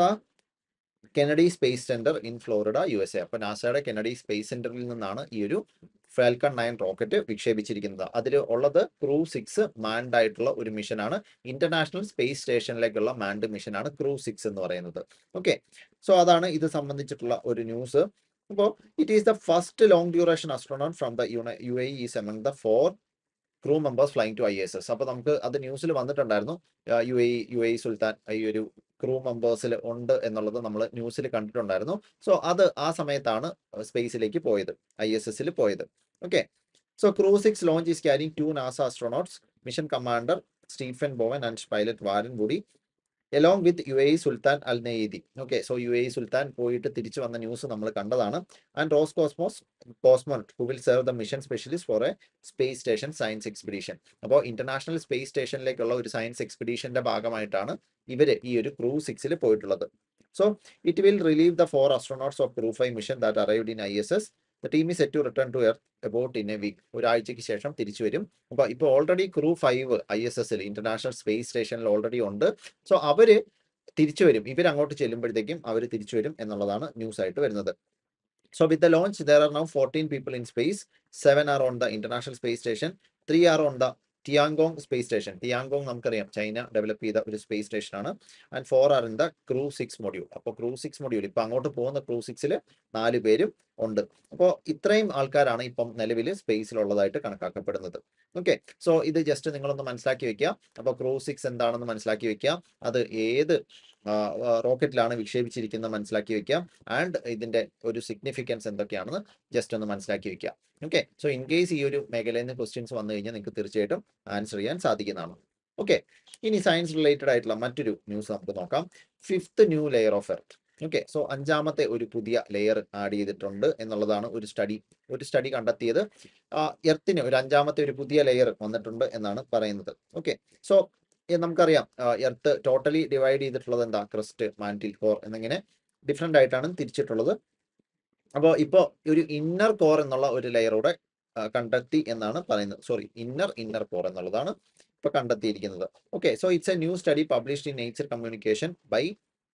Kennedy space centre in Florida U S A അപ്പോൾ നാസയുടെ Kennedy space സെന്ററിൽ നിന്നാണ് ഈ ഒരു ഫാൽക്കൺ നയൻ റോക്കറ്റ് വിക്ഷേപിച്ചിരിക്കുന്നത് അതിൽ ഉള്ളത് ക്രൂ സിക്സ് മാൻഡ് ആയിട്ടുള്ള ഒരു മിഷനാണ് ഇന്റർനാഷണൽ സ്പേസ് സ്റ്റേഷനിലേക്കുള്ള മാൻഡ് മിഷനാണ് ക്രൂ സിക്സ് എന്ന് പറയുന്നത് ഓക്കെ സോ അതാണ് ഇത് സംബന്ധിച്ചിട്ടുള്ള ഒരു ന്യൂസ് അപ്പോൾ it is the first long duration astronaut from the U A is among the four crew members flying to I S S അപ്പോൾ നമുക്ക് അത് ന്യൂസിൽ വന്നിട്ടുണ്ടായിരുന്നു U A U A Sultan ഈ ഒരു ക്രൂ മെമ്പേഴ്സിൽ ഉണ്ട് എന്നുള്ളത് നമ്മൾ ന്യൂസിൽ കണ്ടിട്ടുണ്ടായിരുന്നു സോ അത് ആ സമയത്താണ് സ്പേസിലേക്ക് പോയത് ഐ എസ് എസിൽ പോയത് okay so crew six launch is carrying two NASA astronauts mission commander Stephen Bowen and pilot Warren Woody along with U A Sultan Al Neyadi okay so U A Sultan പോയിട്ട് തിരിച്ചു വന്ന news നമ്മൾ കണ്ടതാണ് and Roscosmos cosmonaut who will serve the mission specialist for a space station science expedition അപ്പോൾ international space സ്റ്റേഷനിലേക്കുള്ള ഒരു science എക്സ്പിഡീഷന്റെ ഭാഗമായിട്ടാണ് ഇവര് ഈ ഒരു ക്രൂ സിക്സിൽ പോയിട്ടുള്ളത് so it will relieve the four astronauts of crew five mission that arrived in I S S the team is set to return to earth about in a week ഒരാഴ്ചയ്ക്ക് ശേഷം തിരിച്ചു വരും അപ്പോൾ ഇപ്പോൾ already crew five I S എസിൽ international space സ്റ്റേഷനിൽ already ഉണ്ട് so അവര് തിരിച്ചു വരും ഇവർ അങ്ങോട്ട് ചെല്ലുമ്പോഴത്തേക്കും അവർ തിരിച്ചു വരും എന്നുള്ളതാണ് ന്യൂസ് ആയിട്ട് വരുന്നത് so with the launch there are now fourteen people in space seven are on the international space station three are on the Tiangong space station Tiangong നമുക്കറിയാം ചൈന ഡെവലപ്പ് ചെയ്ത ഒരു സ്പേസ് സ്റ്റേഷൻ ആണ് and four are in the crew six module അപ്പോൾ crew six module ഇപ്പൊ അങ്ങോട്ട് പോകുന്ന crew സിക്സിൽ നാല് പേരും ഉണ്ട് അപ്പോൾ ഇത്രയും ആൾക്കാരാണ് ഇപ്പം നിലവിൽ സ്പേസിലുള്ളതായിട്ട് കണക്കാക്കപ്പെടുന്നത് ഓക്കെ സോ ഇത് ജസ്റ്റ് നിങ്ങളൊന്ന് മനസ്സിലാക്കി വെക്കുക അപ്പോൾ ക്രൂ സിക്സ് എന്താണെന്ന് മനസ്സിലാക്കി വെക്കുക അത് ഏത് റോക്കറ്റിലാണ് വിക്ഷേപിച്ചിരിക്കുന്നത് മനസ്സിലാക്കി വെക്കുക ആൻഡ് ഇതിന്റെ ഒരു സിഗ്നിഫിക്കൻസ് എന്തൊക്കെയാണെന്ന് ജസ്റ്റ് ഒന്ന് മനസ്സിലാക്കി വെക്കുക ഓക്കെ സോ ഇൻ കേസ് ഈ ഒരു മേഖലയിൽ നിന്ന് ക്വസ്റ്റ്യൻസ് വന്നു കഴിഞ്ഞാൽ നിങ്ങൾക്ക് തീർച്ചയായിട്ടും ആൻസർ ചെയ്യാൻ സാധിക്കുന്നതാണ് ഓക്കെ ഇനി സയൻസ് റിലേറ്റഡ് ആയിട്ടുള്ള മറ്റൊരു ന്യൂസ് നമുക്ക് നോക്കാം fifth new layer of earth okay so അഞ്ചാമത്തെ ഒരു പുതിയ ലെയർ ആഡ് ചെയ്തിട്ടുണ്ട് എന്നുള്ളതാണ് ഒരു സ്റ്റഡി ഒരു സ്റ്റഡി കണ്ടെത്തിയത് എർത്തിന് ഒരു അഞ്ചാമത്തെ ഒരു പുതിയ ലെയർ വന്നിട്ടുണ്ട് എന്നാണ് പറയുന്നത് ഓക്കെ സോ നമുക്കറിയാം എർത്ത് ടോട്ടലി ഡിവൈഡ് ചെയ്തിട്ടുള്ളത് എന്താ ക്രസ്റ്റ് മാൻറ്റിൽ കോർ എന്നിങ്ങനെ ഡിഫറെൻ്റ് ആയിട്ടാണ് തിരിച്ചിട്ടുള്ളത് അപ്പോൾ ഇപ്പോൾ ഒരു ഇന്നർ കോർ എന്നുള്ള ഒരു ലെയറൂടെ കണ്ടെത്തി എന്നാണ് പറയുന്നത് സോറി ഇന്നർ ഇന്നർ കോർ എന്നുള്ളതാണ് ഇപ്പൊ കണ്ടെത്തിയിരിക്കുന്നത് okay so it's a new study published in Nature communication by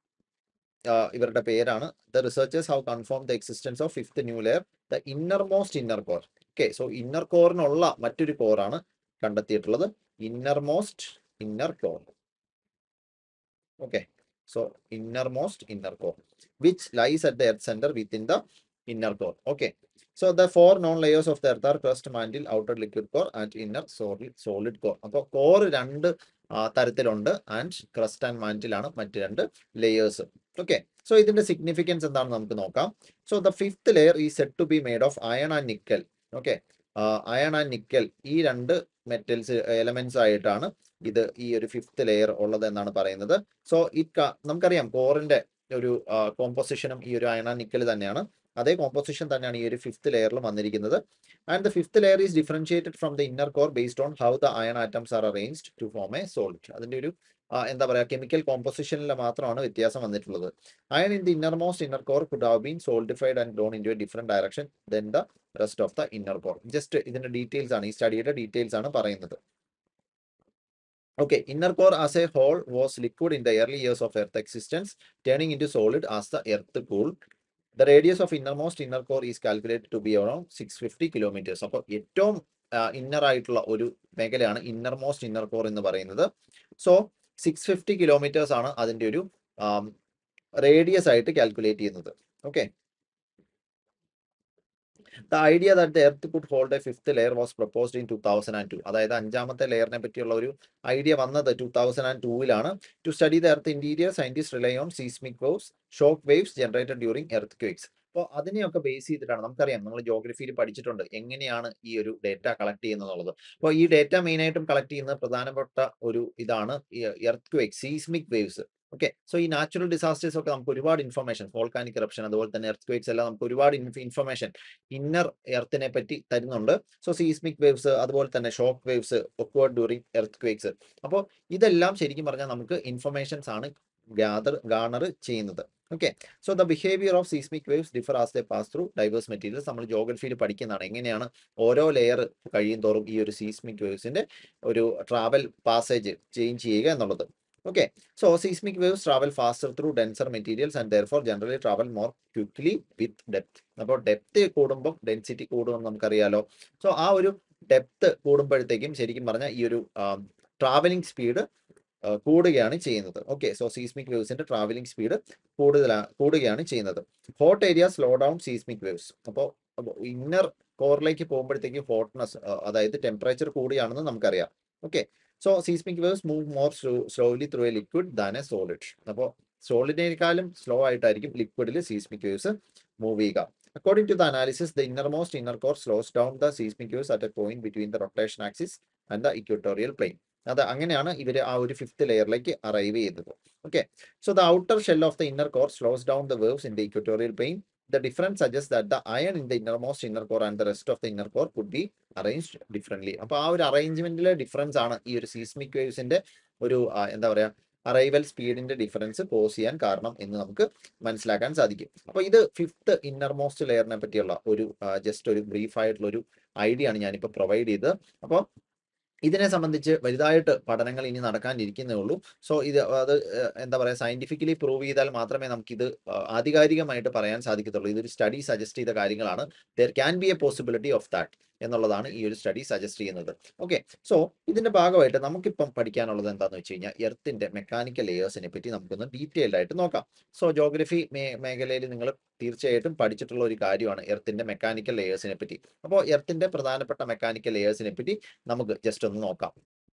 ഇവരുടെ പേരാണ് the researchers have confirm the existence of fifth new layer the innermost inner core okay so inner കോറിനുള്ള മറ്റൊരു കോറാണ് കണ്ടെത്തിയിട്ടുള്ളത് innermost inner core okay so innermost inner core which lies at the earth centre within the inner core okay so the four known layers of the earth are crest mantle outer liquid core and inner solid solid core അപ്പോൾ core രണ്ട് ആ, തരത്തിലുണ്ട് and crust and മാൻറ്റിലാണ് മറ്റ് രണ്ട് layers okay so ഇതിന്റെ significance എന്താണെന്ന് നമുക്ക് നോക്കാം so the fifth layer is set to be made of iron and nickel okay iron and nickel ഈ രണ്ട് മെറ്റൽസ് എലമെന്റ്സ് ആയിട്ടാണ് ഇത് ഈ ഒരു ഫിഫ്ത്ത് ലെയർ ഉള്ളത് എന്നാണ് പറയുന്നത് സോ ഇറ്റ് നമുക്കറിയാം കോറിന്റെ ഒരു കോമ്പോസിഷനും ഈ ഒരു അയൺ ആൻഡ് നിക്കൽ തന്നെയാണ് അതേ കോമ്പോസിഷൻ തന്നെയാണ് ഈ ഒരു ഫിഫ്ത്ത് ലെയറിൽ വന്നിരിക്കുന്നത് and the fifth layer is differentiated from the inner core based on how the iron atoms are arranged to form a solid അതിന്റെ ഒരു ആ, എന്താ പറയുക കെമിക്കൽ കോമ്പോസിഷനിൽ മാത്രമാണ് വ്യത്യാസം വന്നിട്ടുള്ളത് iron in the innermost inner core could have been solidified and done into a different direction then the rest of the inner core just ഇതിന്റെ details ആണ് ഈ സ്റ്റഡിയുടെ ഡീറ്റെയിൽസ് ആണ് പറയുന്നത് Okay, inner core as a whole was liquid in the early years of Earth existence, turning into solid as the Earth cooled. The radius of innermost inner core is calculated to be around 650 kilometers. അപ്പോൾ ഏറ്റവും inner ആയിട്ടുള്ള ഒരു മേഖലയാണ് inner innermost inner core എന്ന് പറയുന്നത് so six fifty kilometres ആണ് അതിന്റെ ഒരു റേഡിയസ് ആയിട്ട് കാൽക്കുലേറ്റ് ചെയ്യുന്നത് okay the idea that the earth could hold a fifth layer was proposed in two thousand and two അതായത് അഞ്ചാമത്തെ ലെയറിനെ പറ്റിയുള്ള ഒരു ഐഡിയ വന്നത് ടു തൗസൻഡ് ആൻഡ് ടൂവിലാണ് to study the earth interior scientist rely on seismic waves shock waves generated during earthquakes അപ്പോൾ അതിനെയൊക്കെ base ചെയ്തിട്ടാണ് നമുക്കറിയാം നമ്മൾ ജോഗ്രഫിയിൽ പഠിച്ചിട്ടുണ്ട് എങ്ങനെയാണ് ഈ ഒരു ഡേറ്റ കളക്ട് ചെയ്യുന്നത് എന്നുള്ളത് അപ്പോൾ ഈ ഡേറ്റ മെയിൻ ആയിട്ടും കളക്ട് ചെയ്യുന്ന പ്രധാനപ്പെട്ട ഒരു ഇതാണ് earthquake seismic waves okay so ഈ നാച്ചുറൽ ഡിസാസ്റ്റേഴ്സ് ഒക്കെ നമുക്ക് ഒരുപാട് ഇൻഫർമേഷൻ വോൾക്കാനിക് ഇറപ്ഷൻ അതുപോലെ തന്നെ എർത്ത് ക്വേക്സ് എല്ലാം നമുക്ക് ഒരുപാട് ഇൻഫർമേഷൻ ഇന്നർ എർത്തിനെ പറ്റി തരുന്നുണ്ട് സോ സീസ്മിക് വേവ്സ് അതുപോലെ തന്നെ shock waves occurred during earthquakes അപ്പോൾ ഇതെല്ലാം ശരിക്കും പറഞ്ഞാൽ നമുക്ക് ഇൻഫർമേഷൻസ് ആണ് ഗ്യാദർ ഗാണർ ചെയ്യുന്നത് okay so the behaviour of seismic waves differ as the pass through diverse materials നമ്മൾ ജോഗ്രഫിയിൽ പഠിക്കുന്നതാണ് എങ്ങനെയാണ് ഓരോ ലെയർ കഴിയും തോറും ഈ ഒരു സീസ്മിക് വേവ്സിന്റെ ഒരു ട്രാവൽ പാസേജ് ചേഞ്ച് ചെയ്യുക എന്നുള്ളത് okay so seismic waves travel faster through denser materials and therefore generally travel more quickly with depth അപ്പോൾ ഡെപ്ത് കൂടുമ്പോൾ ഡെൻസിറ്റി കൂടുമെന്ന് നമുക്കറിയാലോ സോ ആ ഒരു ഡെപ്ത് കൂടുമ്പോഴത്തേക്കും ശരിക്കും പറഞ്ഞാൽ ഈ ഒരു ട്രാവലിംഗ് സ്പീഡ് കൂടുകയാണ് ചെയ്യുന്നത് ഓക്കെ സോ സീസ്മിക് വേവ്സിന്റെ ട്രാവലിംഗ് സ്പീഡ് കൂടുതലാണ് കൂടുകയാണ് ചെയ്യുന്നത് hot area slow down seismic waves അപ്പോൾ ഇന്നർ കോറിലേക്ക് പോകുമ്പോഴത്തേക്കും ഹോട്ട്നെസ് അതായത് ടെമ്പറേച്ചർ കൂടുകയാണെന്ന് നമുക്കറിയാം okay so seismic waves move more slowly through a liquid than a solid അപ്പോൾ സോളിഡിനേക്കാളും സ്ലോ ആയിട്ടായിരിക്കും ലിക്വിഡിൽ സീസ്മിക് വേവ്സ് മൂവ് ചെയ്യുക according to the analysis the innermost inner core slows down the seismic waves at a point between the rotation axis and the equatorial plane അത് അങ്ങനെയാണ് ഇവർ ആ ഒരു ഫിഫ്ത്ത് ലെയറിലേക്ക് അറൈവ് ചെയ്തത് okay so the outer shell of the inner core slows down the waves in the equatorial plane the difference suggests that the iron in the innermost inner core and the rest of the inner core could be arranged differently. അപ്പോൾ ആ ഒരു അറേഞ്ച്മെന്റിലെ difference ആണ് ഈ ഒരു seismic വേവ്സിന്റെ ഒരു ആ, എന്താ പറയാ അറൈവൽ സ്പീഡിന്റെ ഡിഫറൻസ് കോസ് ചെയ്യാൻ കാരണം എന്ന് നമുക്ക് മനസ്സിലാക്കാൻ സാധിക്കും അപ്പോൾ ഇത് ഫിഫ്ത്ത് ഇന്നർമോസ്റ്റ് ലെയറിനെ പറ്റിയുള്ള ഒരു ജസ്റ്റ് ഒരു ബ്രീഫ് ആയിട്ടുള്ള ഒരു ഐഡിയ ആണ് ഞാനിപ്പോൾ പ്രൊവൈഡ് ചെയ്തത് അപ്പോൾ ഇതിനെ സംബന്ധിച്ച് വലുതായിട്ട് പഠനങ്ങൾ ഇനി നടക്കാനിരിക്കുന്നേ ഉള്ളൂ സോ ഇത് അത് ഏഹ്, എന്താ പറയുക സയന്റിഫിക്കലി പ്രൂവ് ചെയ്താൽ മാത്രമേ നമുക്കിത് ആ, ആധികാരികമായിട്ട് പറയാൻ സാധിക്കത്തുള്ളൂ ഇതൊരു സ്റ്റഡി സജസ്റ്റ് ചെയ്ത കാര്യങ്ങളാണ് there can be a possibility of that എന്നുള്ളതാണ് ഈ ഒരു സ്റ്റഡി സജസ്റ്റ് ചെയ്യുന്നത് ഓക്കെ സോ ഇതിന്റെ ഭാഗമായിട്ട് നമുക്കിപ്പം പഠിക്കാനുള്ളത് എന്താണെന്ന് വെച്ച് കഴിഞ്ഞാൽ എർത്തിന്റെ മെക്കാനിക്കൽ ലെയേഴ്സിനെ പറ്റി നമുക്കൊന്ന് ഡീറ്റെയിൽഡ് ആയിട്ട് നോക്കാം സോ ജോഗ്രഫി മേഖലയിൽ നിങ്ങൾ തീർച്ചയായിട്ടും പഠിച്ചിട്ടുള്ള ഒരു കാര്യമാണ് എർത്തിന്റെ മെക്കാനിക്കൽ ലെയേഴ്സിനെ പറ്റി അപ്പോൾ എർത്തിന്റെ പ്രധാനപ്പെട്ട മെക്കാനിക്കൽ ലെയേഴ്സിനെ പറ്റി നമുക്ക് ജസ്റ്റ് ഒന്ന് നോക്കാം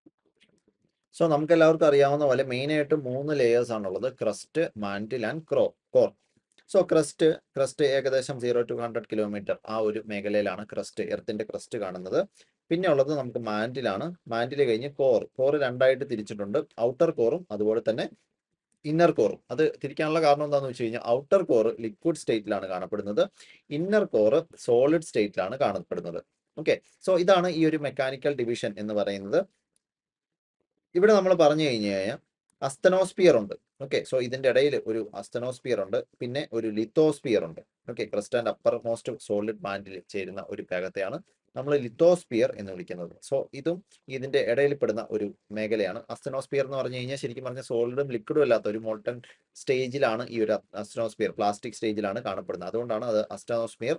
സോ നമുക്ക് എല്ലാവർക്കും അറിയാവുന്ന പോലെ മെയിൻ ആയിട്ട് മൂന്ന് ലെയേഴ്സ് ആണുള്ളത് ക്രസ്റ്റ് മാൻറ്റിൽ ആൻഡ് ക്രോ കോർ സോ ക്രസ്റ്റ് ക്രസ്റ്റ് ഏകദേശം സീറോ ടു ഹൺഡ്രഡ് കിലോമീറ്റർ ആ ഒരു മേഖലയിലാണ് ക്രസ്റ്റ് എർത്തിന്റെ ക്രസ്റ്റ് കാണുന്നത് പിന്നെ ഉള്ളത് നമുക്ക് മാൻറ്റിലാണ് മാൻറ്റിൽ കഴിഞ്ഞ് കോർ കോർ രണ്ടായിട്ട് തിരിച്ചിട്ടുണ്ട് ഔട്ടർ കോറും അതുപോലെ തന്നെ ഇന്നർ കോറും അത് തിരിക്കാനുള്ള കാരണം എന്താണെന്ന് വെച്ച് കഴിഞ്ഞാൽ ഔട്ടർ കോർ ലിക്വിഡ് സ്റ്റേറ്റിലാണ് കാണപ്പെടുന്നത് ഇന്നർ കോർ സോളിഡ് സ്റ്റേറ്റിലാണ് കാണപ്പെടുന്നത് ഓക്കെ സോ ഇതാണ് ഈ ഒരു മെക്കാനിക്കൽ ഡിവിഷൻ എന്ന് പറയുന്നത് ഇവിടെ നമ്മൾ പറഞ്ഞു കഴിഞ്ഞു കഴിഞ്ഞാൽ അസ്തനോസ്പിയർ ഉണ്ട് ഓക്കെ സോ ഇതിന്റെ ഇടയിൽ ഒരു അസ്തനോസ്പിയർ ഉണ്ട് പിന്നെ ഒരു ലിത്തോസ്പിയർ ഉണ്ട് okay crust and uppermost solid ബാൻഡിൽ ചേരുന്ന ഒരു ഭാഗത്തെയാണ് നമ്മൾ ലിത്തോസ്പിയർ എന്ന് വിളിക്കുന്നത് സോ ഇതും ഇതിന്റെ ഇടയിൽ പെടുന്ന ഒരു മേഖലയാണ് അസ്തനോസ്പിയർ എന്ന് പറഞ്ഞു കഴിഞ്ഞാൽ ശരിക്കും പറഞ്ഞാൽ സോളിഡും ലിക്വിഡും അല്ലാത്ത ഒരു മോൾട്ടൺ സ്റ്റേജിലാണ് ഈ ഒരു അസ്തനോസ്പിയർ പ്ലാസ്റ്റിക് സ്റ്റേജിലാണ് കാണപ്പെടുന്നത് അതുകൊണ്ടാണ് അത് അസ്തനോസ്പിയർ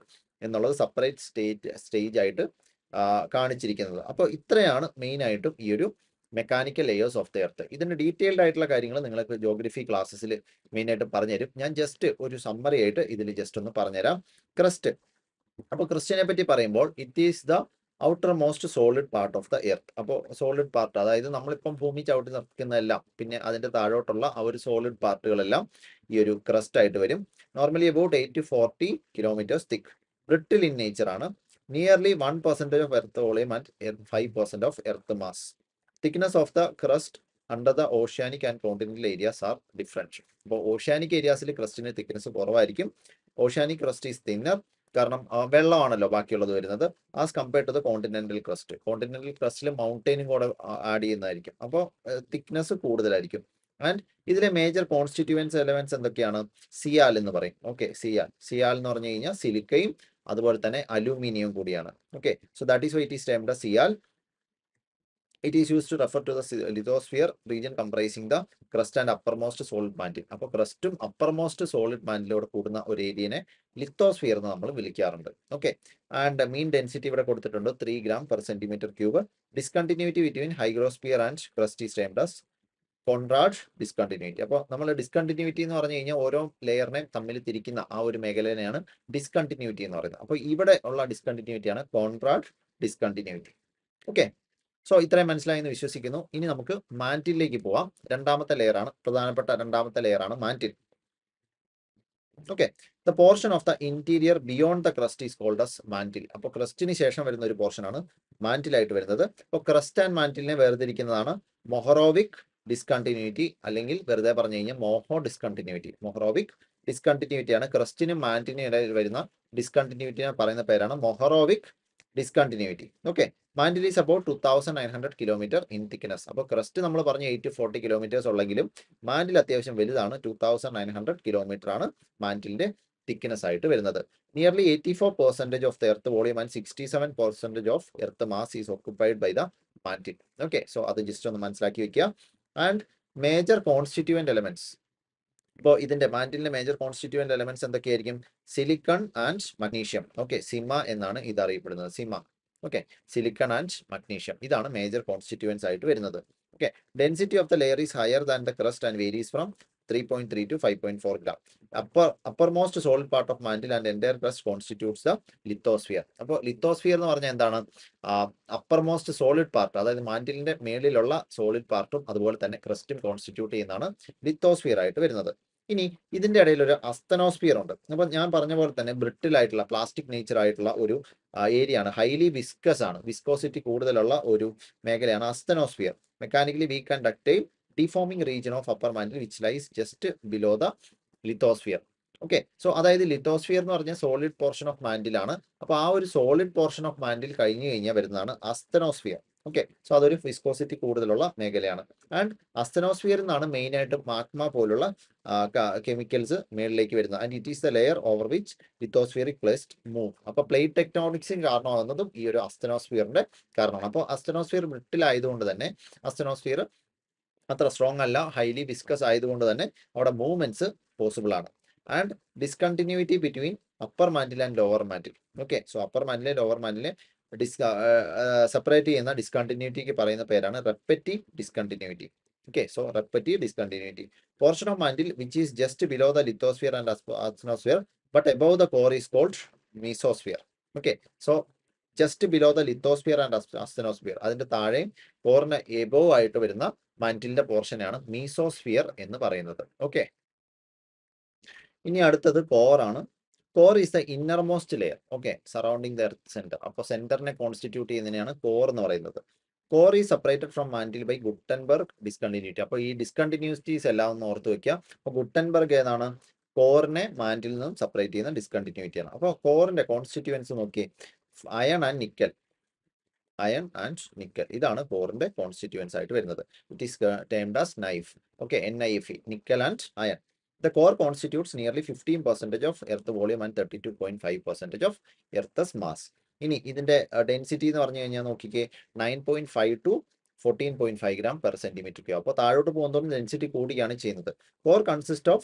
എന്നുള്ളത് സെപ്പറേറ്റ് സ്റ്റേറ്റ് സ്റ്റേജ് ആയിട്ട് ആ, കാണിച്ചിരിക്കുന്നത് അപ്പോൾ ഇത്രയാണ് മെയിൻ ആയിട്ടും ഈ ഒരു mechanical layers of the earth ഇതിന്റെ ഡീറ്റെയിൽഡ് ആയിട്ടുള്ള കാര്യങ്ങൾ നിങ്ങൾക്ക് ജോഗ്രഫി ക്ലാസ്സിൽ മെയിൻ ആയിട്ട് പറഞ്ഞുതരും ഞാൻ ജസ്റ്റ് ഒരു സമ്മറി ആയിട്ട് ഇതിൽ ജസ്റ്റ് ഒന്ന് പറഞ്ഞുതരാം ക്രസ്റ്റ് അപ്പോൾ ക്രിസ്ത്യനെ പറ്റി പറയുമ്പോൾ it is the outermost solid part of the earth അപ്പോൾ സോളിഡ് പാർട്ട് അതായത് നമ്മളിപ്പം ഭൂമി ചവിട്ടി നിൽക്കുന്നതെല്ലാം പിന്നെ അതിന്റെ താഴോട്ടുള്ള ആ ഒരു സോളിഡ് പാർട്ടുകളെല്ലാം ഈ ഒരു ക്രസ്റ്റ് ആയിട്ട് വരും normally about eight to forty kilometres thick brittle in nature ആണ് nearly one percentage of earth volume and five percent of earth mass thickness of the crust under the oceanic and continental areas are different അപ്പോൾ oceanic ഏരിയാസിൽ ക്രസ്റ്റിന് thickness കുറവായിരിക്കും oceanic crust is thinner കാരണം ആ, വെള്ളമാണല്ലോ ബാക്കിയുള്ളത് വരുന്നത് as compared to the continental crust continental ക്രസ്റ്റിൽ മൗണ്ടൈനും കൂടെ ആഡ് ചെയ്യുന്നതായിരിക്കും അപ്പോൾ തിക്നെസ് കൂടുതലായിരിക്കും ആൻഡ് ഇതിലെ മേജർ കോൺസ്റ്റിറ്റ്യൂവൻസ് എലമെന്റ്സ് എന്തൊക്കെയാണ് സിയാൽ എന്ന് പറയും ഓക്കെ സിയാൽ സിയാൽ എന്ന് പറഞ്ഞു കഴിഞ്ഞാൽ സിലിക്കയും അതുപോലെ തന്നെ അലൂമിനിയം കൂടിയാണ് okay so that is why it is termed sial it is use to refer to the lithosphere region comprising the crust and uppermost solid mantle അപ്പോൾ ക്രസ്റ്റും അപ്പർ മോസ്റ്റ് സോളിഡ് മാൻറ്റിലൂടെ കൂടുന്ന ഒരു ഏരിയനെ ലിത്തോസ്ഫിയർ എന്ന് നമ്മൾ വിളിക്കാറുണ്ട് okay and mean density ഇവിടെ കൊടുത്തിട്ടുണ്ട് three gram per centimetre cube discontinuity between hydrosphere and crust is termed as Conrad discontinuity അപ്പോൾ നമ്മൾ ഡിസ്കണ്ടിന്യൂറ്റി എന്ന് പറഞ്ഞു കഴിഞ്ഞാൽ ഓരോ ലെയറിനെ തമ്മിൽ തിരിക്കുന്ന ആ ഒരു മേഖലനെയാണ് ഡിസ്കണ്ടിന്യൂറ്റി എന്ന് പറയുന്നത് അപ്പോൾ ഇവിടെ ഉള്ള ഡിസ്കണ്ടിന്യൂറ്റിയാണ് കോൺട്രാഡ് ഡിസ്കണ്ടിന്യൂറ്റി ഓക്കെ സോ ഇത്രയും മനസ്സിലായി എന്ന് വിശ്വസിക്കുന്നു ഇനി നമുക്ക് മാൻറ്റിലേക്ക് പോവാം രണ്ടാമത്തെ ലെയർ ആണ് പ്രധാനപ്പെട്ട രണ്ടാമത്തെ ലെയർ ആണ് mantle okay the portion of the interior beyond the crust is called as mantle അപ്പോൾ ക്രസ്റ്റിന് ശേഷം വരുന്ന ഒരു പോർഷൻ ആണ് മാൻറ്റിലായിട്ട് വരുന്നത് അപ്പോൾ ക്രസ്റ്റ് ആൻഡ് മാൻറ്റിലിനെ വേർതിരിക്കുന്നതാണ് മൊഹറോവിക് ഡിസ്കണ്ടിന്യൂറ്റി അല്ലെങ്കിൽ വെറുതെ പറഞ്ഞു കഴിഞ്ഞാൽ മോഹോ ഡിസ്കണ്ടിന്യൂറ്റി മൊഹറോവിക് ഡിസ്കണ്ടിന്യൂറ്റി ആണ് ക്രസ്റ്റിനും മാൻറ്റിനും ഇടയിൽ വരുന്ന ഡിസ്കണ്ടിന്യൂറ്റിനെ പറയുന്ന പേരാണ് Mohorovicic discontinuity okay mantle is about two thousand nine hundred kilometre in thickness അപ്പോൾ ക്രസ്റ്റ് നമ്മൾ പറഞ്ഞു എയ്റ്റ് ഫോർട്ടി കിലോമീറ്റേഴ്സ് ഉള്ളെങ്കിലും മാൻറ്റിൽ അത്യാവശ്യം വലുതാണ് two thousand nine hundred kilometre ആണ് മാൻറ്റിലിന്റെ തിക്നെസ് ആയിട്ട് വരുന്നത് nearly eighty four percentage of the earth volume and sixty seven percentage of earth mass is occupied by the mantle okay so അത് just ഒന്ന് മനസ്സിലാക്കി വെക്കുക ആൻഡ് മേജർ കോൺസ്റ്റിറ്റ്യൂവന്റ് എലമെന്റ്സ് ഇപ്പോൾ ഇതിന്റെ മാൻറ്റിലിന്റെ മേജർ കോൺസ്റ്റിറ്റ്യൂവന്റ് എലമെന്റ്സ് എന്തൊക്കെയായിരിക്കും silicon and magnesium okay sima എന്നാണ് ഇത് അറിയപ്പെടുന്നത് sima okay silicon and magnesium ഇതാണ് മേജർ കോൺസ്റ്റിറ്റ്യൂവൻസ് ആയിട്ട് വരുന്നത് okay density of the layer is higher than the crust and varies from three point three to five point four gram upper uppermost solid part of mantle and entire crust constitutes the lithosphere അപ്പോൾ lithosphere എന്ന് പറഞ്ഞാൽ എന്താണ് upper uppermost solid part അതായത് മാൻറ്റിലിന്റെ മേളിലുള്ള solid പാർട്ടും അതുപോലെ തന്നെ ക്രസ്റ്റും constitute ചെയ്യുന്നതാണ് lithosphere ആയിട്ട് വരുന്നത് ഇനി ഇതിന്റെ ഇടയിൽ ഒരു അസ്തനോസ്ഫിയർ ഉണ്ട് അപ്പൊ ഞാൻ പറഞ്ഞ പോലെ തന്നെ ബ്രിട്ടിൽ ആയിട്ടുള്ള പ്ലാസ്റ്റിക് നേച്ചർ ആയിട്ടുള്ള ഒരു ഏരിയ ആണ് ഹൈലി വിസ്കസ് ആണ് വിസ്കോസിറ്റി കൂടുതലുള്ള ഒരു മേഖലയാണ് asthenosphere mechanically weak and ductile deforming region of upper mantle which lies just below the lithosphere okay so അതായത് ലിത്തോസ്ഫിയർ എന്ന് പറഞ്ഞ സോളിഡ് പോർഷൻ ഓഫ് മാൻഡിലാണ് അപ്പോൾ ആ ഒരു സോളിഡ് പോർഷൻ ഓഫ് മാൻഡിൽ കഴിഞ്ഞു കഴിഞ്ഞാൽ വരുന്നതാണ് അസ്തനോസ്ഫിയർ ഓക്കെ സോ അതൊരു വിസ്കോസിറ്റി കൂടുതലുള്ള മേഖലയാണ് ആൻഡ് അസ്തനോസ്ഫിയർ എന്നാണ് മെയിൻ ആയിട്ട് മാഗ്മ പോലുള്ള കെമിക്കൽസ് മേളിലേക്ക് വരുന്നത് and it is the layer over which lithospheric plates move അപ്പോൾ പ്ലേറ്റ് ടെക്ടോണിക്സിന് കാരണമാകുന്നതും ഈ ഒരു അസ്തനോസ്ഫിയറിന്റെ കാരണമാണ് അപ്പോൾ അസ്തനോസ്ഫിയർ ബ്രിട്ടിലായതുകൊണ്ട് തന്നെ അസ്തനോസ്ഫിയർ അത്ര സ്ട്രോങ് അല്ല ഹൈലി വിസ്കസ് ആയതുകൊണ്ട് തന്നെ അവിടെ മൂവ്മെന്റ്സ് പോസിബിൾ ആണ് and discontinuity between upper mantle and lower mantle okay so upper മാൻഡിലെ ലോവർ മാൻഡിലെ ഡിസ് സെപ്പറേറ്റ് ചെയ്യുന്ന ഡിസ്കണ്ടിന്യൂറ്റിക്ക് പറയുന്ന പേരാണ് Repetti discontinuity okay so Repetti discontinuity portion of mantle which is just below the lithosphere and asthenosphere but above the core is called mesosphere okay so just below the lithosphere and asthenosphere അതിന്റെ താഴെയും കോറിന് above ആയിട്ട് വരുന്ന മാൻറ്റിലിന്റെ പോർഷനാണ് mesosphere എന്ന് പറയുന്നത് okay ഇനി അടുത്തത് core ആണ് core is the innermost layer okay surrounding the earth centre അപ്പോൾ സെന്ററിനെ കോൺസ്റ്റിറ്റ്യൂട്ട് ചെയ്യുന്നതിനെയാണ് കോർ എന്ന് പറയുന്നത് core is separated from mantle by Gutenberg discontinuity അപ്പോൾ ഈ ഡിസ്കണ്ടിന്യൂറ്റീസ് എല്ലാം ഒന്ന് ഓർത്ത് വെക്കുക അപ്പോൾ ഗുട്ടൻബർഗ് ഏതാണ് കോറിനെ മാൻറ്റിൽ നിന്നും സെപ്പറേറ്റ് ചെയ്യുന്ന ഡിസ്കണ്ടിന്യൂറ്റി ആണ് അപ്പോൾ കോറിന്റെ കോൺസ്റ്റിറ്റ്യൂവൻസ് നോക്കി iron and nickel iron and nickel ഇതാണ് കോറിന്റെ കോൺസ്റ്റിറ്റ്യൂവൻസ് ആയിട്ട് വരുന്നത് it is termed as nife okay N I F E nickel and iron the core constitutes nearly fifteen percentage of earth volume and thirty two point five percentage of earth's mass ഇനി ഇതിന്റെ density എന്ന് പറഞ്ഞു കഴിഞ്ഞാൽ നോക്കിക്കേ nine point five to fourteen point five gram per centimetre cube അപ്പോൾ താഴോട്ട് പോകുന്നതോറും density കൂടുകയാണ് ചെയ്യുന്നത് core consist of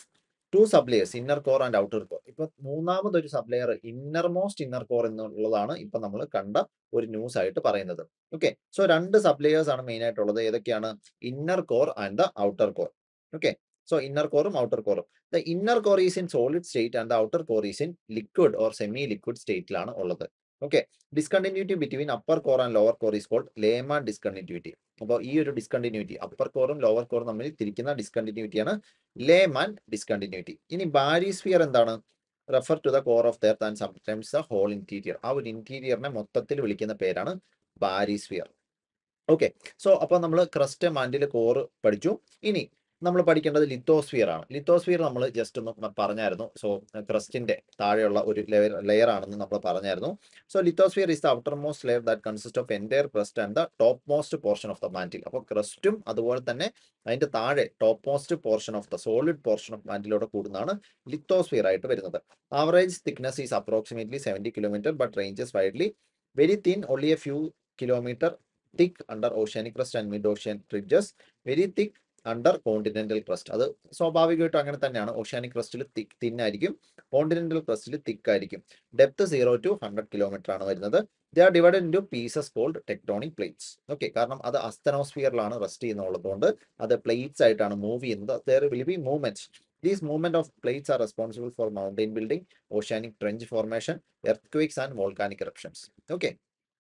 two sub layers inner core and outer core ഇപ്പൊ മൂന്നാമതൊരു sub layer innermost inner core എന്നുള്ളതാണ് ഇപ്പൊ നമ്മൾ കണ്ട ഒരു ന്യൂസ് ആയിട്ട് പറയുന്നത് ഓക്കെ സോ രണ്ട് സബ് ലെയേഴ്സ് ആണ് മെയിൻ ആയിട്ടുള്ളത് ഏതൊക്കെയാണ് inner core and the outer core okay so inner കോറും ഔട്ടർ കോറും the inner core is in solid state and the outer core is in liquid or semi liquid സ്റ്റേറ്റിലാണ് ഉള്ളത് okay discontinuity between upper core and lower core is called Lehmann discontinuity അപ്പോൾ ഈ ഒരു discontinuity upper കോറും lower കോറും തമ്മിൽ തിരിക്കുന്ന ഡിസ്കണ്ടിന്യൂറ്റിയാണ് ലേമാൻ ഡിസ്കണ്ടിന്യൂറ്റി ഇനി ബാരിസ്ഫിയർ എന്താണ് refer to the core of the earth and sometimes the whole interior ആ ഒരു ഇന്റീരിയറിനെ മൊത്തത്തിൽ വിളിക്കുന്ന പേരാണ് ബാരിസ്ഫിയർ ഓക്കെ സോ അപ്പോൾ നമ്മൾ ക്രസ്റ്റ് മാൻഡിൽ കോറ് പഠിച്ചു ഇനി നമ്മൾ പഠിക്കേണ്ടത് ലിത്തോസ്ഫിയർ ആണ് ലിത്തോസ്ഫിയർ നമ്മൾ ജസ്റ്റ് ഒന്ന് പറഞ്ഞായിരുന്നു സോ ക്രസ്റ്റിന്റെ താഴെയുള്ള ഒരു ലെയർ ലെയർ ആണെന്ന് നമ്മൾ പറഞ്ഞായിരുന്നു so lithosphere is the outermost layer that consist of entire crust and the topmost portion of the mantle അപ്പോൾ ക്രസ്റ്റും അതുപോലെ തന്നെ അതിന്റെ താഴെ topmost portion of the solid portion of മാൻറ്റിലൂടെ കൂടുന്നതാണ് ലിത്തോസ്ഫിയർ ആയിട്ട് വരുന്നത് average thickness is approximately seventy kilometre but ranges widely very thin only a few kilometre thick under oceanic crust and mid ocean ridges very thick under continental crest അത് സ്വാഭാവികമായിട്ടും അങ്ങനെ തന്നെയാണ് oceanic ക്രസ്റ്റിൽ തിക്ക് തിന്നായിരിക്കും continental ക്രസ്റ്റിൽ thick ആയിരിക്കും depth zero to hundred kilometre ആണ് വരുന്നത് they are divide into pieces called tectonic plates okay കാരണം അത് അസ്തനോസ്ഫിയറിലാണ് റെസ്റ്റ് ചെയ്യുന്നുള്ളതുകൊണ്ട് അത് പ്ലേറ്റ്സ് ആയിട്ടാണ് മൂവ് ചെയ്യുന്നത് there will be movements these movement of plates are responsible for mountain building oceanic trench formation earthquakes and volcanic eruptions okay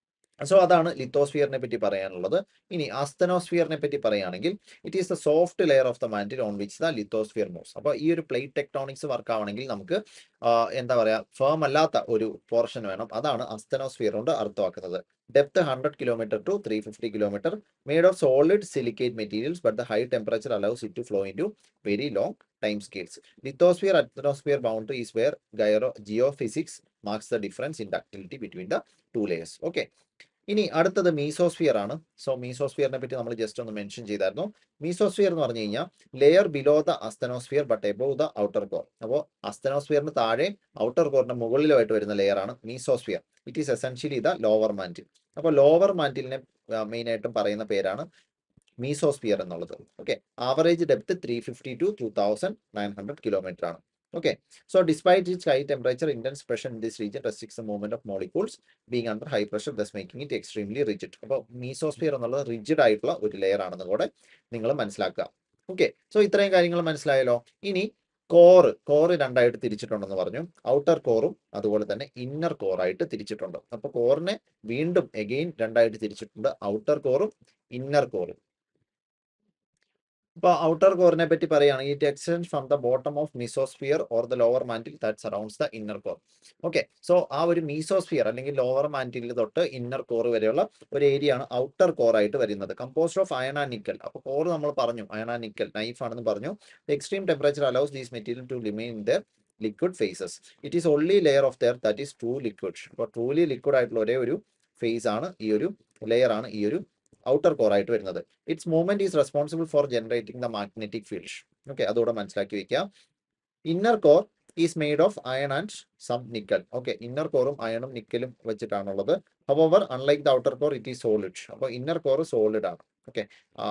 so അതാണ് ലിത്തോസ്ഫിയറിനെ പറ്റി പറയാനുള്ളത് ഇനി ആസ്തനോസ്ഫിയറിനെ പറ്റി പറയുകയാണെങ്കിൽ it is the soft layer of the mantle on which the lithosphere moves അപ്പോൾ ഈ ഒരു പ്ലേറ്റ് ടെക്ടോണിക്സ് വർക്ക് ആവണമെങ്കിൽ നമുക്ക് എന്താ പറയുക ഫേം അല്ലാത്ത ഒരു പോർഷൻ വേണം അതാണ് അസ്തനോസ്ഫിയർ കൊണ്ട് അർത്ഥമാക്കുന്നത് depth hundred kilometre to three fifty kilometre made of solid silicate materials but the high temperature allows it to flow in to very long time scales lithosphere atmosphere boundary is where ഗൈറോ geophysics marks the difference in ductility between the two layers okay ഇനി അടുത്തത് mesosphere ആണ് so മീസോസ്ഫിയറിനെ പറ്റി നമ്മൾ just ഒന്ന് mention ചെയ്തായിരുന്നു mesosphere എന്ന് പറഞ്ഞു കഴിഞ്ഞാൽ layer below the asthenosphere but above the outer core അപ്പോൾ അസ്തനോസ്ഫിയറിന് താഴെ ഔട്ടർ കോറിന്റെ മുകളിലുമായിട്ട് വരുന്ന ലെയർ ആണ് mesosphere it is essentially the lower mantle അപ്പോൾ ലോവർ മാൻറ്റിലിനെ മെയിൻ ആയിട്ടും പറയുന്ന പേരാണ് മീസോസ്ഫിയർ എന്നുള്ളത് okay average depth three fifty two two thousand nine hundred kilometre ആണ് Okay, so despite its high temperature, intense pressure in this region restricts the movement of molecules being under high pressure, thus making it extremely rigid. അപ്പോൾ mesosphere എന്നുള്ളത് rigid ആയിട്ടുള്ള ഒരു layer ആണെന്ന് കൂടെ നിങ്ങൾ മനസ്സിലാക്കുക okay so ഇത്രയും കാര്യങ്ങൾ മനസ്സിലായല്ലോ ഇനി കോറ് കോറ് രണ്ടായിട്ട് തിരിച്ചിട്ടുണ്ടെന്ന് പറഞ്ഞു ഔട്ടർ കോറും അതുപോലെ തന്നെ ഇന്നർ കോറായിട്ട് തിരിച്ചിട്ടുണ്ട് അപ്പോൾ കോറിനെ വീണ്ടും എഗെയിൻ രണ്ടായിട്ട് തിരിച്ചിട്ടുണ്ട് ഔട്ടർ കോറും ഇന്നർ കോറും ഇപ്പോൾ ഔട്ടർ കോറിനെ പറ്റി പറയുകയാണെങ്കിൽ it extend from the bottom of mesosphere or the lower mantle that surrounds the inner core okay so ആ ഒരു മീസോസ്ഫിയർ അല്ലെങ്കിൽ ലോവർ മാൻറ്റിൽ തൊട്ട് ഇന്നർ കോർ വരെയുള്ള ഒരു ഏരിയ ആണ് ഔട്ടർ കോർ ആയിട്ട് വരുന്നത് കമ്പോസ്റ്റ് ഓഫ് അയണ നിക്കൽ അപ്പോൾ കോർ നമ്മൾ പറഞ്ഞു അയണ നിക്കൽ നൈഫ് ആണെന്ന് പറഞ്ഞു extreme temperature allows these material to remain in their liquid phases it is only layer of the that is true liquid അപ്പോൾ truly liquid ആയിട്ടുള്ള ഒരേ ഒരു face ആണ് ഈ ഒരു ലെയർ ആണ് ഈ ഒരു ഔട്ടർ കോർ ആയിട്ട് വരുന്നത് its movement is responsible for generating the magnetic field okay അതോടെ മനസ്സിലാക്കി വെക്കുക inner core is made of iron and some nickel okay inner കോറും അയണും നിക്കലും വെച്ചിട്ടാണുള്ളത് however unlike the outer core it is solid അപ്പോൾ ഇന്നർ കോർ സോളിഡ് ആണ് okay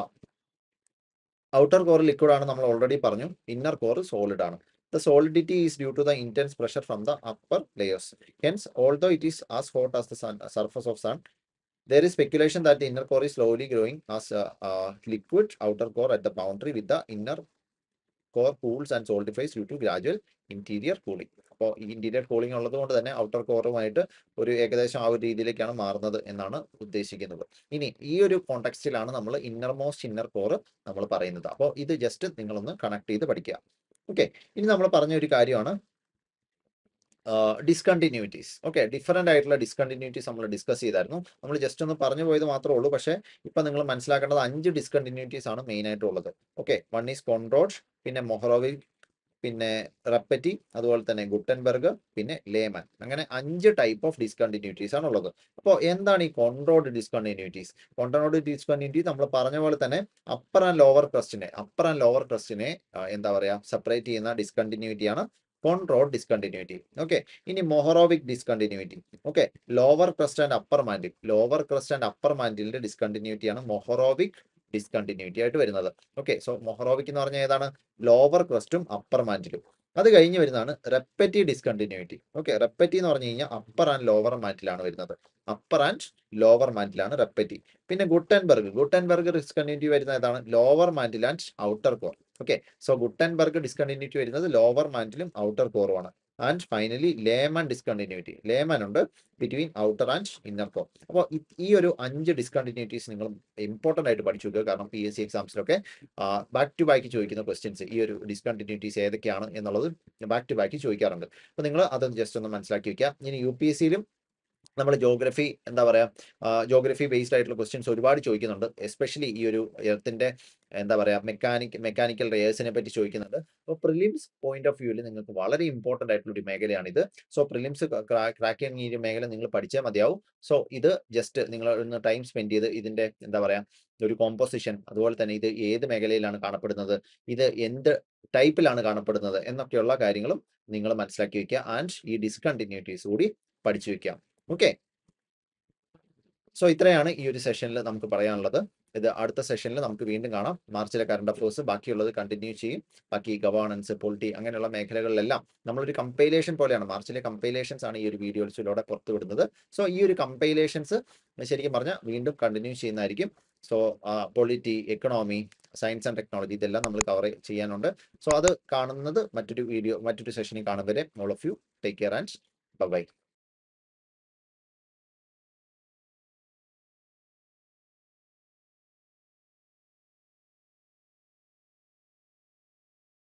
outer core liquid ആണ് നമ്മൾ ഓൾറെഡി പറഞ്ഞു ഇന്നർ കോർ സോളിഡ് ആണ് The solidity is due to the intense pressure from the upper layers. Hence, although it is as hot as the sun, surface of sun, there is speculation that the inner core is slowly growing as a, a liquid outer core at the boundary with the inner core cools and solidifies due to gradual interior cooling. അപ്പോൾ ഈ interior cooling ഉള്ളത് കൊണ്ട് തന്നെ outer കോറുമായിട്ട് ഒരു ഏകദേശം ആ ഒരു രീതിയിലേക്കാണ് മാറുന്നത് എന്നാണ് ഉദ്ദേശിക്കുന്നത് ഇനി ഈ ഒരു കോണ്ടെക്സ്റ്റിലാണ് നമ്മൾ ഇന്നർ മോസ്റ്റ് ഇന്നർ കോർ നമ്മൾ പറയുന്നത് അപ്പോൾ ഇത് ജസ്റ്റ് നിങ്ങളൊന്ന് കണക്ട് ചെയ്ത് പഠിക്കുക ഓക്കെ ഇനി നമ്മൾ പറഞ്ഞ ഒരു കാര്യമാണ് ഡിസ്കണ്ടിന്യൂറ്റീസ് ഓക്കെ ഡിഫറെൻ്റ് ആയിട്ടുള്ള ഡിസ്കണ്ടിന്യൂറ്റീസ് നമ്മൾ ഡിസ്കസ് ചെയ്തായിരുന്നു നമ്മൾ ജസ്റ്റ് ഒന്ന് പറഞ്ഞു പോയത് മാത്രമേ ഉള്ളൂ പക്ഷേ ഇപ്പം നിങ്ങൾ മനസ്സിലാക്കേണ്ടത് അഞ്ച് ഡിസ്കണ്ടിന്യൂറ്റീസ് ആണ് മെയിൻ ആയിട്ടുള്ളത് ഓക്കെ വൺ ഈസ് കോൺട്രോഡ് പിന്നെ മൊഹറോവിക് പിന്നെ റെപ്പറ്റി അതുപോലെ തന്നെ ഗുട്ടൻബർഗ് പിന്നെ ലേമൻ അങ്ങനെ അഞ്ച് ടൈപ്പ് ഓഫ് ഡിസ്കണ്ടിന്യൂറ്റീസ് ആണ് ഉള്ളത് അപ്പോൾ എന്താണ് ഈ കോൺട്രോഡ് ഡിസ്കണ്ടിന്യൂറ്റീസ് കോൺട്രോഡ് ഡിസ്കണ്ടിന്യൂറ്റി നമ്മൾ പറഞ്ഞ പോലെ തന്നെ അപ്പർ ആൻഡ് ലോവർ ക്രസ്റ്റിനെ അപ്പർ ആൻഡ് ലോവർ ക്രസ്റ്റിനെ എന്താ പറയുക സെപ്പറേറ്റ് ചെയ്യുന്ന ഡിസ്കണ്ടിന്യൂറ്റിയാണ് കോൺട്രോഡ് ഡിസ്കണ്ടിന്യൂറ്റി ഓക്കെ ഇനി Mohorovicic discontinuity okay lower crust and upper mantle lower crust and upper മാൻഡിലിന്റെ ഡിസ്കണ്ടിന്യൂറ്റിയാണ് മൊഹറോവിക് ഡിസ്കണ്ടിന്യൂറ്റി ആയിട്ട് വരുന്നത് ഓക്കെ സോ മൊഹറോവിക് എന്ന് പറഞ്ഞാൽ ഏതാണ് ലോവർ ക്രസ്റ്റും അപ്പർ മാൻഡിലും അത് കഴിഞ്ഞ് വരുന്നതാണ് റെപ്പറ്റി ഡിസ്കണ്ടിന്യൂറ്റി ഓക്കെ റെപ്പറ്റി എന്ന് പറഞ്ഞു കഴിഞ്ഞാൽ അപ്പർ ആൻഡ് ലോവർ മാറ്റിലാണ് വരുന്നത് അപ്പർ ആൻഡ് ലോവർ മാൻറ്റിലാണ് റെപ്പറ്റി പിന്നെ ഗുട്ടൻബർഗ് ഗുട്ടൻബർഗ് ഡിസ്കണ്ടിന്യൂറ്റി വരുന്നത് ഏതാണ് lower mantle and outer core okay so Gutenberg discontinuity വരുന്നത് ലോവർ മാൻറ്റിലും ഔട്ടർ കോറുമാണ് and finally Lehmann discontinuity Lehmann ഉണ്ട് between outer and inner core അപ്പോൾ ഈ ഒരു അഞ്ച് ഡിസ്കണ്ടിന്യൂറ്റീസ് നിങ്ങൾ ഇമ്പോർട്ടൻ്റ് ആയിട്ട് പഠിച്ചു വെക്കുക കാരണം പി എസ് സി എക്സാംസിലൊക്കെ ബാക്ക് ടു ബാക്ക് ചോദിക്കുന്ന ക്വസ്റ്റ്യൻസ് ഈ ഒരു ഡിസ്കണ്ടിന്യൂറ്റീസ് ഏതൊക്കെയാണ് എന്നുള്ളത് ബാക്ക് ടു ബാക്ക് ചോദിക്കാറുണ്ട് അപ്പോൾ നിങ്ങൾ അത് ജസ്റ്റ് ഒന്ന് മനസ്സിലാക്കി വെക്കുക ഇനി യു പി എസ് സിയിലും നമ്മൾ ജോഗ്രഫി എന്താ പറയുക ജോഗ്രഫി ബേസ്ഡ് ആയിട്ടുള്ള ക്വസ്റ്റ്യൻസ് ഒരുപാട് ചോദിക്കുന്നുണ്ട് എസ്പെഷ്യലി ഈ ഒരു എർത്തിന്റെ എന്താ പറയുക മെക്കാനിക് മെക്കാനിക്കൽ റേയേഴ്സിനെ പറ്റി ചോദിക്കുന്നുണ്ട് അപ്പോൾ പ്രിലിംസ് പോയിന്റ് ഓഫ് വ്യൂവിൽ നിങ്ങൾക്ക് വളരെ ഇമ്പോർട്ടൻ്റ് ആയിട്ടുള്ള ഒരു മേഖലയാണിത് സോ പ്രിലിംസ് ക്രാക്ക് ചെയ്യുന്ന ഈ ഒരു മേഖല നിങ്ങൾ പഠിച്ചാൽ മതിയാവും സോ ഇത് ജസ്റ്റ് നിങ്ങൾ ഒന്ന് ടൈം സ്പെൻഡ് ചെയ്ത് ഇതിന്റെ എന്താ പറയുക ഒരു കോമ്പോസിഷൻ അതുപോലെ തന്നെ ഇത് ഏത് മേഖലയിലാണ് കാണപ്പെടുന്നത് ഇത് എന്ത് ടൈപ്പിലാണ് കാണപ്പെടുന്നത് എന്നൊക്കെയുള്ള കാര്യങ്ങളും നിങ്ങൾ മനസ്സിലാക്കി വെക്കുക ആൻഡ് ഈ ഡിസ്കണ്ടിന്യൂറ്റീസ് കൂടി പഠിച്ചു വെക്കുക ഓക്കെ സോ ഇത്രയാണ് ഈ ഒരു സെഷനിൽ നമുക്ക് പറയാനുള്ളത് ഇത് അടുത്ത സെഷനിൽ നമുക്ക് വീണ്ടും കാണാം മാർച്ചിലെ കറണ്ട് അഫയേഴ്സ് ബാക്കിയുള്ളത് കണ്ടിന്യൂ ചെയ്യും ബാക്കി ഗവേണൻസ് പൊളിറ്റി അങ്ങനെയുള്ള മേഖലകളിലെല്ലാം നമ്മളൊരു കമ്പൈലേഷൻ പോലെയാണ് മാർച്ചിലെ കമ്പൈലേഷൻസ് ആണ് ഈ ഒരു വീഡിയോസിലൂടെ പുറത്തു വിടുന്നത് സോ ഈ ഒരു കമ്പൈലേഷൻസ് ശരിക്കും പറഞ്ഞാൽ വീണ്ടും കണ്ടിന്യൂ ചെയ്യുന്നതായിരിക്കും so polity economy science and technology ഇതെല്ലാം നമ്മൾ കവർ ചെയ്യാനുണ്ട് സോ അത് കാണുന്നത് മറ്റൊരു വീഡിയോ മറ്റൊരു സെഷനിൽ കാണും വരെ all of you take care and by